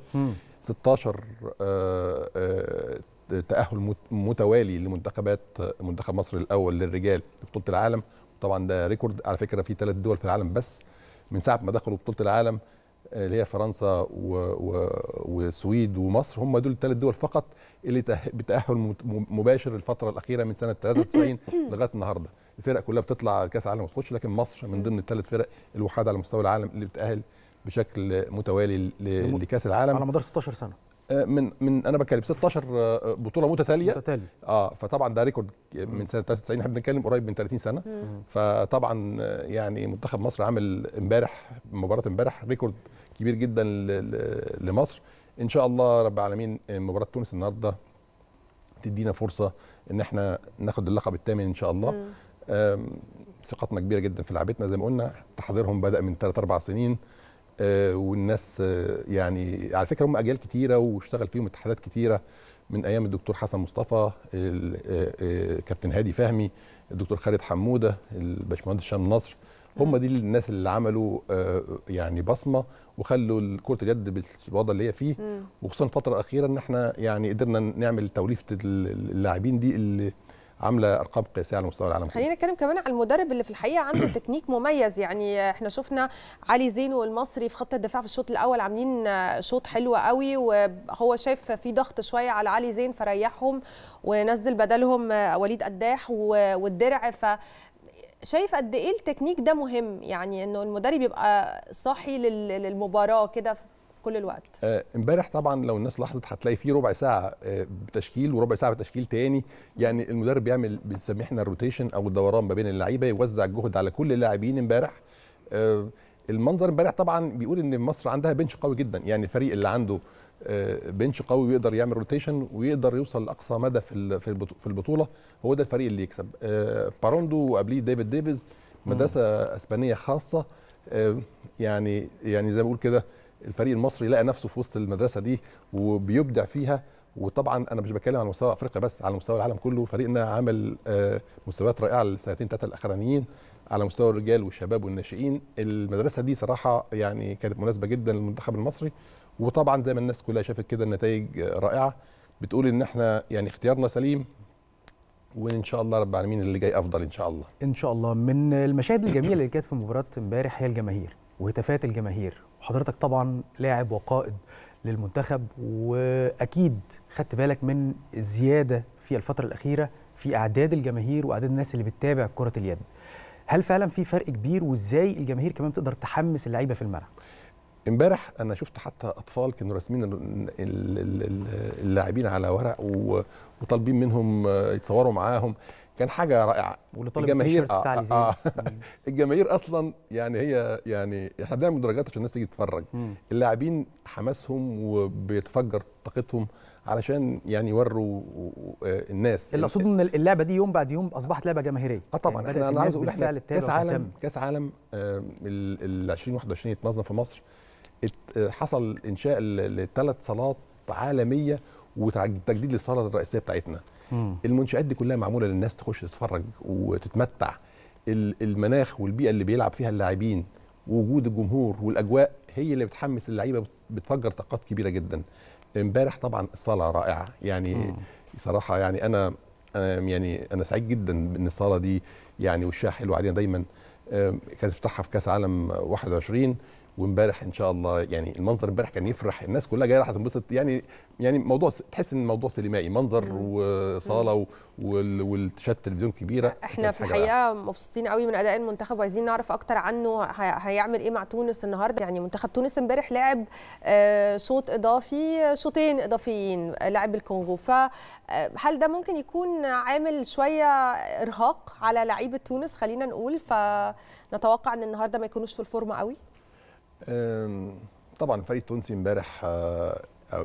16 آه، آه، تاهل مت- متوالي لمنتخبات منتخب مصر الاول للرجال لبطوله العالم طبعا ده ريكورد على فكره في ثلاث دول في العالم بس من ساعه ما دخلوا بطوله العالم آه، اللي هي فرنسا و... و... والسويد ومصر هم دول الثلاث دول فقط اللي تأه... بتاهل مت- مباشر الفتره الاخيره من سنه 93 لغايه النهارده الفرق كلها بتطلع كاس العالم وتخش لكن مصر من ضمن الثلاث فرق الوحيده على مستوى العالم اللي بتاهل بشكل متوالي ل... لكاس العالم على مدار 16 سنه آه، من من انا بتكلم 16 آه، بطوله متتاليه متتالي اه فطبعا ده ريكورد من سنه 93 احنا بنتكلم قريب من 30 سنه مم. فطبعا آه، يعني منتخب مصر عامل امبارح مباراه امبارح ريكورد كبير جدا ل- ل- لمصر ان شاء الله رب العالمين آه، مباراه تونس النهارده تدينا فرصه ان احنا ناخد اللقب الثامن ان شاء الله آم، ثقتنا كبيره جدا في لعبتنا زي ما قلنا تحضيرهم بدا من 3 4 سنين آه، والناس آه، يعني على فكره هم اجيال كتيره واشتغل فيهم اتحادات كتيره من ايام الدكتور حسن مصطفى ال- آه، آه، كابتن هادي فهمي الدكتور خالد حموده الباشمهندس هشام نصر هم دي الناس اللي عملوا آه، يعني بصمه وخلوا كره اليد بالوضع اللي هي فيه مم. وخصوصا الفتره الاخيره ان احنا يعني قدرنا نعمل توليفه اللاعبين دي اللي عامله ارقام قياسيه على مستوى العالم كله. خلينا نتكلم كمان على المدرب اللي في الحقيقه عنده تكنيك مميز يعني احنا شفنا علي زين والمصري في خط الدفاع في الشوط الاول عاملين شوط حلو قوي وهو شايف في ضغط شويه على علي زين فريحهم ونزل بدلهم وليد قداح و- والدرع ف شايف قد ايه التكنيك ده مهم يعني انه المدرب يبقى صاحي لل- للمباراه كده في كل الوقت آه، امبارح طبعا لو الناس لاحظت هتلاقي فيه ربع ساعه آه، بتشكيل وربع ساعه بتشكيل تاني يعني المدرب بيعمل بنسميه احنا الروتيشن او الدوران ما بين اللعيبه يوزع الجهد على كل اللاعبين امبارح آه، المنظر امبارح طبعا بيقول ان مصر عندها بنش قوي جدا يعني الفريق اللي عنده آه، بنش قوي ويقدر يعمل روتيشن ويقدر يوصل لاقصى مدى في ال- في البطو- في البطوله هو ده الفريق اللي يكسب آه، باروندو وقبليه ديفيد ديفيز مدرسه اسبانيه خاصه آه، يعني يعني زي ما بقول كده الفريق المصري لقى نفسه في وسط المدرسه دي وبيبدع فيها وطبعا انا مش بتكلم على مستوى افريقيا بس على مستوى العالم كله فريقنا عمل آه، مستويات رائعه السنتين ثلاثه الاخرانيين على مستوى الرجال والشباب والناشئين المدرسه دي صراحه يعني كانت مناسبه جدا للمنتخب المصري وطبعا زي ما الناس كلها شافت كده النتائج آه، رائعه بتقول ان احنا يعني اختيارنا سليم وان شاء الله رب العالمين اللي جاي افضل ان شاء الله ان شاء الله من المشاهد الجميله اللي كانت في مباراه امبارح هي الجماهير وهتافات الجماهير وحضرتك طبعا لاعب وقائد للمنتخب واكيد خدت بالك من الزياده في الفتره الاخيره في اعداد الجماهير واعداد الناس اللي بتتابع كره اليد هل فعلا في فرق كبير وازاي الجماهير كمان تقدر تحمس اللعيبه في الملعب امبارح انا شفت حتى اطفال كانوا راسمين ال- ال- ال- ال- اللاعبين على ورق و- وطالبين منهم آه، يتصوروا معاهم كان حاجه رائعه واللي طالب التيشيرت بتاع علي زين. آه الجماهير اصلا يعني هي يعني احنا بنعمل مدرجات عشان الناس تيجي تتفرج مم. اللاعبين حماسهم وبيتفجر طاقتهم علشان يعني يوروا آه، الناس اللي اقصده ان اللعبه دي يوم بعد يوم اصبحت لعبه جماهيريه اه طبعا يعني احنا بدأت انا عايز الناس اقول احنا بالفعل تتابع كاس عالم وتهتم. كاس عالم آه، ال ال 2021 اتنظم في مصر ات- آه، حصل انشاء لثلاث صالات عالميه وتجديد للصاله الرئيسيه بتاعتنا المنشات دي كلها معموله للناس تخش تتفرج وتتمتع ال- المناخ والبيئه اللي بيلعب فيها اللاعبين ووجود الجمهور والاجواء هي اللي بتحمس اللعيبه بتفجر طاقات كبيره جدا امبارح طبعا الصاله رائعه يعني صراحه يعني انا أنا يعني انا سعيد جدا ان الصاله دي يعني وشها حلو علينا دايما آم، كانت افتتاحها في كاس عالم 21 وامبارح ان شاء الله يعني المنظر امبارح كان يفرح الناس كلها جايه راح تنبسط يعني يعني موضوع تحس ان الموضوع سينمائي منظر وصاله و- وال- والشاشات تلفزيون كبيره احنا كانت في حاجة رائعة. الحقيقه مبسوطين قوي من اداء المنتخب وعايزين نعرف اكتر عنه هي- هيعمل ايه مع تونس النهارده يعني منتخب تونس امبارح لعب آه، شوط اضافي شوطين اضافيين آه، لعب الكونغو فهل ده ممكن يكون عامل شويه ارهاق على لعيبه تونس خلينا نقول فنتوقع ان النهارده ما يكونوش في الفورمه قوي أم، طبعا الفريق التونسي امبارح آه، آه،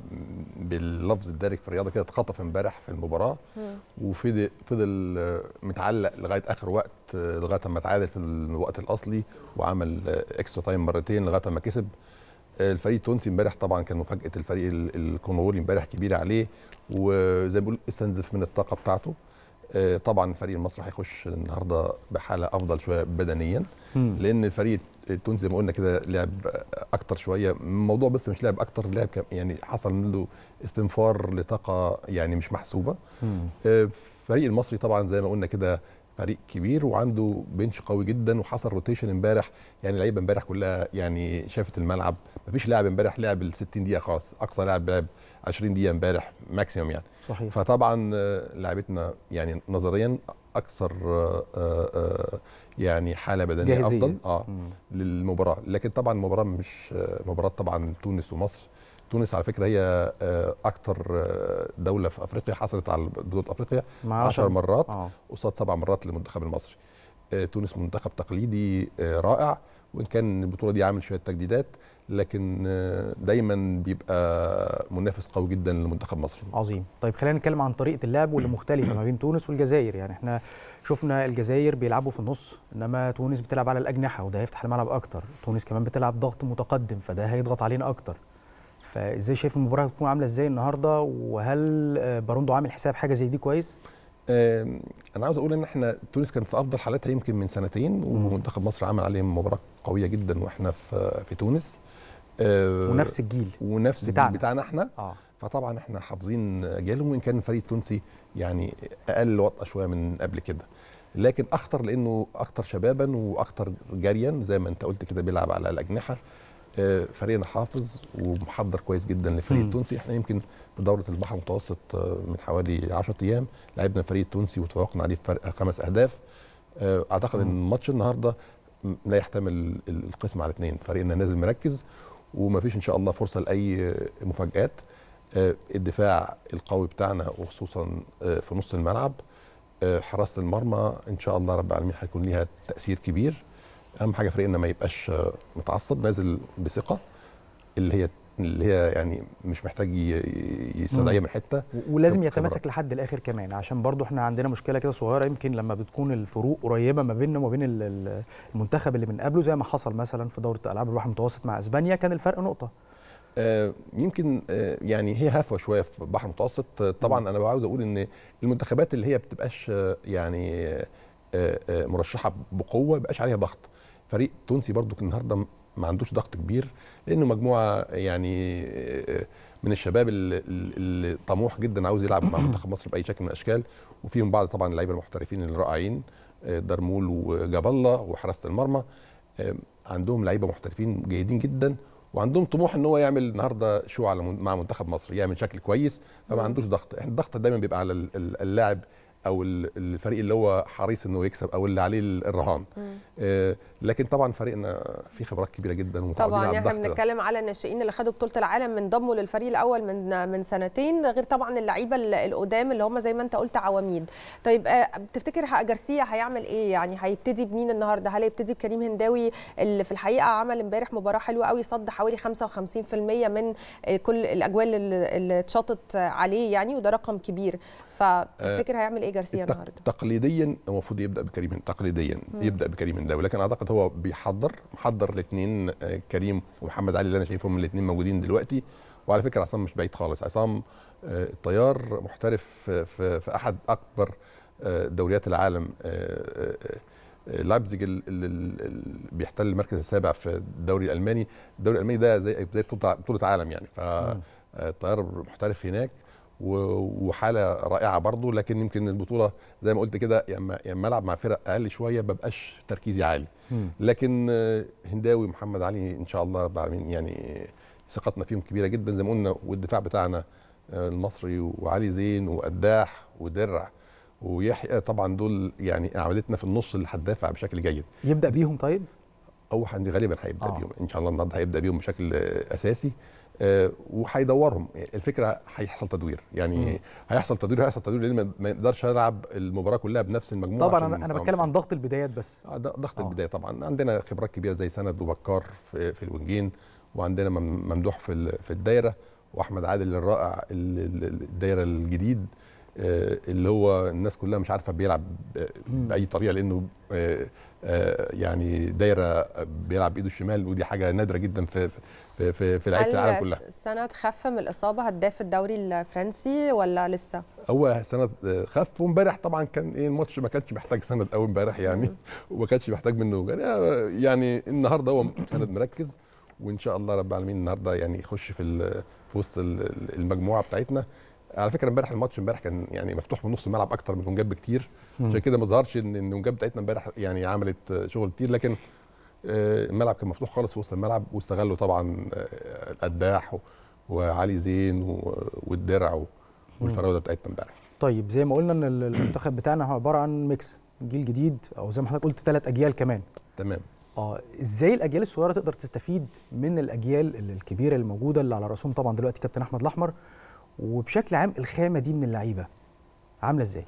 باللفظ الدارج في الرياضه كده اتخطف امبارح في المباراه وفضل فضل آه، متعلق لغايه اخر وقت آه، لغايه ما تعادل في الوقت الاصلي وعمل آه، اكسترا تايم مرتين لغايه ما كسب آه، الفريق التونسي امبارح طبعا كان مفاجاه الفريق ال- الكونغولي امبارح كبيره عليه وزي ما بيقول استنزف من الطاقه بتاعته آه، طبعا الفريق المصري هيخش النهارده بحاله افضل شويه بدنيا مم. لان الفريق التونسي زي ما قلنا كده لعب اكتر شويه الموضوع بس مش لعب اكتر لعب كم- يعني حصل منه استنفار لطاقه يعني مش محسوبه آه، الفريق المصري طبعا زي ما قلنا كده فريق كبير وعنده بنش قوي جدا وحصل روتيشن امبارح يعني اللعيبه امبارح كلها يعني شافت الملعب مفيش لاعب امبارح لعب ال 60 دقيقه خلاص اقصى لاعب لعب 20 دقيقه امبارح ماكسيمم يعني صحيح. فطبعا آه، لعبتنا يعني نظريا اكثر آه، آه، آه، يعني حاله بدنيه جاهزية. افضل اه مم. للمباراه لكن طبعا المباراه مش آه، مباراه طبعا تونس ومصر تونس على فكره هي آه، اكتر آه، دوله في افريقيا حصلت على بطوله افريقيا مع 10 عشر- مرات آه. قصاد سبع مرات للمنتخب المصري آه، تونس منتخب تقليدي آه، رائع وان كان البطوله دي عامل شويه تجديدات لكن آه، دايما بيبقى منافس قوي جدا للمنتخب المصري عظيم طيب خلينا نتكلم عن طريقه اللعب واللي مختلفه ما بين تونس والجزائر يعني احنا شفنا الجزائر بيلعبوا في النص انما تونس بتلعب على الاجنحه وده هيفتح الملعب اكتر تونس كمان بتلعب ضغط متقدم فده هيضغط علينا اكتر فازاي شايف المباراه هتكون عامله ازاي النهارده وهل آه، باروندو عامل حساب حاجه زي دي كويس آم، انا عاوز اقول ان احنا تونس كانت في افضل حالاتها يمكن من سنتين ومنتخب مصر عمل عليهم مباراه قويه جدا واحنا في في تونس آه، ونفس الجيل ونفس بتاعنا. الجيل بتاعنا احنا اه فطبعا احنا حافظين اجيالهم وان كان الفريق التونسي يعني اقل وطأه شويه من قبل كده لكن اخطر لانه اكتر شبابا واكتر جريا زي ما انت قلت كده بيلعب على الاجنحه آه، فريقنا حافظ ومحضر كويس جدا للفريق مم. التونسي احنا يمكن في دوره البحر المتوسط آه، من حوالي 10 ايام لعبنا الفريق التونسي وتفوقنا عليه بفرق خمس اهداف آه، اعتقد ان الماتش النهارده م- لا يحتمل ال- القسم على اثنين فريقنا نازل مركز ومفيش ان شاء الله فرصه لاي آه، مفاجات آه، الدفاع القوي بتاعنا وخصوصا آه، في نص الملعب آه، حراسه المرمى ان شاء الله رب العالمين هيكون ليها تاثير كبير اهم حاجه فريقنا ما يبقاش آه، متعصب نازل بثقه اللي هي اللي هي يعني مش محتاج ي- ي- يستدعيها من حته و- ولازم خبرة. يتماسك لحد الاخر كمان عشان برضو احنا عندنا مشكله كده صغيره يمكن لما بتكون الفروق قريبه ما بيننا وما بين ال- ال- المنتخب اللي من قبله زي ما حصل مثلا في دوره العاب البحر المتوسط مع اسبانيا كان الفرق نقطه آه، يمكن آه، يعني هي هفوه شويه في البحر المتوسط آه، طبعا انا عاوز اقول ان المنتخبات اللي هي بتبقاش آه، يعني آه، آه، مرشحه بقوه ما بيبقاش عليها ضغط فريق تونسي برضو النهارده م- ما عندوش ضغط كبير لانه مجموعه يعني آه، من الشباب اللي, اللي طموح جدا عاوز يلعب مع منتخب مصر باي شكل من الاشكال وفيهم بعض طبعا اللعيبه المحترفين الرائعين آه، درمول وجاب الله وحراسه المرمى آه، عندهم لعيبه محترفين جيدين جدا وعندهم طموح ان هو يعمل النهارده شو على من- مع منتخب مصر يعمل شكل كويس فما مم. عندوش ضغط احنا الضغط دايما بيبقى على ال- ال- اللاعب او ال- الفريق اللي هو حريص انه يكسب او اللي عليه ال- الرهان مم. آه لكن طبعا فريقنا فيه خبرات كبيره جدا ومتعودين طبعا على احنا الضغط ده. بنتكلم على الناشئين اللي خدوا بطوله العالم من ضموا للفريق الاول من من سنتين ده غير طبعا اللعيبه ال- القدام اللي هم زي ما انت قلت عواميد طيب آه، تفتكر ح- جارسيا هيعمل ايه يعني هيبتدي بمين النهارده هل هيبتدي بكريم هنداوي اللي في الحقيقه عمل امبارح مباراه حلوه قوي صد حوالي 55% من آه، كل الاجوال اللي اللي اتشاطت عليه يعني وده رقم كبير فتفتكر هيعمل ايه جارسيا التق- النهارده تقليديا المفروض يبدا بكريم تقليديا مم. يبدا بكريم هنداوي لكن اعتقد هو بيحضر محضر الاثنين كريم ومحمد علي اللي انا شايفهم الاثنين موجودين دلوقتي وعلى فكره عصام مش بعيد خالص عصام آه، الطيار محترف في, في, في احد اكبر آه، دوريات العالم آه، آه، آه، لايبزيج ال- ال- ال- ال- بيحتل المركز السابع في الدوري الالماني الدوري الالماني ده زي زي بطوله بطوله عالم يعني فالطيار محترف هناك و- وحاله رائعه برضه لكن يمكن البطوله زي ما قلت كده لما لما العب مع فرق اقل شويه ما ببقاش تركيزي عالي مم. لكن آه، هنداوي محمد علي ان شاء الله رب العالمين يعني ثقتنا فيهم كبيره جدا زي ما قلنا والدفاع بتاعنا آه، المصري وعلي زين وقداح ودرع ويحيى طبعا دول يعني عملتنا في النص اللي هتدافع بشكل جيد يبدا بيهم طيب او حد غالبا هيبدا آه. بيهم ان شاء الله النهارده هيبدا بيهم بشكل آه، اساسي آه، وهيدورهم الفكره هيحصل تدوير يعني مم. هيحصل تدوير هيحصل تدوير لان ما- ما يقدرش العب المباراه كلها بنفس المجموعه طبعا عشان انا انا نصعد. بتكلم عن ضغط البدايات بس آه، ده ضغط البدايه طبعا عندنا خبرات كبيره زي سند وبكار في, في الونجين وعندنا مم- ممدوح في ال- في الدايره واحمد عادل الرائع ال- ال- الدايره الجديد آه، اللي هو الناس كلها مش عارفه بيلعب ب- مم. باي طريقه لانه آه، آه، يعني دايره بيلعب بايده الشمال ودي حاجه نادره جدا في في في, في لعيبه العالم كلها هل سند خف من الاصابه هداف الدوري الفرنسي ولا لسه؟ هو سند آه، خف وامبارح طبعا كان ايه الماتش ما كانش محتاج سند قوي امبارح يعني وما كانش محتاج منه يعني, يعني النهارده هو سند مركز وان شاء الله رب العالمين النهارده يعني يخش في ال- في وسط ال- المجموعه بتاعتنا على فكره امبارح الماتش امبارح كان يعني مفتوح من نص الملعب اكتر من ونجاب بكتير مم. عشان كده ما ظهرش ان ان ونجاب بتاعتنا امبارح يعني عملت آه، شغل كتير لكن آه، الملعب كان مفتوح خالص في وسط الملعب واستغلوا طبعا آه، القداح و- وعلي زين و- والدرع و- والفراوده بتاعتنا امبارح طيب زي ما قلنا ان ال- المنتخب بتاعنا هو عباره عن ميكس جيل جديد او زي ما حضرتك قلت ثلاث اجيال كمان تمام اه ازاي الاجيال الصغيره تقدر تستفيد من الاجيال ال- الكبيره الموجوده اللي على راسهم طبعا دلوقتي كابتن احمد الاحمر وبشكل عام الخامه دي من اللعيبه عامله ازاي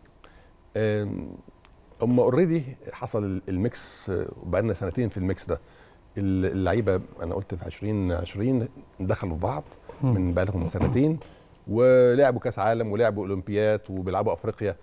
آم، هم اوريدي حصل ال- الميكس آه، بقالنا سنتين في الميكس ده ال- اللعيبه انا قلت في 2020 دخلوا في بعض مم. من بقالهم سنتين ولعبوا كاس عالم ولعبوا اولمبياد وبيلعبوا افريقيا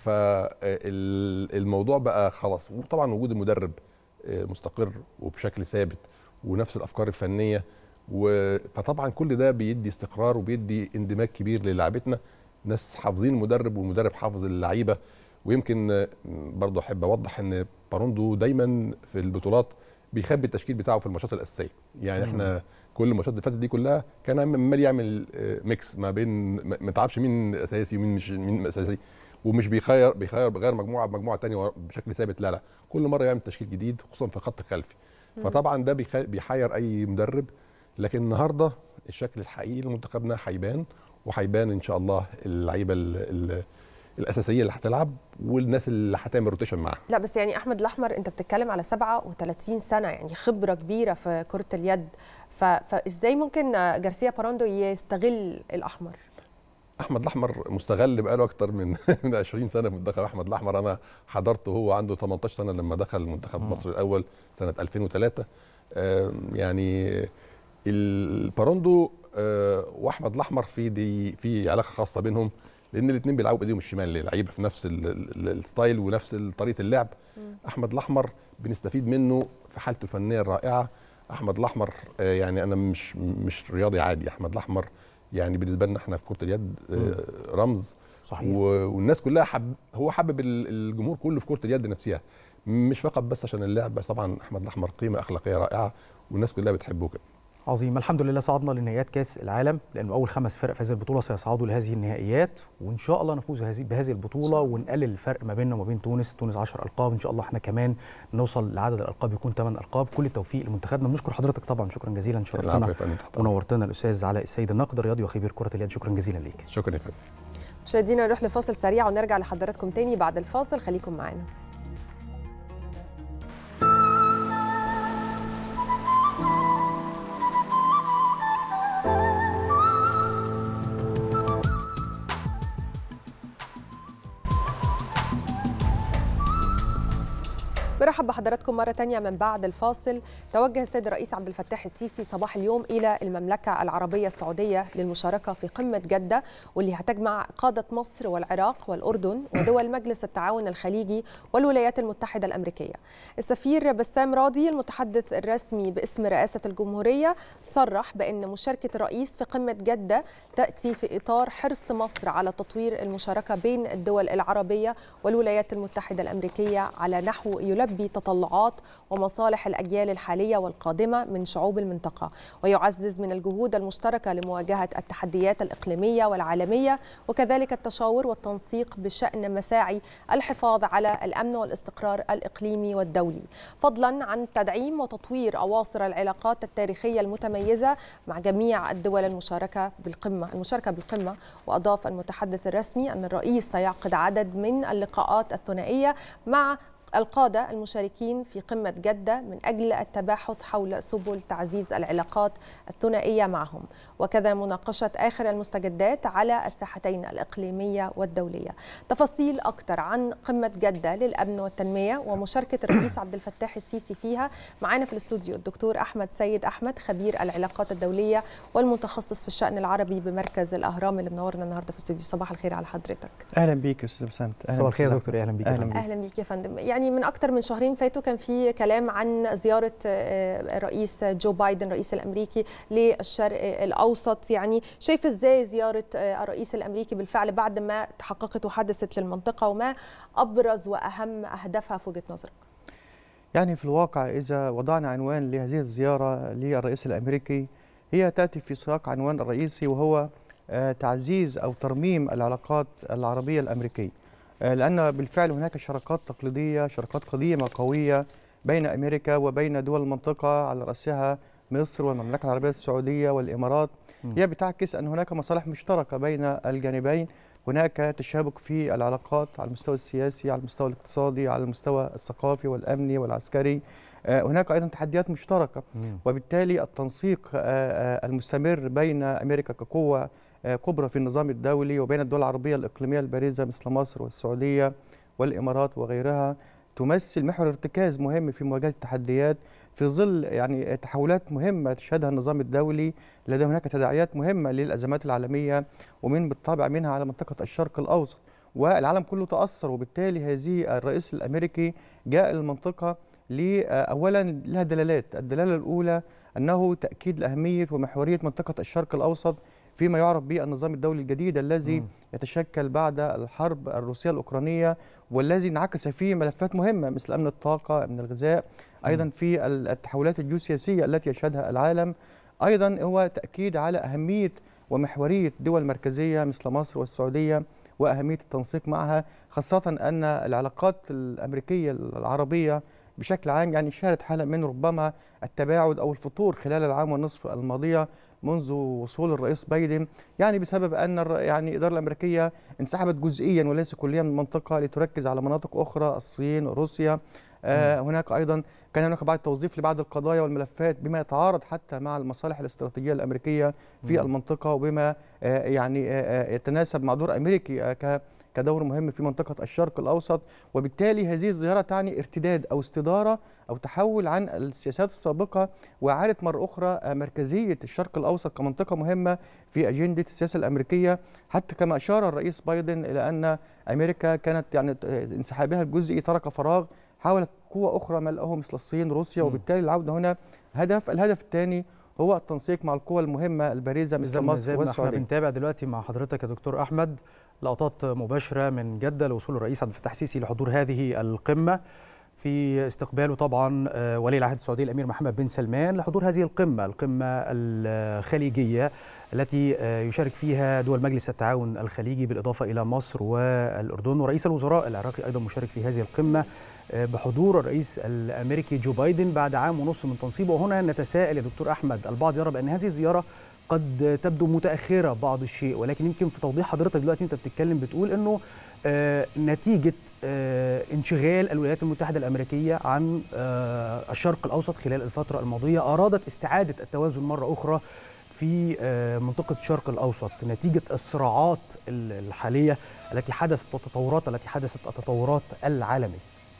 فالموضوع بقى خلاص وطبعا وجود المدرب آه، مستقر وبشكل ثابت ونفس الافكار الفنيه و- فطبعا كل ده بيدي استقرار وبيدي اندماج كبير للاعبتنا ناس حافظين المدرب والمدرب حافظ اللعيبه ويمكن آه، برضه احب اوضح ان باروندو دايما في البطولات بيخبي التشكيل بتاعه في الماتشات الاساسيه يعني مم. احنا كل الماتشات اللي فاتت دي كلها كان عمال يعمل آه، ميكس ما بين ما ما تعرفش مين اساسي ومين مش مين اساسي ومش بيخير بيخير بغير مجموعه بمجموعه ثانيه بشكل ثابت لا لا كل مره يعمل تشكيل جديد خصوصا في الخط الخلفي مم. فطبعا ده بيخ- بيحير اي مدرب لكن النهارده الشكل الحقيقي لمنتخبنا هيبان وهيبان ان شاء الله اللعيبه ال- ال- الاساسيه اللي هتلعب والناس اللي هتعمل روتيشن معاها لا بس يعني احمد الاحمر انت بتتكلم على 37 سنه يعني خبره كبيره في كره اليد ف... فازاي ممكن آه، جارسيا باراندو يستغل الاحمر احمد الاحمر مستغل بقاله اكتر من من 20 سنه في منتخب احمد الاحمر انا حضرته هو عنده 18 سنه لما دخل منتخب مصر الاول سنه 2003 آم، يعني الباروندو آه، واحمد الاحمر في دي في علاقه خاصه بينهم لان الاثنين بيلعبوا بايديهم الشمال لعيبه في نفس ال- ال- الستايل ونفس طريقه اللعب احمد الاحمر بنستفيد منه في حالته الفنيه الرائعه احمد الاحمر آه، يعني انا مش مش رياضي عادي احمد الاحمر يعني بالنسبه لنا احنا في كره اليد آه، رمز صحيح. و- والناس كلها حب هو حبب ال- الجمهور كله في كره اليد نفسها مش فقط بس عشان اللعب بس طبعا احمد الاحمر قيمه اخلاقيه رائعه والناس كلها بتحبه كده عظيم الحمد لله صعدنا لنهائيات كاس العالم لانه اول خمس فرق في هذه البطوله سيصعدوا لهذه النهائيات وان شاء الله نفوز هذه بهذه البطوله ونقلل الفرق ما بيننا وما بين تونس تونس 10 القاب ان شاء الله احنا كمان نوصل لعدد الالقاب يكون 8 القاب كل التوفيق لمنتخبنا بنشكر حضرتك طبعا شكرا جزيلا العفو شرفتنا يا فندم. ونورتنا الاستاذ علاء السيد الناقد الرياضي وخبير كره اليد شكرا جزيلا ليك شكرا يا فندم مشاهدينا نروح لفاصل سريع ونرجع لحضراتكم تاني بعد الفاصل خليكم معانا برحب برحب بحضراتكم مرة تانية من بعد الفاصل توجه السيد الرئيس عبد الفتاح السيسي صباح اليوم إلى المملكة العربية السعودية للمشاركة في قمة جدة واللي هتجمع قادة مصر والعراق والأردن ودول مجلس التعاون الخليجي والولايات المتحدة الأمريكية السفير بسام راضي المتحدث الرسمي باسم رئاسة الجمهورية صرح بأن مشاركة الرئيس في قمة جدة تأتي في إطار حرص مصر على تطوير المشاركة بين الدول العربية والولايات المتحدة الأمريكية على نحو يلبي تطلعات ومصالح الأجيال الحالية والقادمة من شعوب المنطقة ويعزز من الجهود المشتركة لمواجهة التحديات الإقليمية والعالمية وكذلك التشاور والتنسيق بشأن مساعي الحفاظ على الأمن والاستقرار الإقليمي والدولي فضلا عن تدعيم وتطوير أواصر العلاقات التاريخية المتميزة مع جميع الدول المشاركة بالقمة المشاركة بالقمة وأضاف المتحدث الرسمي أن الرئيس سيعقد عدد من اللقاءات الثنائية مع القادة المشاركين في قمة جدة من أجل التباحث حول سبل تعزيز العلاقات الثنائية معهم وكذا مناقشة آخر المستجدات على الساحتين الإقليمية والدولية تفاصيل أكثر عن قمة جدة للأمن والتنمية ومشاركة الرئيس عبد الفتاح السيسي فيها معنا في الاستوديو الدكتور أحمد سيد أحمد خبير العلاقات الدولية والمتخصص في الشأن العربي بمركز الأهرام اللي منورنا النهاردة في الاستوديو صباح الخير على حضرتك اهلا بيك يا استاذ بسنت صباح الخير يا دكتور اهلا بيك اهلا بيك اهلا بيك يا فندم يعني من اكثر من شهرين فاتوا كان في كلام عن زياره آه، الرئيس جو بايدن الرئيس الامريكي للشرق الاوسط يعني شايف ازاي زياره آه، الرئيس الامريكي بالفعل بعد ما تحققت وحدثت للمنطقه وما ابرز واهم اهدافها في وجهه نظرك يعني في الواقع اذا وضعنا عنوان لهذه الزياره للرئيس الامريكي هي تاتي في سياق عنوان الرئيسي وهو آه، تعزيز او ترميم العلاقات العربيه الامريكيه آه، لان بالفعل هناك شراكات تقليديه شراكات قديمه قويه بين امريكا وبين دول المنطقه على راسها مصر والمملكه العربيه السعوديه والامارات هي بتعكس ان هناك مصالح مشتركه بين الجانبين هناك تشابك في العلاقات على المستوى السياسي على المستوى الاقتصادي على المستوى الثقافي والامني والعسكري آه، هناك ايضا تحديات مشتركه وبالتالي التنسيق آه، آه، المستمر بين امريكا كقوه آه، كبرى في النظام الدولي وبين الدول العربيه الاقليميه البارزه مثل مصر والسعوديه والامارات وغيرها تمثل محور ارتكاز مهم في مواجهه التحديات في ظل يعني تحولات مهمه تشهدها النظام الدولي لدى هناك تداعيات مهمه للازمات العالميه ومن بالطبع منها على منطقه الشرق الاوسط والعالم كله تاثر وبالتالي هذه الرئيس الامريكي جاء المنطقه ل- اولا لها دلالات الدلاله الاولى انه تاكيد لاهميه ومحوريه منطقه الشرق الاوسط فيما يعرف بالنظام الدولي الجديد الذي يتشكل بعد الحرب الروسيه الاوكرانيه والذي انعكس فيه ملفات مهمه مثل امن الطاقه امن الغذاء ايضا في ال- التحولات الجيوسياسيه التي يشهدها العالم ايضا هو تاكيد على اهميه ومحوريه دول مركزيه مثل مصر والسعوديه واهميه التنسيق معها خاصه ان العلاقات الامريكيه العربيه بشكل عام يعني شهدت حاله من ربما التباعد او الفتور خلال العام والنصف الماضيه منذ وصول الرئيس بايدن يعني بسبب ان الر- يعني الاداره الامريكيه انسحبت جزئيا وليس كليا من المنطقه لتركز على مناطق اخرى الصين روسيا آه هناك ايضا كان هناك بعض التوظيف لبعض القضايا والملفات بما يتعارض حتى مع المصالح الاستراتيجيه الامريكيه في مم. المنطقه وبما آه يعني آه آه، يتناسب مع دور امريكي آه ك كدور مهم في منطقة الشرق الأوسط وبالتالي هذه الزيارة تعني ارتداد أو استدارة أو تحول عن السياسات السابقة وإعادة مرة أخرى آه، مركزية الشرق الأوسط كمنطقة مهمة في أجندة السياسة الأمريكية حتى كما أشار الرئيس بايدن إلى أن أمريكا كانت يعني آه، انسحابها الجزئي ترك فراغ حاولت قوة أخرى ملأه مثل الصين روسيا وبالتالي العودة هنا هدف الهدف الثاني هو التنسيق مع القوى المهمة البارزة مثل زي ما- مصر زي ما احنا والسعودية بنتابع دلوقتي مع حضرتك يا دكتور احمد لقطات مباشره من جده لوصول الرئيس عبد الفتاح السيسي لحضور هذه القمه في استقباله طبعا آه، ولي العهد السعودي الامير محمد بن سلمان لحضور هذه القمه القمه الخليجيه التي آه، يشارك فيها دول مجلس التعاون الخليجي بالاضافه الى مصر والاردن ورئيس الوزراء العراقي ايضا مشارك في هذه القمه آه، بحضور الرئيس الامريكي جو بايدن بعد عام ونصف من تنصيبه وهنا نتساءل يا دكتور احمد البعض يرى بان هذه الزياره قد تبدو متاخره بعض الشيء ولكن يمكن في توضيح حضرتك دلوقتي انت بتتكلم بتقول انه آه، نتيجه آه، انشغال الولايات المتحده الامريكيه عن آه، الشرق الاوسط خلال الفتره الماضيه ارادت استعاده التوازن مره اخرى في آه، منطقه الشرق الاوسط نتيجه الصراعات ال- الحاليه التي حدثت والتطورات التي حدثت التطورات العالميه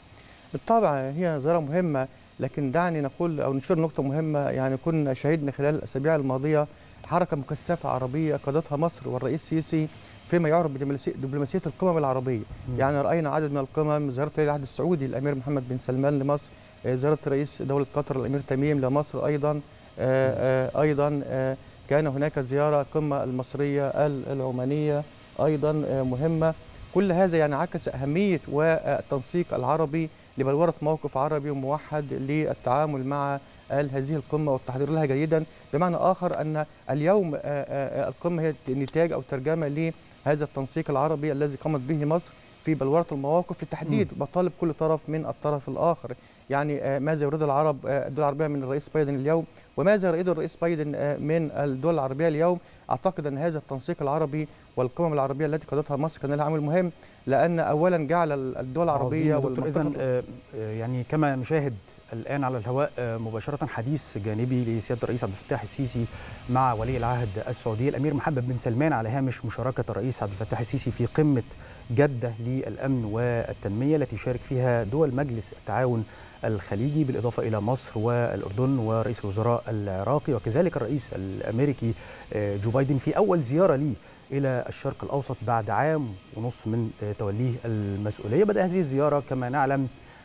بالطبع هي زيارة مهمة لكن دعني نقول أو نشير نقطة مهمة يعني كنا شهدنا خلال الأسابيع الماضية حركة مكثفة عربية قادتها مصر والرئيس السيسي فيما يعرف بدبلوماسية دبلوماسية القمم العربية يعني رأينا عدد من القمم زيارة ولي العهد السعودي الأمير محمد بن سلمان لمصر آه، زيارة رئيس دولة قطر الأمير تميم لمصر أيضا آه، آه، أيضا آه، كان هناك زيارة القمة المصرية ال- العمانية أيضا آه، مهمة كل هذا يعني عكس أهمية والتنسيق العربي لبلورة موقف عربي وموحد للتعامل مع ال- هذه القمة والتحضير لها جيدا بمعنى آخر أن اليوم آه، آه، آه، القمة هي نتاج أو ترجمة لهذا التنسيق العربي الذي قامت به مصر في بلورة المواقف لتحديد مطالب كل طرف من الطرف الآخر يعني آه، ماذا يريد العرب آه، الدول العربية من الرئيس بايدن اليوم وماذا يريد الرئيس بايدن آه، من الدول العربية اليوم أعتقد أن هذا التنسيق العربي والقمم العربية التي قادتها مصر كان لها عامل مهم لأن أولا جعل الدول العربية دكتور اذا والمنطقة يعني كما نشاهد الان على الهواء آه، مباشره حديث جانبي لسياده الرئيس عبد الفتاح السيسي مع ولي العهد السعودي الامير محمد بن سلمان على هامش مشاركه الرئيس عبد الفتاح السيسي في قمه جده للامن والتنميه التي يشارك فيها دول مجلس التعاون الخليجي بالاضافه الى مصر والاردن ورئيس الوزراء العراقي وكذلك الرئيس الامريكي آه، جو بايدن في اول زياره ليه الى الشرق الاوسط بعد عام ونصف من آه، توليه المسؤوليه بدا هذه الزياره كما نعلم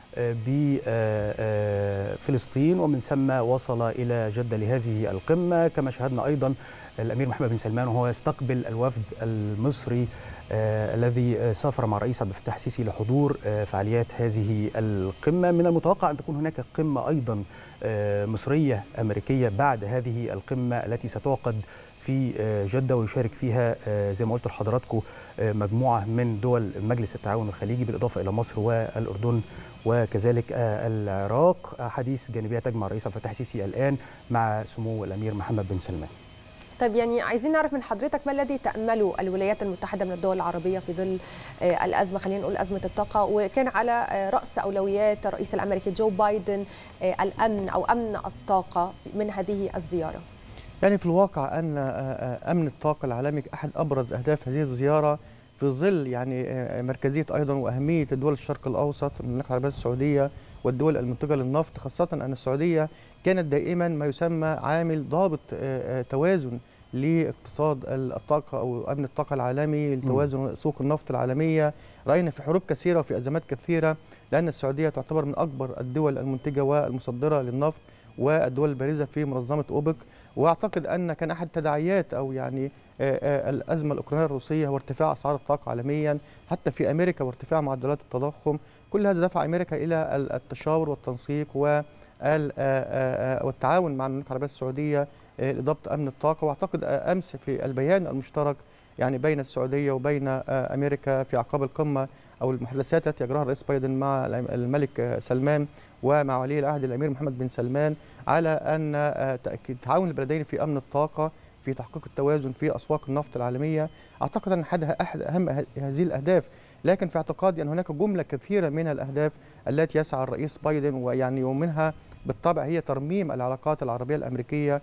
بفلسطين ومن ثم وصل الى جده لهذه القمه كما شاهدنا ايضا الامير محمد بن سلمان وهو يستقبل الوفد المصري آه، الذي آه، سافر مع الرئيس عبد الفتاح السيسي لحضور آه، فعاليات هذه القمه من المتوقع ان تكون هناك قمه ايضا آه، مصريه امريكيه بعد هذه القمه التي ستعقد في آه، جده ويشارك فيها آه، زي ما قلت لحضراتكم آه، مجموعه من دول مجلس التعاون الخليجي بالاضافه الى مصر والاردن وكذلك آه، العراق آه، حديث جانبيه تجمع الرئيس عبد الفتاح السيسي الان مع سمو الامير محمد بن سلمان طيب يعني عايزين نعرف من حضرتك ما الذي تأمله الولايات المتحدة من الدول العربية في ظل آه، الأزمة خلينا نقول أزمة الطاقة وكان على آه، رأس أولويات الرئيس الأمريكي جو بايدن آه، الأمن أو أمن الطاقة من هذه الزيارة يعني في الواقع أن آه، آه، أمن الطاقة العالمي أحد أبرز أهداف هذه الزيارة في ظل يعني آه، مركزية أيضا وأهمية دول الشرق الأوسط المملكة العربية السعودية والدول المنتجة للنفط خاصة أن السعودية كانت دائما ما يسمى عامل ضابط آه، آه، توازن لاقتصاد الطاقة أو أمن الطاقة العالمي لتوازن سوق النفط العالمية رأينا في حروب كثيرة وفي أزمات كثيرة لأن السعودية تعتبر من أكبر الدول المنتجة والمصدرة للنفط والدول البارزة في منظمة أوبك واعتقد ان كان احد تداعيات او يعني آه، آه، الازمه الاوكرانيه الروسيه هو ارتفاع اسعار الطاقه عالميا حتى في امريكا وارتفاع معدلات التضخم كل هذا دفع امريكا الى ال- التشاور والتنسيق وال- آه، آه، آه، والتعاون مع المملكه العربيه السعوديه آه، لضبط امن الطاقه واعتقد آه، امس في البيان المشترك يعني بين السعوديه وبين آه، امريكا في اعقاب القمه او المحادثات التي يجراها الرئيس بايدن مع الأم- الملك آه، سلمان ومع ولي العهد الامير محمد بن سلمان على ان آه، تاكيد تعاون البلدين في امن الطاقه في تحقيق التوازن في اسواق النفط العالميه اعتقد ان احد احد اهم ه- هذه الاهداف لكن في اعتقادي ان هناك جمله كثيره من الاهداف التي يسعى الرئيس بايدن ويعني ومنها بالطبع هي ترميم العلاقات العربيه الامريكيه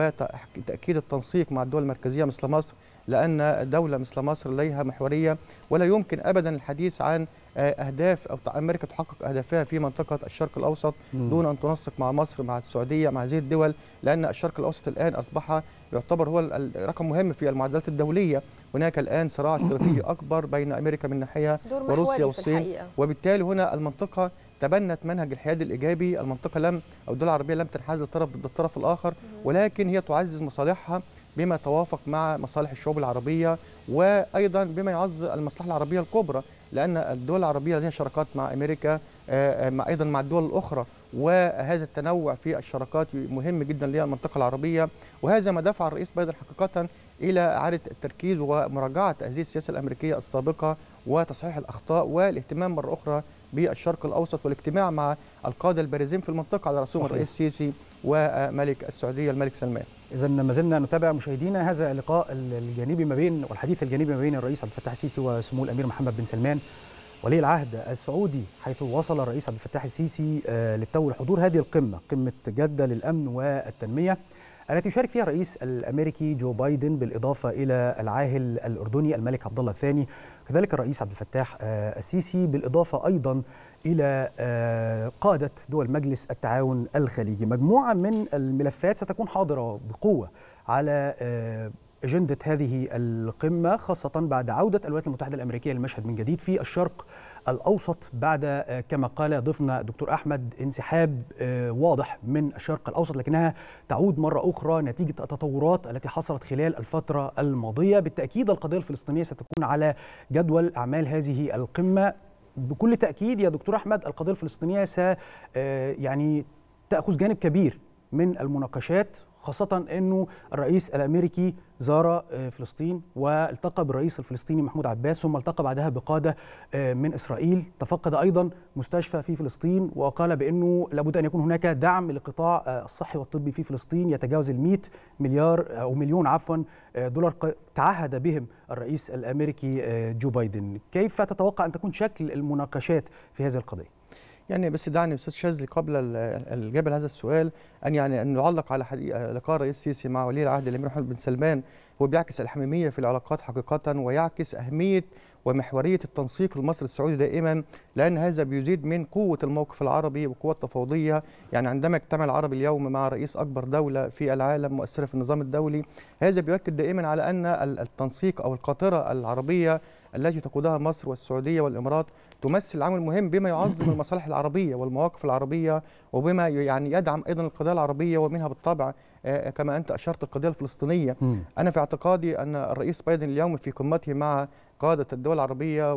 وتاكيد التنسيق مع الدول المركزيه مثل مصر لان دوله مثل مصر لديها محوريه ولا يمكن ابدا الحديث عن آه، اهداف او تع- امريكا تحقق اهدافها في منطقه الشرق الاوسط مم. دون ان تنسق مع مصر مع السعوديه مع هذه الدول لان الشرق الاوسط الان اصبح يعتبر هو ال- ال- رقم مهم في المعادلات الدوليه هناك الان صراع استراتيجي اكبر بين امريكا من ناحيه دور وروسيا محوري في والصين الحقيقة. وبالتالي هنا المنطقه تبنت منهج الحياد الايجابي المنطقه لم او الدول العربيه لم تنحاز للطرف ضد الطرف الاخر ولكن هي تعزز مصالحها بما يتوافق مع مصالح الشعوب العربيه وايضا بما يعزز المصلحه العربيه الكبرى لان الدول العربيه لديها شراكات مع امريكا آه، آه، مع ايضا مع الدول الاخرى وهذا التنوع في الشراكات مهم جدا للمنطقه العربيه وهذا ما دفع الرئيس بايدن حقيقه الى اعاده التركيز ومراجعه هذه السياسه الامريكيه السابقه وتصحيح الاخطاء والاهتمام مره اخرى بالشرق الاوسط والاجتماع مع القاده البارزين في المنطقه على راسهم صحيح. الرئيس السيسي وملك السعوديه الملك سلمان اذا ما زلنا نتابع مشاهدينا هذا اللقاء الجانبي ما بين والحديث الجانبي ما بين الرئيس عبد الفتاح السيسي وسمو الامير محمد بن سلمان ولي العهد السعودي حيث وصل الرئيس عبد الفتاح السيسي آه، للتو لحضور هذه القمه قمه جده للامن والتنميه التي يشارك فيها الرئيس الامريكي جو بايدن بالاضافه الى العاهل الاردني الملك عبد الله الثاني كذلك الرئيس عبد الفتاح آه، السيسي بالاضافه ايضا الى آه، قاده دول مجلس التعاون الخليجي مجموعه من الملفات ستكون حاضره بقوه على آه، أجندة هذه القمة خاصة بعد عودة الولايات المتحدة الأمريكية للمشهد من جديد في الشرق الأوسط بعد آه، كما قال ضيفنا الدكتور أحمد انسحاب آه، واضح من الشرق الأوسط لكنها تعود مرة أخرى نتيجة التطورات التي حصلت خلال الفترة الماضية بالتأكيد القضية الفلسطينية ستكون على جدول أعمال هذه القمة بكل تأكيد يا دكتور أحمد القضية الفلسطينية س آه، يعني تأخذ جانب كبير من المناقشات خاصة أنه الرئيس الأمريكي زار آه، فلسطين والتقى بالرئيس الفلسطيني محمود عباس ثم التقى بعدها بقادة آه، من إسرائيل تفقد أيضا مستشفى في فلسطين وقال بأنه لابد أن يكون هناك دعم للقطاع آه، الصحي والطبي في فلسطين يتجاوز ال مليار أو مليون عفوا آه، دولار ق- تعهد بهم الرئيس الأمريكي آه، جو بايدن كيف تتوقع أن تكون شكل المناقشات في هذه القضية؟ يعني بس دعني استاذ شاذلي قبل ال- الإجابة لهذا السؤال ان يعني ان نعلق على حقيقة لقاء الرئيس السيسي مع ولي العهد الامير محمد بن سلمان هو بيعكس الحميميه في العلاقات حقيقه ويعكس اهميه ومحوريه التنسيق المصري السعودي دائما لان هذا بيزيد من قوه الموقف العربي وقوه التفاوضيه يعني عندما اجتمع العرب اليوم مع رئيس اكبر دوله في العالم مؤثره في النظام الدولي هذا بيؤكد دائما على ان ال- التنسيق او القاطره العربيه التي تقودها مصر والسعوديه والامارات تمثل عامل مهم بما يعظم المصالح العربيه والمواقف العربيه وبما يعني يدعم ايضا القضيه العربيه ومنها بالطبع آه، كما انت اشرت القضيه الفلسطينيه انا في اعتقادي ان الرئيس بايدن اليوم في قمته مع قادة الدول العربية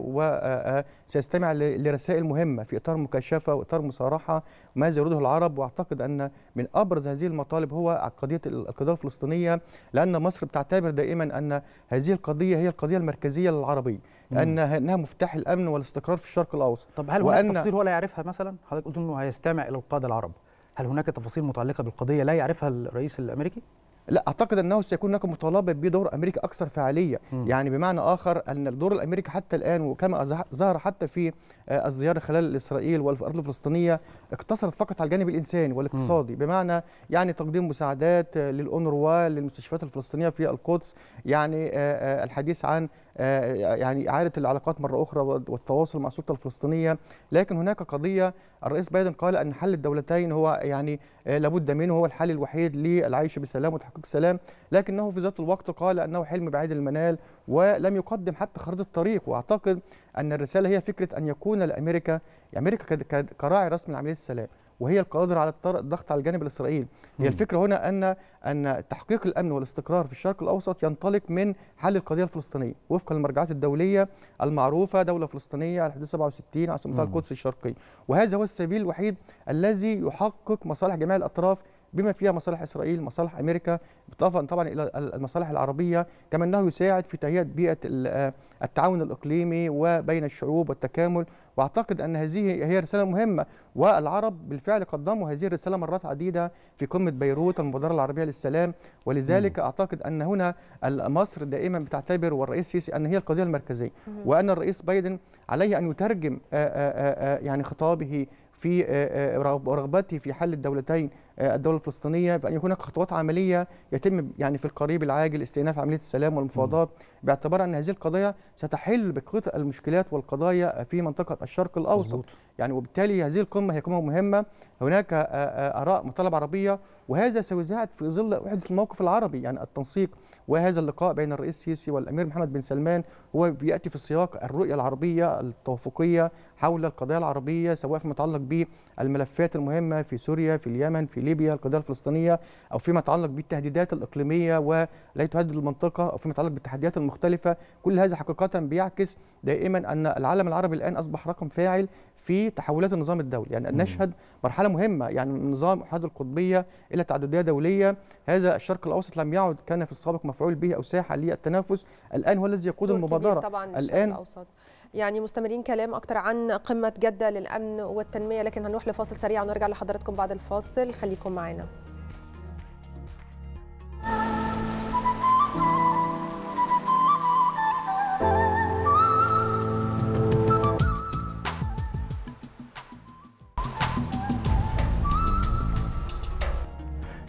وسيستمع لرسائل مهمة في إطار مكاشفة وإطار مصارحة ماذا يريده العرب وأعتقد أن من أبرز هذه المطالب هو قضية القضية الفلسطينية لأن مصر بتعتبر دائما أن هذه القضية هي القضية المركزية للعربية مم. لأن أنها مفتاح الأمن والاستقرار في الشرق الأوسط طب هل هناك تفاصيل هو لا يعرفها مثلا؟ حضرتك قلت انه هيستمع الى القاده العرب. هل هناك تفاصيل متعلقه بالقضيه لا يعرفها الرئيس الامريكي؟ لا اعتقد انه سيكون هناك مطالبه بدور امريكا اكثر فعاليه مم. يعني بمعنى اخر ان الدور الامريكي حتى الان وكما ظه- ظهر حتى في آه، الزياره خلال اسرائيل والارض الفلسطينيه اقتصرت فقط على الجانب الانساني والاقتصادي بمعنى يعني تقديم مساعدات آه، للأونروا للمستشفيات الفلسطينيه في القدس يعني آه، آه، الحديث عن آه، يعني اعاده العلاقات مره اخرى والتواصل مع السلطه الفلسطينيه لكن هناك قضيه الرئيس بايدن قال ان حل الدولتين هو يعني آه، لابد منه هو الحل الوحيد للعيش بسلام وتحقيق السلام لكنه في ذات الوقت قال انه حلم بعيد المنال ولم يقدم حتى خريطه طريق واعتقد ان الرساله هي فكره ان يكون لامريكا امريكا كد- كد- كراعي رسمي لعمليه السلام وهي القادره على الطر- الضغط على الجانب الاسرائيلي هي مم. الفكره هنا ان ان تحقيق الامن والاستقرار في الشرق الاوسط ينطلق من حل القضيه الفلسطينيه وفقا للمرجعات الدوليه المعروفه دوله فلسطينيه على حدود 67 عاصمتها مم. القدس الشرقيه وهذا هو السبيل الوحيد الذي يحقق مصالح جميع الاطراف بما فيها مصالح اسرائيل مصالح امريكا بالاضافه طبعا الى المصالح العربيه كما انه يساعد في تهيئه بيئه ال- التعاون الاقليمي وبين الشعوب والتكامل واعتقد ان هذه هي رساله مهمه والعرب بالفعل قدموا هذه الرساله مرات عديده في قمه بيروت المبادره العربيه للسلام ولذلك اعتقد ان هنا مصر دائما بتعتبر والرئيس السيسي ان هي القضيه المركزيه مم. وان الرئيس بايدن عليه ان يترجم آه، آه، آه، يعني خطابه في آه، آه، رغب- رغبته في حل الدولتين آه، الدوله الفلسطينيه بان يكون هناك خطوات عمليه يتم يعني في القريب العاجل استئناف عمليه السلام والمفاوضات باعتبار ان هذه القضايا ستحل بقيه المشكلات والقضايا في منطقه الشرق الاوسط مظبوط. يعني وبالتالي هذه القمه هي قمه مهمه هناك آه، آه، اراء مطالب عربيه وهذا سيساعد في ظل وحده الموقف العربي يعني التنسيق وهذا اللقاء بين الرئيس السيسي والامير محمد بن سلمان هو بياتي في سياق الرؤيه العربيه التوافقيه حول القضايا العربيه سواء فيما يتعلق بالملفات المهمه في سوريا في اليمن في ليبيا القضيه الفلسطينيه او فيما يتعلق بالتهديدات الاقليميه والتي تهدد المنطقه او فيما يتعلق بالتحديات المختلفه كل هذا حقيقه بيعكس دائما ان العالم العربي الان اصبح رقم فاعل في تحولات النظام الدولي يعني مم. نشهد مرحله مهمه يعني من نظام احاد القطبيه الى تعدديه دوليه هذا الشرق الاوسط لم يعد كان في السابق مفعول به او ساحه للتنافس الان هو الذي يقود دور كبير المبادره طبعا للشرق الان الاوسط يعني مستمرين كلام اكتر عن قمه جده للامن والتنميه لكن هنروح لفاصل سريع ونرجع لحضراتكم بعد الفاصل خليكم معنا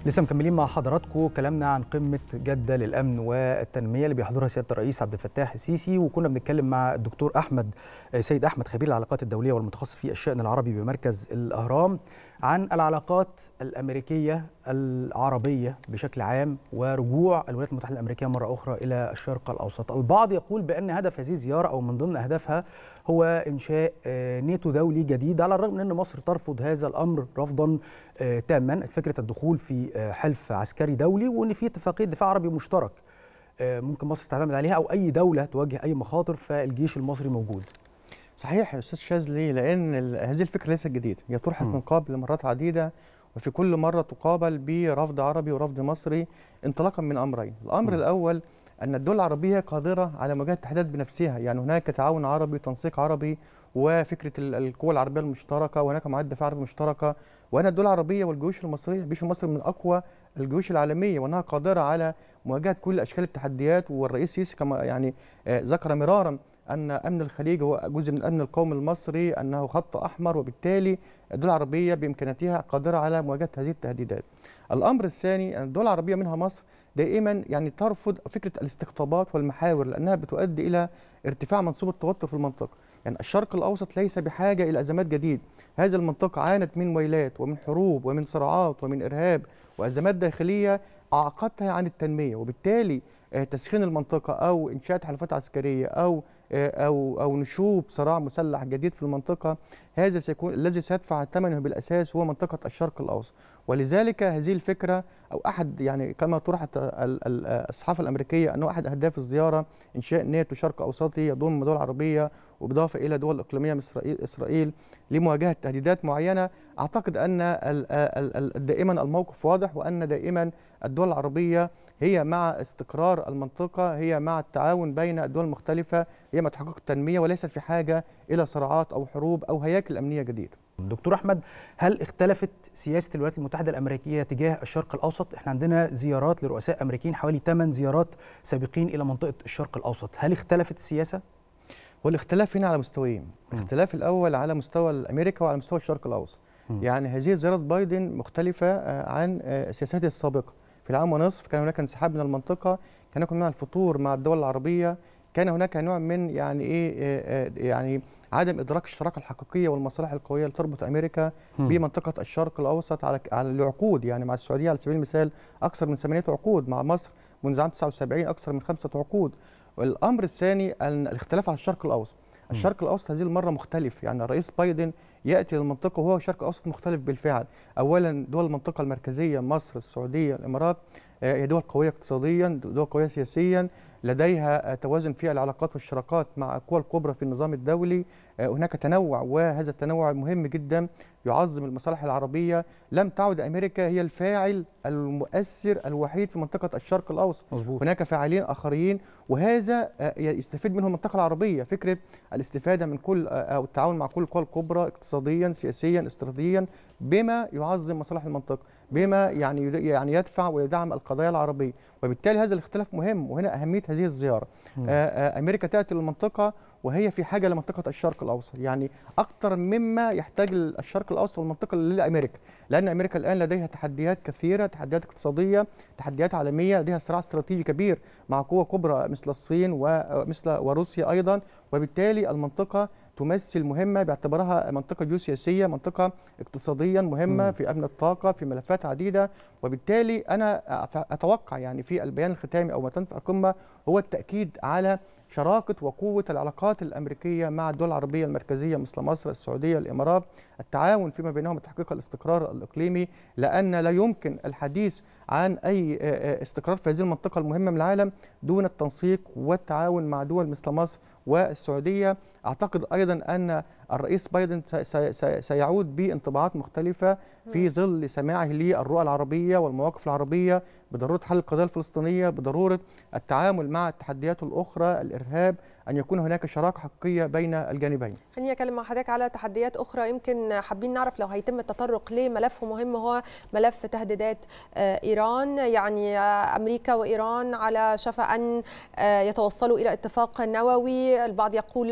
لسه مكملين مع حضراتكم كلامنا عن قمة جدة للأمن والتنمية اللي بيحضرها سيادة الرئيس عبد الفتاح السيسي وكنا بنتكلم مع الدكتور أحمد سيد أحمد خبير العلاقات الدولية والمتخصص في الشأن العربي بمركز الأهرام عن العلاقات الأمريكية العربية بشكل عام ورجوع الولايات المتحدة الأمريكية مرة أخرى إلى الشرق الأوسط البعض يقول بأن هدف هذه الزيارة أو من ضمن أهدافها هو إنشاء ناتو دولي جديد على الرغم من أن مصر ترفض هذا الأمر رفضا تاما فكرة الدخول في حلف عسكري دولي وأن في اتفاقية دفاع عربي مشترك ممكن مصر تعتمد عليها أو أي دولة تواجه أي مخاطر فالجيش المصري موجود صحيح يا استاذ شاذلي لان هذه الفكره ليست جديده هي طرحت من قبل مرات عديده وفي كل مره تقابل برفض عربي ورفض مصري انطلاقا من امرين الامر م. الاول ان الدول العربيه قادره على مواجهه التحديات بنفسها يعني هناك تعاون عربي تنسيق عربي وفكره القوى العربيه المشتركه وهناك معاهده دفاع عربي مشتركه وان الدول العربيه والجيوش المصريه الجيش المصري من اقوى الجيوش العالميه وانها قادره على مواجهه كل اشكال التحديات والرئيس سيسي كما يعني ذكر مرارا ان امن الخليج هو جزء من الامن القومي المصري انه خط احمر وبالتالي الدول العربيه بامكانياتها قادره على مواجهه هذه التهديدات. الامر الثاني ان الدول العربيه منها مصر دائما يعني ترفض فكره الاستقطابات والمحاور لانها بتؤدي الى ارتفاع منسوب التوتر في المنطقه. يعني الشرق الاوسط ليس بحاجه الى ازمات جديد. هذه المنطقه عانت من ويلات ومن حروب ومن صراعات ومن ارهاب وازمات داخليه اعاقتها عن التنميه وبالتالي تسخين المنطقه او انشاء تحالفات عسكريه او او او نشوب صراع مسلح جديد في المنطقه هذا سيكون الذي سيدفع ثمنه بالاساس هو منطقه الشرق الاوسط ولذلك هذه الفكره او احد يعني كما طرحت الصحافه الامريكيه انه احد اهداف الزياره انشاء ناتو شرق اوسطي يضم دول عربيه وبالاضافه الى دول اقليميه مثل اسرائيل لمواجهه تهديدات معينه اعتقد ان دائما الموقف واضح وان دائما الدول العربيه هي مع استقرار المنطقه هي مع التعاون بين الدول المختلفه هي مع تحقيق التنميه وليست في حاجه الى صراعات او حروب او هياكل امنيه جديده. دكتور احمد هل اختلفت سياسه الولايات المتحده الامريكيه تجاه الشرق الاوسط؟ احنا عندنا زيارات لرؤساء امريكيين حوالي 8 زيارات سابقين الى منطقه الشرق الاوسط، هل اختلفت السياسه؟ والاختلاف هنا على مستويين، الاختلاف الاول على مستوى امريكا وعلى مستوى الشرق الاوسط. م. يعني هذه زياره بايدن مختلفه عن سياساته السابقه. في العام ونصف كان هناك انسحاب من المنطقه، كان هناك نوع من الفتور مع الدول العربيه، كان هناك نوع من يعني ايه يعني عدم ادراك الشراكه الحقيقيه والمصالح القويه اللي تربط امريكا م. بمنطقه الشرق الاوسط على على العقود يعني مع السعوديه على سبيل المثال اكثر من ثمانيه عقود مع مصر منذ عام 79 اكثر من خمسه عقود. الامر الثاني ان الاختلاف على الشرق الاوسط. الشرق الاوسط هذه المره مختلف يعني الرئيس بايدن ياتي للمنطقه وهو شرق اوسط مختلف بالفعل اولا دول المنطقه المركزيه مصر السعوديه الامارات هي دول قويه اقتصاديا دول قويه سياسيا لديها توازن في العلاقات والشراكات مع القوى الكبرى في النظام الدولي هناك تنوع وهذا التنوع مهم جدا يعظم المصالح العربيه لم تعد امريكا هي الفاعل المؤثر الوحيد في منطقه الشرق الاوسط مزبوط. هناك فاعلين اخرين وهذا يستفيد منه المنطقه العربيه فكره الاستفاده من كل او التعاون مع كل القوى الكبرى اقتصاديا سياسيا استراتيجيا بما يعظم مصالح المنطقه بما يعني يعني يدفع ويدعم القضايا العربيه وبالتالي هذا الاختلاف مهم وهنا اهميه هذه الزياره آآ امريكا تاتي للمنطقه وهي في حاجه لمنطقه الشرق الاوسط يعني اكثر مما يحتاج الشرق الاوسط والمنطقه لامريكا لان امريكا الان لديها تحديات كثيره تحديات اقتصاديه تحديات عالميه لديها صراع استراتيجي كبير مع قوى كبرى مثل الصين ومثل وروسيا ايضا وبالتالي المنطقه تمثل مهمه باعتبارها منطقه جيوسياسيه منطقه اقتصاديا مهمه م. في امن الطاقه في ملفات عديده وبالتالي انا اتوقع يعني في البيان الختامي او ما تنفع القمه هو التاكيد على شراكه وقوه العلاقات الامريكيه مع الدول العربيه المركزيه مثل مصر السعوديه الامارات التعاون فيما بينهم لتحقيق الاستقرار الاقليمي لان لا يمكن الحديث عن اي استقرار في هذه المنطقه المهمه من العالم دون التنسيق والتعاون مع دول مثل مصر والسعوديه اعتقد ايضا ان الرئيس بايدن سيعود بانطباعات مختلفه في ظل سماعه للرؤى العربيه والمواقف العربيه بضروره حل القضيه الفلسطينيه بضروره التعامل مع التحديات الاخرى الارهاب ان يكون هناك شراكه حقيقيه بين الجانبين. خليني اتكلم مع حضرتك على تحديات اخرى يمكن حابين نعرف لو هيتم التطرق لملف مهم هو ملف تهديدات ايران يعني امريكا وايران على شفا ان يتوصلوا الى اتفاق نووي البعض يقول اه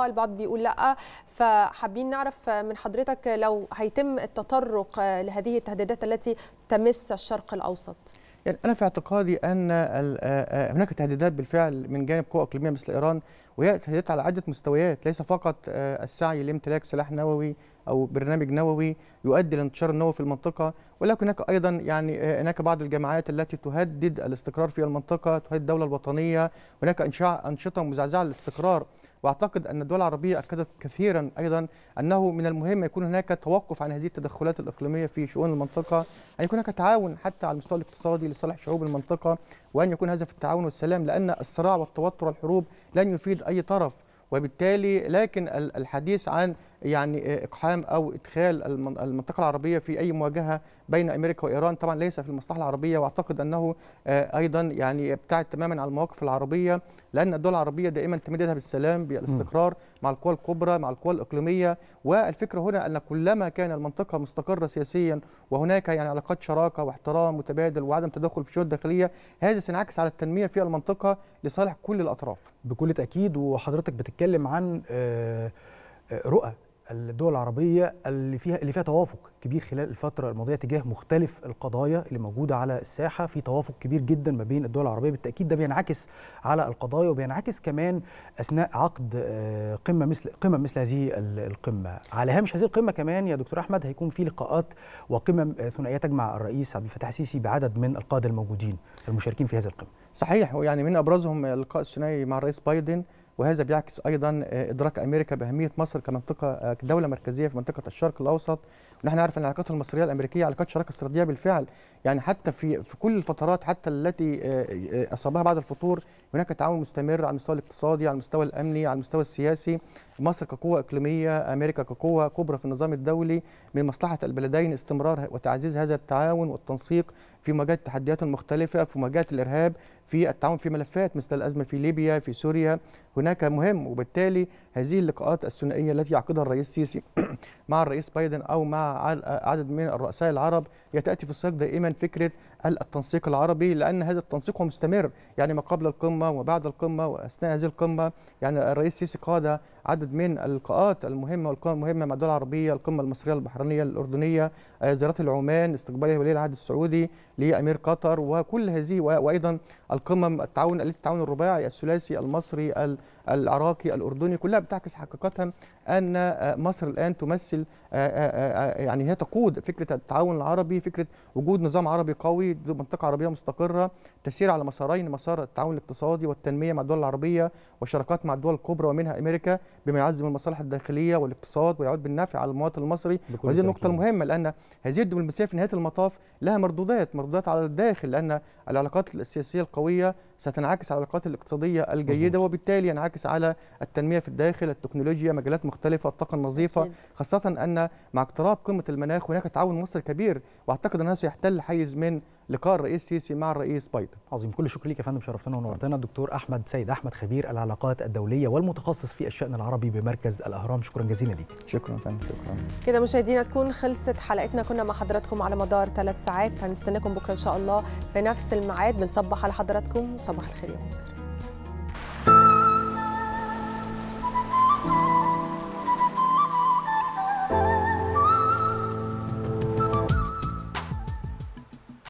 البعض بيقول لا فحابين نعرف من حضرتك لو هيتم التطرق لهذه التهديدات التي تمس الشرق الاوسط يعني انا في اعتقادي ان ال- آه، آه، هناك تهديدات بالفعل من جانب قوى اقليميه مثل ايران وهي تهديدات على عده مستويات ليس فقط آه، السعي لامتلاك سلاح نووي او برنامج نووي يؤدي لانتشار النووي في المنطقه ولكن هناك ايضا يعني آه، هناك بعض الجماعات التي تهدد الاستقرار في المنطقه تهدد الدوله الوطنيه هناك انشاء انشطه مزعزعه للاستقرار واعتقد ان الدول العربيه اكدت كثيرا ايضا انه من المهم يكون هناك توقف عن هذه التدخلات الاقليميه في شؤون المنطقه ان يكون هناك تعاون حتى على المستوى الاقتصادي لصالح شعوب المنطقه وان يكون هذا في التعاون والسلام لان الصراع والتوتر والحروب لن يفيد اي طرف وبالتالي لكن ال- الحديث عن يعني اقحام او ادخال المن- المنطقه العربيه في اي مواجهه بين امريكا وايران طبعا ليس في المصلحه العربيه واعتقد انه آه، ايضا يعني يبتعد تماما عن المواقف العربيه لان الدول العربيه دائما تمد يدها بالسلام بالاستقرار مع القوى الكبرى مع القوى الاقليميه والفكره هنا ان كلما كان المنطقه مستقره سياسيا وهناك يعني علاقات شراكه واحترام متبادل وعدم تدخل في الشؤون الداخليه هذا سينعكس على التنميه في المنطقه لصالح كل الاطراف بكل تاكيد وحضرتك بتتكلم عن آه، آه، رؤى الدول العربيه اللي فيها اللي فيها توافق كبير خلال الفتره الماضيه تجاه مختلف القضايا اللي موجوده على الساحه في توافق كبير جدا ما بين الدول العربيه بالتاكيد ده بينعكس على القضايا وبينعكس كمان اثناء عقد آه، قمه مثل قمه مثل هذه ال- القمه على هامش هذه القمه كمان يا دكتور احمد هيكون في لقاءات وقمم آه، ثنائيه تجمع الرئيس عبد الفتاح السيسي بعدد من القاده الموجودين المشاركين في هذه القمه صحيح ويعني من ابرزهم اللقاء الثنائي مع الرئيس بايدن وهذا بيعكس ايضا آه، ادراك امريكا باهميه مصر كمنطقه آه، كدوله مركزيه في منطقه الشرق الاوسط ونحن نعرف ان العلاقات المصريه الامريكيه علاقات شراكه استراتيجيه بالفعل يعني حتى في في كل الفترات حتى التي آه، آه، اصابها بعد الفتور هناك تعاون مستمر على المستوى الاقتصادي على المستوى الامني على المستوى السياسي مصر كقوه اقليميه امريكا كقوه كبرى في النظام الدولي من مصلحه البلدين استمرار وتعزيز هذا التعاون والتنسيق في مواجهه التحديات المختلفه في مواجهه الارهاب في التعاون في ملفات مثل الازمه في ليبيا في سوريا هناك مهم وبالتالي هذه اللقاءات الثنائيه التي يعقدها الرئيس السيسي مع الرئيس بايدن او مع عل- عدد من الرؤساء العرب هي تاتي في السياق دائما فكره التنسيق العربي لان هذا التنسيق هو مستمر يعني ما قبل القمه وبعد القمه واثناء هذه القمه يعني الرئيس السيسي قاد عدد من اللقاءات المهمه والقمم المهمه مع الدول العربيه القمه المصريه البحرينيه الاردنيه آه، زيارات العمان استقبال ولي العهد السعودي لامير قطر وكل هذه و- وايضا القمم التعاون التعاون الرباعي الثلاثي المصري ال- العراقي الاردني كلها بتعكس حقيقه ان آه، مصر الان تمثل آه، آه، آه، يعني هي تقود فكره التعاون العربي فكره وجود نظام عربي قوي منطقه عربيه مستقره تسير على مسارين مسار التعاون الاقتصادي والتنميه مع الدول العربيه والشراكات مع الدول الكبرى ومنها امريكا بما يعزز من المصالح الداخليه والاقتصاد ويعود بالنفع على المواطن المصري بكل وهذه النقطه تأكيد. المهمه لان هذه الدبلوماسيه في نهايه المطاف لها مردودات مردودات على الداخل لان العلاقات السياسيه القويه ستنعكس على العلاقات الاقتصاديه الجيده وبالتالي ينعكس على التنميه في الداخل التكنولوجيا مجالات مختلفه الطاقه النظيفه أكيد. خاصه ان مع اقتراب قمه المناخ هناك تعاون مصري كبير واعتقد انه سيحتل حيز من لقاء الرئيس السيسي مع الرئيس بايدن عظيم كل الشكر ليك يا فندم شرفتنا ونورتنا الدكتور احمد سيد احمد خبير العلاقات الدوليه والمتخصص في الشان العربي بمركز الاهرام شكرا جزيلا ليك شكرا فندم شكرا كده مشاهدينا تكون خلصت حلقتنا كنا مع حضراتكم على مدار ثلاث ساعات هنستناكم بكره ان شاء الله في نفس الميعاد بنصبح على حضراتكم صباح الخير يا مصر